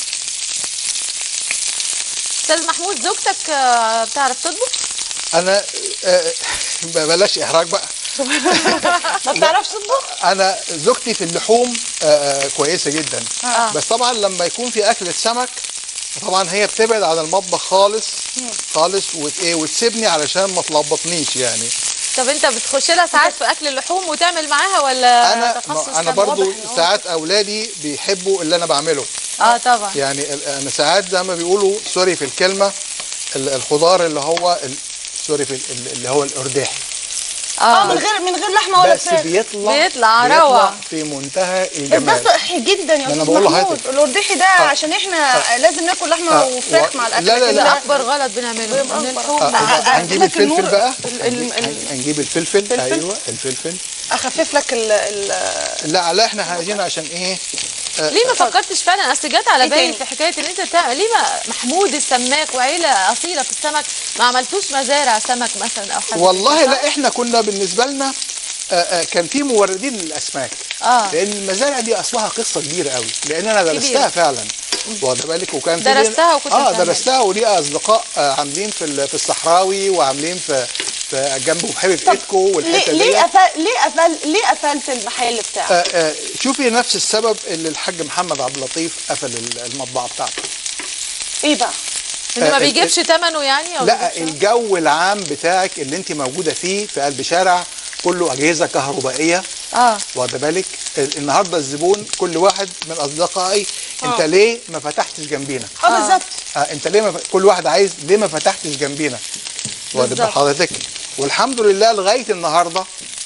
استاذ محمود زوجتك آه، بتعرف تطبخ انا آه، بلاش احراج بقى ما بتعرفش تطبخ انا زوجتي في اللحوم آه، آه، كويسه جدا آه. بس طبعا لما يكون في اكله سمك طبعا هي بتبعد عن المطبخ خالص خالص وت ايه وتسيبني علشان ما تلخبطنيش يعني طب انت بتخش لها ساعات في اكل اللحوم وتعمل معاها ولا انا تخصص انا تاني؟ برضو واضح إن هو- ساعات اولادي بيحبوا اللي انا بعمله اه طبعا يعني ال- انا ساعات زي ما بيقولوا سوري في الكلمه ال- الخضار اللي هو ال- سوري في ال- اللي هو الارداحي اه من غير من غير لحمه ولا بس فراخ بيطلع بيطلع روعة. في منتهى ده الجمال صحي جدا يا ما أنا استاذ بقول محمود لحضرتك. الارداحي ده عشان احنا لازم ناكل لحمه آه، وفراخ و- مع الاكل لا، لا، لكن لا. ده اكبر غلط بنعمله ان اللحوم آه، مع آه، هنجيب لك النور. الفلفل بقى ال- ال- ال- هنجيب- هنجيب الفلفل فلفل؟ ايوه الفلفل اخفف لك ال ال لا لا احنا عايزين عشان ايه آه، ليه ما فكرتش فعلا اصل جت على إيه بالي تاني؟ في حكايه ان انت تعمل ليه ما محمود السماك وعيله اصيله في السمك ما عملتوش مزارع سمك مثلا او حاجه والله لا احنا كنا بالنسبه لنا آه، آه، كان في موردين للاسماك اه لان المزارع دي اصلها قصه كبيره قوي لان انا درستها كبيرة. فعلا واخد بالك وكان في درستها وكنت اه بتعمل. درستها وليها اصدقاء آه، عاملين في ال- في الصحراوي وعاملين في في جنب بحيره ايدكو ليه والحته دي ليه قفل ليه قفل ليه قفلت المحل بتاعك آه، آه، شوفي نفس السبب اللي الحاج محمد عبد اللطيف قفل ال- المطبعه بتاعته ايه بقى انه ما آه، بيجيبش ثمنه يعني او لا بيجيبش- الجو العام بتاعك اللي انت موجوده فيه في قلب شارع كله اجهزه كهربائيه اه واخد بالك ال- النهارده الزبون كل واحد من اصدقائي انت آه. ليه ما فتحتش جنبينا اه بالظبط آه انت ليه ما ف... كل واحد عايز ليه ما فتحتش جنبينا واخد بال بالظبط. حضرتك والحمد لله لغايه النهارده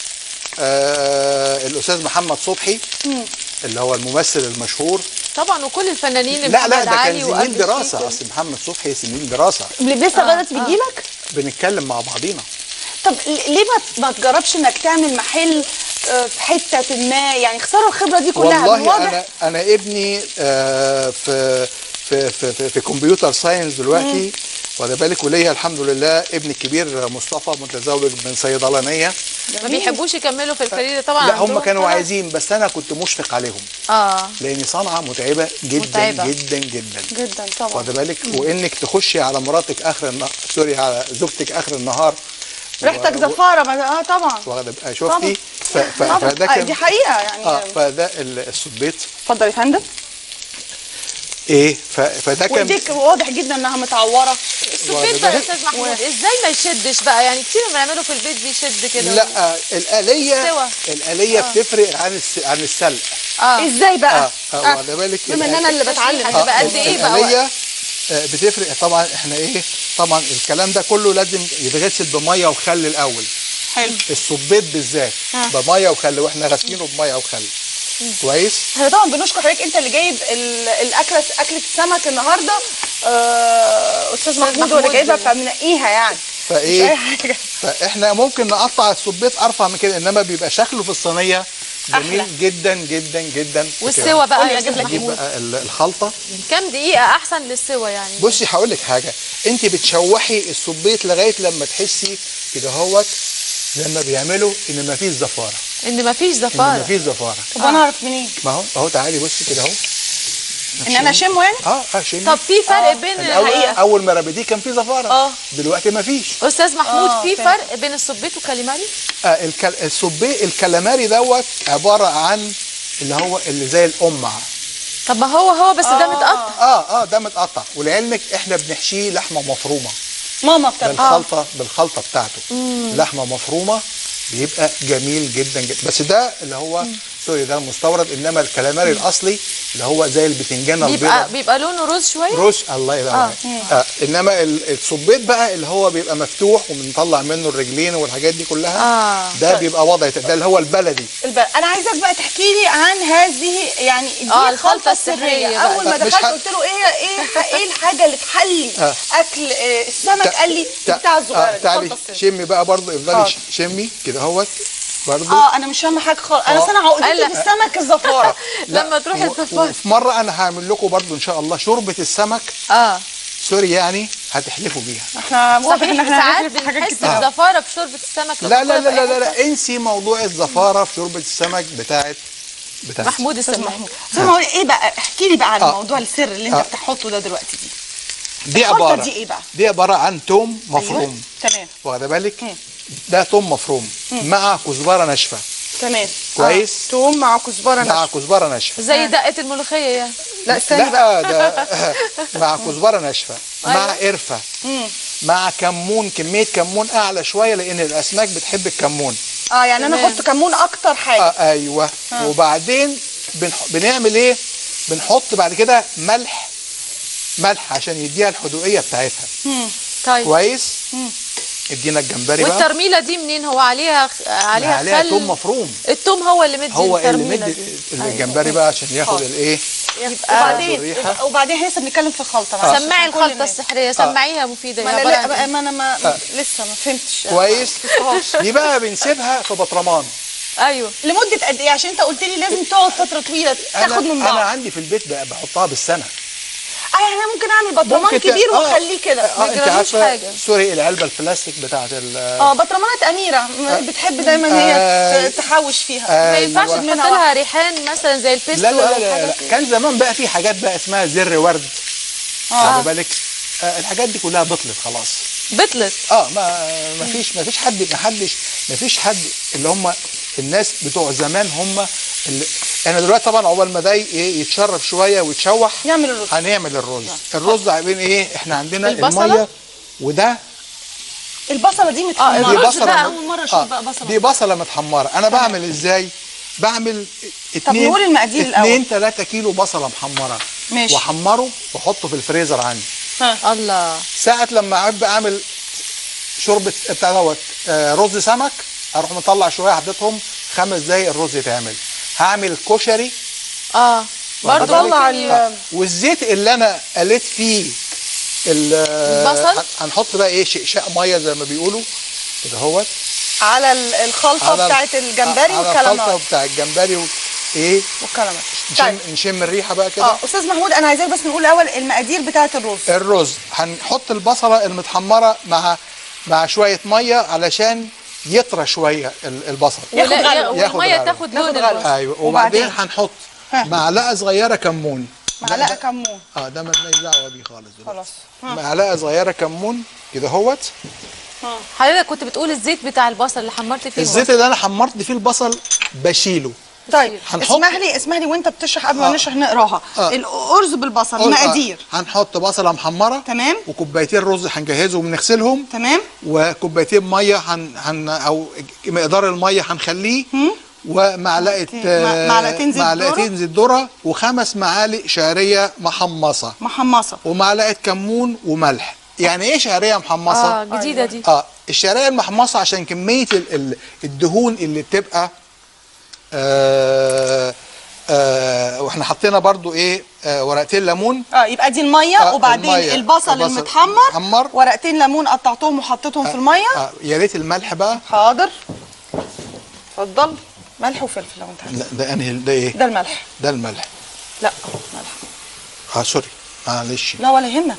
آه الاستاذ محمد صبحي مم. اللي هو الممثل المشهور طبعا وكل الفنانين لا لا محمد ده كان علي زميل وقلب دراسه الشيك. اصل محمد صبحي زميل دراسه لسه آه، غلط آه. بيجيلك بنتكلم مع بعضينا طب ليه ما ما تجربش انك تعمل محل آه، في حته ما يعني خساره الخبره دي كلها من والله واضح انا انا ابني آه، في في في في, في كمبيوتر ساينس دلوقتي واخد بالك وليا الحمد لله ابني الكبير مصطفى متزوج من صيدلانيه ما بيحبوش يكملوا في الكارير طبعا لا هم عندهم كانوا طبعاً. عايزين بس انا كنت مشفق عليهم اه لان صنعه متعبه جدا متعبة. جدا جدا جدا طبعا واخد بالك وانك تخشي على مراتك اخر النهار سوري على زوجتك اخر النهار ريحتك و- زفاره ما اه طبعا واخد طبعاً. شفتي ف- ف- طبعا فده آه، كان دي حقيقه يعني اه فده ال- الصبيط اتفضل يا فندم ايه ف- فده كان وايديك واضح جدا انها متعوره السبيت بقى يا استاذ محمود ازاي ما يشدش بقى يعني كتير بنعمله في البيت بيشد كده لا آه، الآلية سوا. الآلية آه. بتفرق عن الس... عن السلق اه ازاي بقى اه اه واخد بالك بما ان انا اللي بتعلم هتبقى آه، قد ايه بقى الآلية آه، بتفرق طبعا احنا ايه طبعا الكلام ده كله لازم يتغسل بميه وخل الاول حلو الصبيط بالذات آه. بميه وخل واحنا غاسلينه بميه وخل كويس احنا طبعا بنشكر حضرتك انت اللي جايب ال- الاكله اكله السمك النهارده آه، استاذ محمود هو اللي محمود. جايبها فمنقيها يعني مش اي فايه حاجه فاحنا ممكن نقطع الصبيط ارفع من كده انما بيبقى شكله في الصينيه جميل أحلى. جدا جدا جدا والسوا بقى يا أجيب استاذ لك نجيب محمود بقى ال- الخلطه كام دقيقه احسن للسوا يعني بصي هقول لك حاجه انت بتشوحي الصبيط لغايه لما تحسي كده هوت زي ما بيعملوا ان مفيش زفاره ان مفيش ان زفاره مفيش زفاره طب انا اعرف منين ما هو اهو تعالي بصي كده اهو ان انا اشمه يعني اه اه شمي طب في فرق بين الأول الحقيقة اول ما ربيتيه كان في زفاره اه دلوقتي ما فيش استاذ محمود آه، في فهمت. فرق بين السبيط والكاليماري آه الكل... السبي الكلاماري دوت عباره عن اللي هو اللي زي القمع طب ما هو هو بس ده متقطع اه اه ده متقطع ولعلمك احنا بنحشيه لحمه مفرومه ماما بتعمل بالخلطه بالخلطه بتاعته لحمه مفرومه بيبقى جميل جدا جدا بس ده اللي هو سوري ده المستورد انما الكلاماري الاصلي اللي هو زي البتنجانه بيبقى البيضاء بيبقى لونه روز شويه روش الله ينور عليك. آه. انما ال- الصبيط بقى اللي هو بيبقى مفتوح وبنطلع منه الرجلين والحاجات دي كلها آه. ده بيبقى وضع ده اللي هو البلدي الب... انا عايزاك بقى تحكي لي عن هذه يعني دي آه، الخلطه الخلطة السريه السرية بقى. اول ما مش دخلت ح- قلت له ايه ايه ايه الحاجه اللي تحلي آه. اكل آه، السمك قال لي تع- بتاع الصغيره آه دي تعالي الخلطة السرية. شمي بقى برضه افضلي حاضر. ش- شمي كده اهوت برضه اه انا مش فاهمه حاجه خالص انا آه. أصل انا عقدتي قال- بالسمك الزفاره لما تروح و- الزفاره وفي مره انا هعمل لكم برضه ان شاء الله شوربه السمك اه سوري يعني هتحلفوا بيها احنا واضح ان صحيح احنا ساعات هنعرف حاجات بنحس كتير بزفاره بشوربه السمك لما لا لا ناكلها لا في لا أي لا, حتة. لا انسي موضوع الزفاره في شوربه السمك بتاعت بتاعت محمود السماحي استاذ محمود ايه بقى احكي لي بقى عن آه. موضوع السر اللي انت آه. بتحطه ده دلوقتي دي دي الخلطة عباره دي إيه بقى؟ دي عباره عن توم مفروم تمام واخده بالك ده توم مفروم مع كزبره ناشفه تمام كويس. آه. توم مع كزبره مع ناشفه كزبره ناشفه زي دقه الملوخيه يعني لا استني بقى لا ده مع كزبره ناشفه مع قرفه مم. مع كمون كميه كمون اعلى شويه لان الاسماك بتحب الكمون اه يعني انا تمام. احط كمون اكتر حاجه آه ايوه وبعدين بنح... بنعمل ايه بنحط بعد كده ملح ملح عشان يديها الحدوقيه بتاعتها طيب كويس ادينا الجمبري بقى والترميله دي منين هو عليها عليها عليها خل توم مفروم التوم هو اللي مدي هو اللي الترميله مدي دي الجمبري بقى عشان ياخد الايه وبعدين الريحة. وبعدين احنا لسه بنتكلم في الخلطه معلش سمعي عشان كل الخلطه الناس. السحريه سمعيها مفيده ما يا انا عبارة عن لا إيه؟ ما انا ما آه. لسه ما فهمتش كويس فهمتش. دي بقى بنسيبها في بطرمان ايوه لمده قد ايه عشان انت قلت لي لازم تقعد فتره طويله انا تاخد من انا بعض عندي في البيت بقى بحطها بالسنه اه يعني انا ممكن اعمل برطمان ممكن ت- كبير آه. واخليه كده اه ما انت يجرالوش عارفه حاجه سوري العلبه البلاستيك بتاعت ال اه برطمانات اميره م- بتحب دايما هي آه. ت- تحوش فيها ما ينفعش أيوة. تحط منها لها ريحان مثلا زي البيستو لا لا لا, او لا, حاجه لا. كده. كان زمان بقى في حاجات بقى اسمها زر ورد اه واخد بالك آه الحاجات دي كلها بطلت خلاص بطلت اه ما ما فيش ما فيش حد ما حدش ما فيش حد اللي هم الناس بتوع زمان هم اللي انا دلوقتي طبعا عقبال ما ده ايه يتشرب شويه ويتشوح نعمل الرز هنعمل الرز الرز عاملين ايه احنا عندنا البصلة؟ الميه وده البصله دي اه متحمره دي الرز بصله بقى مت- اول مره اشوف آه، بقى بصله دي بصله متحمره انا بعمل ازاي بعمل اتنين نقول المقادير الأول. اتنين تلاتة كيلو بصله محمره ماشي. واحمره واحطه في الفريزر عندي الله ساعة لما احب اعمل شوربة بتاع دوت آه، رز سمك اروح مطلع شوية حطيتهم خمس دقايق الرز يتعمل هعمل كشري اه برضه بطلع ممكن ال- ي- آه، والزيت اللي انا قليت فيه ال- البصل؟ هن- هنحط بقى ايه شقشاق ميه زي ما بيقولوا كده اهوت على ال- الخلطه على ال- بتاعت الجمبري على والكلامات الخلطه بتاع الجمبري و- ايه والكلامات نشم, طيب نشم الريحه بقى كده اه استاذ محمود انا عايزاك بس نقول الاول المقادير بتاعت الرز الرز هنحط البصله المتحمره مع مع شويه ميه علشان يطرى شويه ال- البصل ياخد ولا- غلوة. ياخد والميه غلوة. تاخد لون ياخد غلوة. الرز ايوه وبعدين؟ وبعدين هنحط ها. معلقه صغيره كمون معلقه ده- كمون اه ده مالناش دعوه بيه خالص دلوقتي. خلاص ها. معلقه صغيره كمون كده اهوت حضرتك كنت بتقول الزيت بتاع البصل اللي حمرت فيه الزيت اللي انا حمرت فيه البصل بشيله طيب هنحط- اسمح لي اسمح لي وانت بتشرح قبل ما آه. نشرح نقراها آه. الارز بالبصل قول- آه، مقادير هنحط بصله محمره تمام وكوبايتين رز هنجهزهم ونغسلهم تمام وكوبايتين ميه هن هن او مقدار الميه هنخليه ومعلقه مع- معلقتين زيت معلقتين زيت ذره وخمس معالق شعريه محمصه محمصه ومعلقه كمون وملح يعني ايه شعريه محمصه اه جديده دي اه الشعريه المحمصه عشان كميه ال ال الدهون اللي بتبقى آه آه واحنا حطينا برضو ايه آه ورقتين ليمون اه يبقى دي الميه آه، وبعدين المية. البصل البصل المتحمر محمر. ورقتين ليمون قطعتهم وحطيتهم في الميه آه يا ريت الملح بقى حاضر اتفضل ملح وفلفل لو انت عايز لا ده انهي ده ايه ده الملح ده الملح لا ملح اه سوري معلش لا ولا يهمك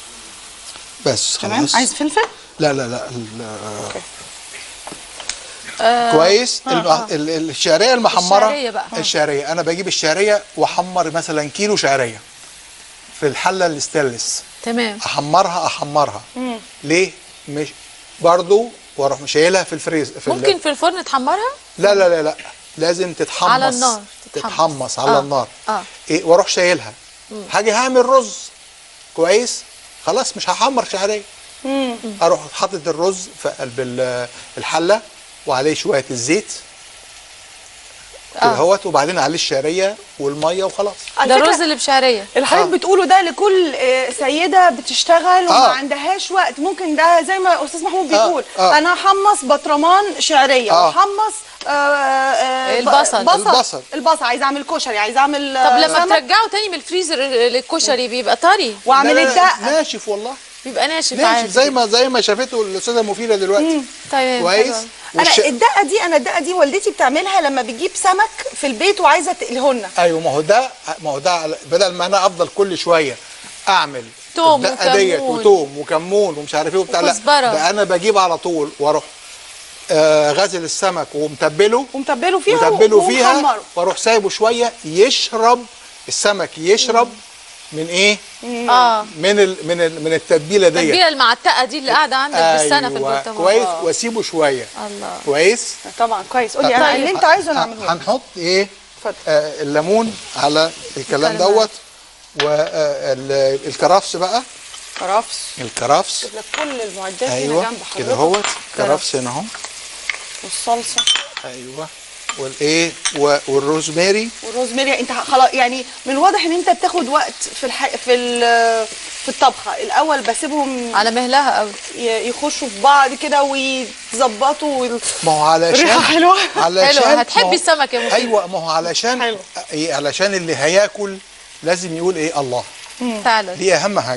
بس تمام خلاص عايز فلفل لا لا لا ال- آه، كويس آه، الم- آه. ال- ال- الشعريه المحمره الشعرية بقى. آه. الشعريه انا بجيب الشعريه واحمر مثلا كيلو شعريه في الحله الستانلس تمام احمرها احمرها مم. ليه مش برضو واروح شايلها في الفريز في ال- ممكن في الفرن تحمرها لا لا لا لا لازم تتحمص على النار تتحمص. تتحمص على آه. النار اه ايه واروح شايلها مم. هاجي هعمل رز كويس خلاص مش هحمر شعريه اروح حاطط الرز في قلب ال- الحله وعليه شويه الزيت كده آه. اهوت وبعدين عليه الشعريه والميه وخلاص ده الرز اللي بشعريه اللي حضرتك بتقوله ده لكل آه، سيده بتشتغل وما آه. عندهاش وقت ممكن ده زي ما استاذ محمود بيقول آه. انا احمص بطرمان شعريه آه. واحمص آه، آه، البصل. بصل البصل. البصل عايزه اعمل كشري عايزه اعمل طب آه، لما سمك. ترجعه تاني من الفريزر للكشري بيبقى طري واعمل لا، لا، لا، الدقه ناشف والله بيبقى ناشف ناشف عادي زي ما زي ما شافته الاستاذه مفيده دلوقتي تمام كويس انا والش- الدقه دي انا الدقه دي والدتي بتعملها لما بتجيب سمك في البيت وعايزه تقليه لنا ايوه ما هو ده ما هو ده على- بدل ما انا افضل كل شويه اعمل توم الدقه ديت وكمون. وتوم وكمون ومش عارف ايه وبتاع لا وكزبرة. ده انا بجيب على طول واروح آه غازل السمك ومتبله ومتبله فيها متبله فيها ومحمره. واروح سايبه شويه يشرب السمك يشرب من ايه؟ اه من ال من ال من التتبيله ديت التتبيله المعتقه دي اللي قاعده عندك بالسنه في أيوة، البرطمان كويس آه. واسيبه شويه الله كويس طبعا كويس قولي انا طيب. اللي انت عايزه نعمله هنحط ايه اتفضل. آه الليمون على الكلام دوت والكرفس بقى كرفس الكرفس جيب لك كل المعدات هنا ايوه جنب حضرتك كده اهوت كرفس هنا اهو والصلصه ايوه والايه و- والروزماري والروزماري انت خلاص يعني من الواضح ان انت بتاخد وقت في الح... في ال- في الطبخه الاول بسيبهم على مهلها قوي يخشوا في بعض كده ويتظبطوا وال... ما هو علشان ريحة حلوة. علشان حلوة، ما هتحبي هو- السمك يا مفيد. ايوه ما هو علشان إيه علشان اللي هياكل لازم يقول ايه الله فعلا دي اهم حاجه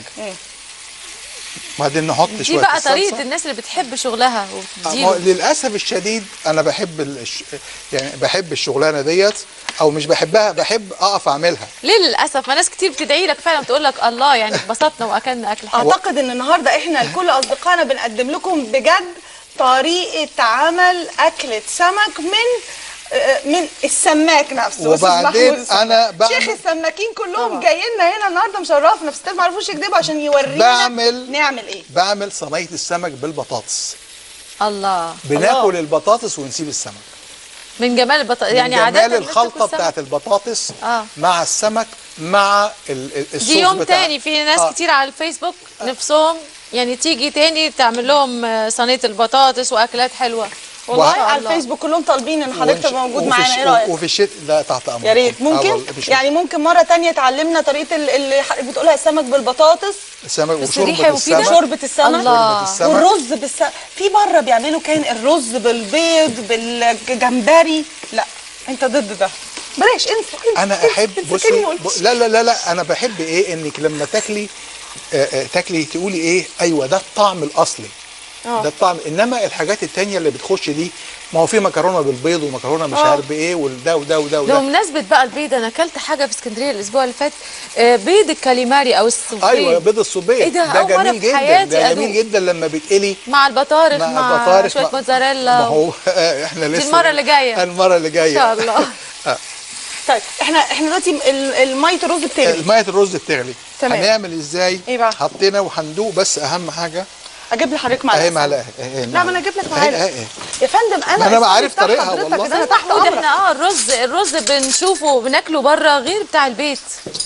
بعدين نحط دي شويه بقى الصلصة. طريقه الناس اللي بتحب شغلها آه، ما هو وبتديله للاسف الشديد انا بحب الش... يعني بحب الشغلانه ديت او مش بحبها بحب اقف اعملها ليه للاسف ما ناس كتير بتدعي لك فعلا بتقول لك الله يعني اتبسطنا واكلنا اكل حلو اعتقد ان النهارده احنا لكل اصدقائنا بنقدم لكم بجد طريقه عمل اكله سمك من آه، من السماك نفسه أستاذ وبعدين محمود السماك. أنا بعمل- شيخ السماكين كلهم جايين لنا هنا النهارده مشرفنا بس ما عرفوش يكذبوا عشان يورينا بعمل- نعمل ايه بعمل صينيه السمك بالبطاطس الله بناكل البطاطس ونسيب السمك من جمال البطاطس يعني من عاده جمال الناس الخلطه تاكل سمك. بتاعت البطاطس اه مع السمك مع ال- ال- الصوص دي يوم بتاع تاني في ناس آه. كتير على الفيسبوك نفسهم يعني تيجي تاني تعمل لهم آه، صينيه البطاطس واكلات حلوه والله ما شاء على الله. الفيسبوك كلهم طالبين ان حضرتك ونش- تبقى موجود وفي معانا الش- ايه رايك وفي الشتاء لا تحت امرك يا ريت ممكن يعني ممكن مره تانية تعلمنا طريقه ال- اللي ح- بتقولها السمك بالبطاطس السمك بس وشوربه ريحه مفيده السمك شوربه السمك الله. شوربة السمك. والرز بالسمك في بره بيعملوا كان الرز بالبيض بالجمبري لا انت ضد ده بلاش انسى انسى انا انسى، احب انسى، بصي كأني ما ب... قلتش. لا لا لا لا انا بحب ايه انك لما تاكلي آه، آه، تاكلي تقولي ايه ايوه ده الطعم الاصلي آه. ده الطعم انما الحاجات التانية اللي بتخش دي ما هو في مكرونه بالبيض ومكرونه مش آه. عارف بايه وده وده وده لو وده بمناسبة بقى البيض انا اكلت حاجة في اسكندرية الاسبوع اللي فات آه، بيض الكاليماري او الصبيط ايوه بيض الصبيط ايه ده؟ ده أول مرة جميل في جدا حياتي ده جميل أدوق. جدا لما بيتقلي مع البطارخ مع مع, البطارخ، شوية مع- موتزاريلا ما هو احنا لسه المرة اللي جاية. المره اللي جايه ان شاء الله آه. طيب احنا احنا دلوقتي ال- الميه الرز بتغلي ميه الرز بتغلي تمام. هنعمل ازاي ايه بقى؟ حطينا وهندوق بس اهم حاجه اجيب لحضرتك معلقه اهي معلقه اهي لا ما انا اجيب لك اهي معلقه اهي يا فندم انا ما أنا السوري عارف بتاع طريقها حضرتك، والله. انا تحت محمود امرك احنا اه الرز الرز بنشوفه بناكله بره غير بتاع البيت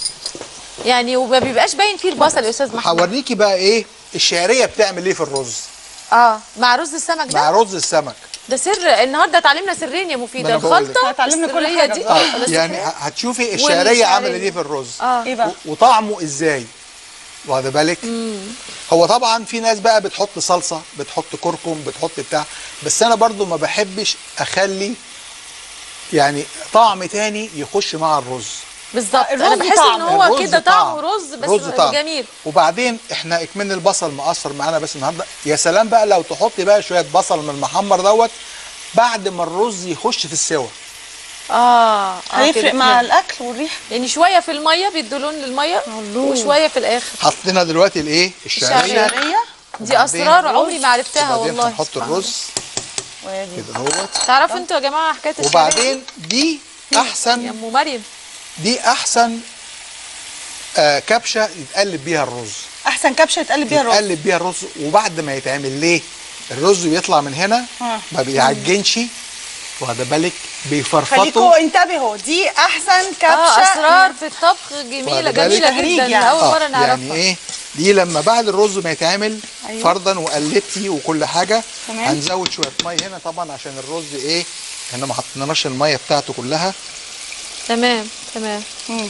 يعني وما بيبقاش باين فيه البصل يا استاذ محمود هوريكي بقى ايه الشعريه بتعمل ايه في الرز اه مع رز السمك ده مع رز السمك ده سر النهارده اتعلمنا سرين يا ما مفيده أنا بقول لك. الخلطه هتعلمنا كل السرية حاجة. دي آه. ولا يعني السحرية؟ ه- هتشوفي والشعرية. الشعريه عملت ايه في الرز اه ايه بقى و- وطعمه ازاي واخده بالك هو طبعا في ناس بقى بتحط صلصه بتحط كركم بتحط بتاع بس انا برضو ما بحبش اخلي يعني طعم تاني يخش مع الرز بالظبط انا الرز بحس طعم. ان هو الرز كده طعم. طعمه رز بس رز طعم. جميل وبعدين احنا اكمن البصل مقصر معانا بس النهارده يا سلام بقى لو تحطي بقى شويه بصل من المحمر دوت بعد ما الرز يخش في السوا اه, آه هيفرق كده. مع الاكل والريحه يعني شويه في الميه بيدوا لون للميه وشويه في الاخر حطينا دلوقتي الايه الشعريه الشعريه دي اسرار عمري ما عرفتها وبعدين والله هنحط سبحان الرز كده اهوت تعرفوا انتوا يا جماعه حكايه الشعريه وبعدين دي احسن يا ام مريم دي احسن آه كبشه يتقلب بيها الرز احسن كبشه يتقلب بيها الرز يتقلب بيها الرز وبعد ما يتعمل ليه الرز بيطلع من هنا آه. ما بيعجنش واخده بالك بيفرفطوا خليكوا انتبهوا دي احسن كبشه اه اسرار في الطبخ جميله واخدة بالك؟ جميله تهريج جدا يعني. اول آه، مره نعرفها يعني ايه دي لما بعد الرز ما يتعمل أيوة. فرضا وقلبتي وكل حاجه تمام. هنزود شويه ميه هنا طبعا عشان الرز ايه احنا ما حطيناش الميه بتاعته كلها تمام تمام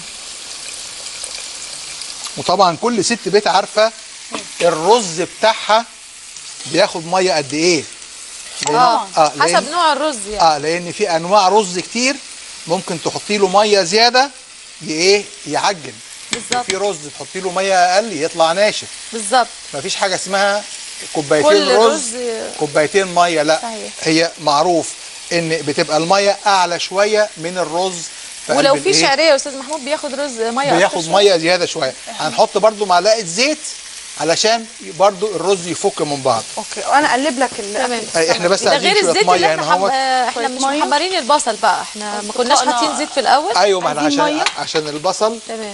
وطبعا كل ست بيت عارفه الرز بتاعها بياخد ميه قد ايه لأن- اه لأن- حسب نوع الرز يعني اه لان في انواع رز كتير ممكن تحطي له ميه زياده ي- ايه يعجن بالظبط في رز تحطي له ميه اقل يطلع ناشف بالظبط مفيش حاجه اسمها كوبايتين كل رز رز كوبايتين ميه لا صحيح. هي معروف ان بتبقى الميه اعلى شويه من الرز في ولو قلب في الإيه؟ شعريه يا استاذ محمود بياخد رز ميه أكتر بياخد شوية. ميه زياده شويه هنحط برضو معلقه زيت علشان برضو الرز يفك من بعض اوكي وانا اقلب لك ال- تمام أي احنا بس ده عايزين غير شويه الزيت ميه اللي هنا احنا حم... اهوت آه، احنا شوية مش مية. محمرين البصل بقى احنا ما كناش أصدقائنا- حاطين زيت في الاول ايوه ما احنا عايزين عشان مية. عشان البصل تمام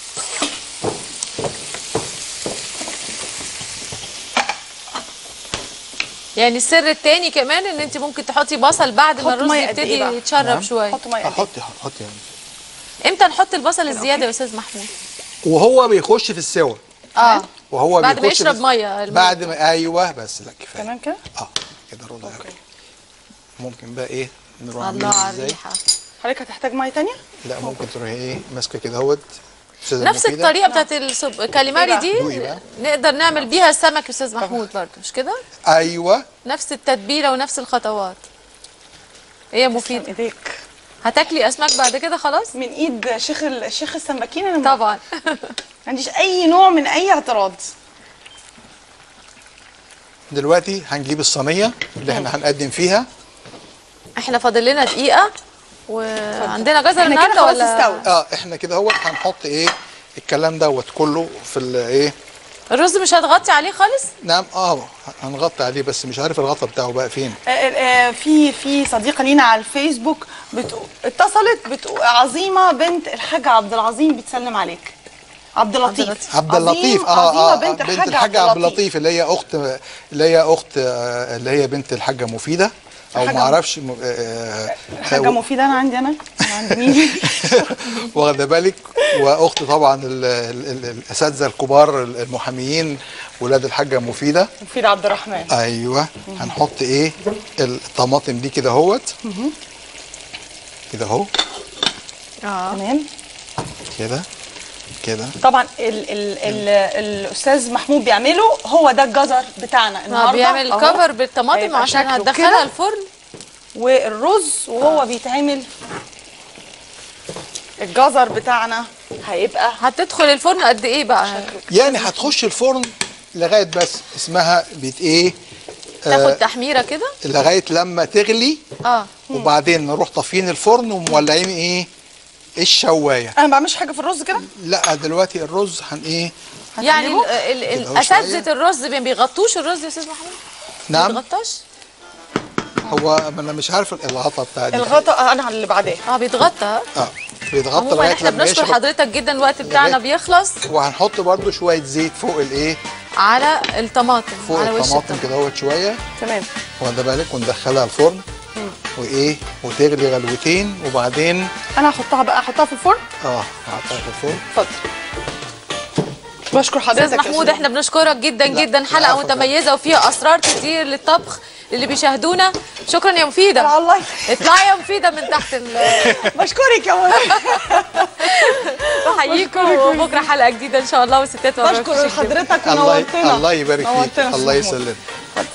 يعني السر التاني كمان ان انت ممكن تحطي بصل بعد ما حط الرز مية قد إيه يبتدي بقى؟ يتشرب نعم. شويه حطوا ميه قد إيه؟ حطي حطي يعني. امتى نحط البصل الزياده يا استاذ محمود وهو بيخش في السوا اه وهو بعد ما بيخش في يشرب الس- ميه المية. بعد ما ايوه بس لا كفايه تمام كده اه كده ربع كده. ممكن بقى ايه نروح الله عاملين على ازاي الريحه حضرتك هتحتاج ميه تانية لا ممكن تروحي ايه ماسكه كده اهوت أستاذة نفس مفيدة. الطريقه بتاعت السب... كاليماري دي دوقي بقى. نقدر نعمل بيها السمك يا استاذ محمود برضه مش كده ايوه نفس التتبيله ونفس الخطوات هي مفيده ايديك هتاكلي اسماك بعد كده خلاص من ايد شيخ ال- شيخ السماكين انا ما طبعا عنديش اي نوع من اي اعتراض دلوقتي هنجيب الصينيه اللي احنا هنقدم فيها احنا فاضل لنا دقيقه وعندنا جزر احنا كده النهارده خلاص ولا استوى اه احنا كده اهوت هنحط ايه الكلام دوت كله في ال- ايه الرز مش هتغطي عليه خالص نعم اه هنغطي عليه بس مش عارف الغطا بتاعه بقى فين آه، آه، في في صديقه لينا على الفيسبوك بتقو... اتصلت بتقو... عظيمه بنت الحاج عبد العظيم بتسلم عليك عبد اللطيف عبد اللطيف عظيم- اه عظيمه اه بنت بنت الحاج الحاج عبد اللطيف اللي هي اخت اللي هي اخت آه، اللي هي بنت الحاجه مفيده او الحاجة ما اعرفش م- آه، حاجه آه، مفيده انا عندي انا أنا عند مين واخده بالك واخت طبعا ال- ال- ال- الاساتذه الكبار المحاميين ولاد الحاجه مفيده مفيد عبد الرحمن ايوه هنحط ايه الطماطم دي كده اهوت كده اهو اه تمام كده كده طبعا ال ال ال الاستاذ محمود بيعمله هو ده الجزر بتاعنا اه النهارده بيعمل أهو. كفر بالطماطم هيبقى عشان شكله هتدخلها كده. الفرن والرز وهو بيتعمل الجزر بتاعنا هيبقى هتدخل الفرن قد ايه بقى يعني هتخش الفرن لغايه بس اسمها بيت ايه تاخد آه تحميره كده لغايه لما تغلي اه وبعدين نروح طافيين الفرن ومولعين ايه الشوايه انا ما بعملش حاجه في الرز كده لا دلوقتي الرز هن ايه يعني ال- ال- ال- كده هو اساتذه الرز ما بيغطوش الرز يا استاذ محمود ما نعم بيتغطاش هو ما انا مش عارف الغطا بتاع دي الغطا انا على اللي بعدها اه بيتغطى اه بيتغطى عموما لغايه احنا لما بنشكر يشرب حضرتك جدا الوقت بتاعنا لغاية- بيخلص وهنحط برده شويه زيت فوق الايه على الطماطم فوق على وش الطماطم الطماطم كده اهوت شويه تمام واخده بالك وندخلها الفرن وايه وتغلي غلوتين وبعدين انا هحطها بقى احطها في الفرن اه هحطها في الفرن اتفضل بشكر حضرتك استاذ يا محمود أستاذ. احنا بنشكرك جدا لا، جدا لا، حلقه عفواً. متميزه وفيها اسرار كتير للطبخ اللي بيشاهدونا شكرا يا مفيده الله اطلعي يا مفيده من تحت ال بشكرك يا منى بحييكم وبكره حلقه جديده ان شاء الله والستات ما بشكر بيعرفوش يكذبوا. حضرتك الله ونورتنا الله يبارك فيك نورتنا الله أستاذ محمود. يسلمك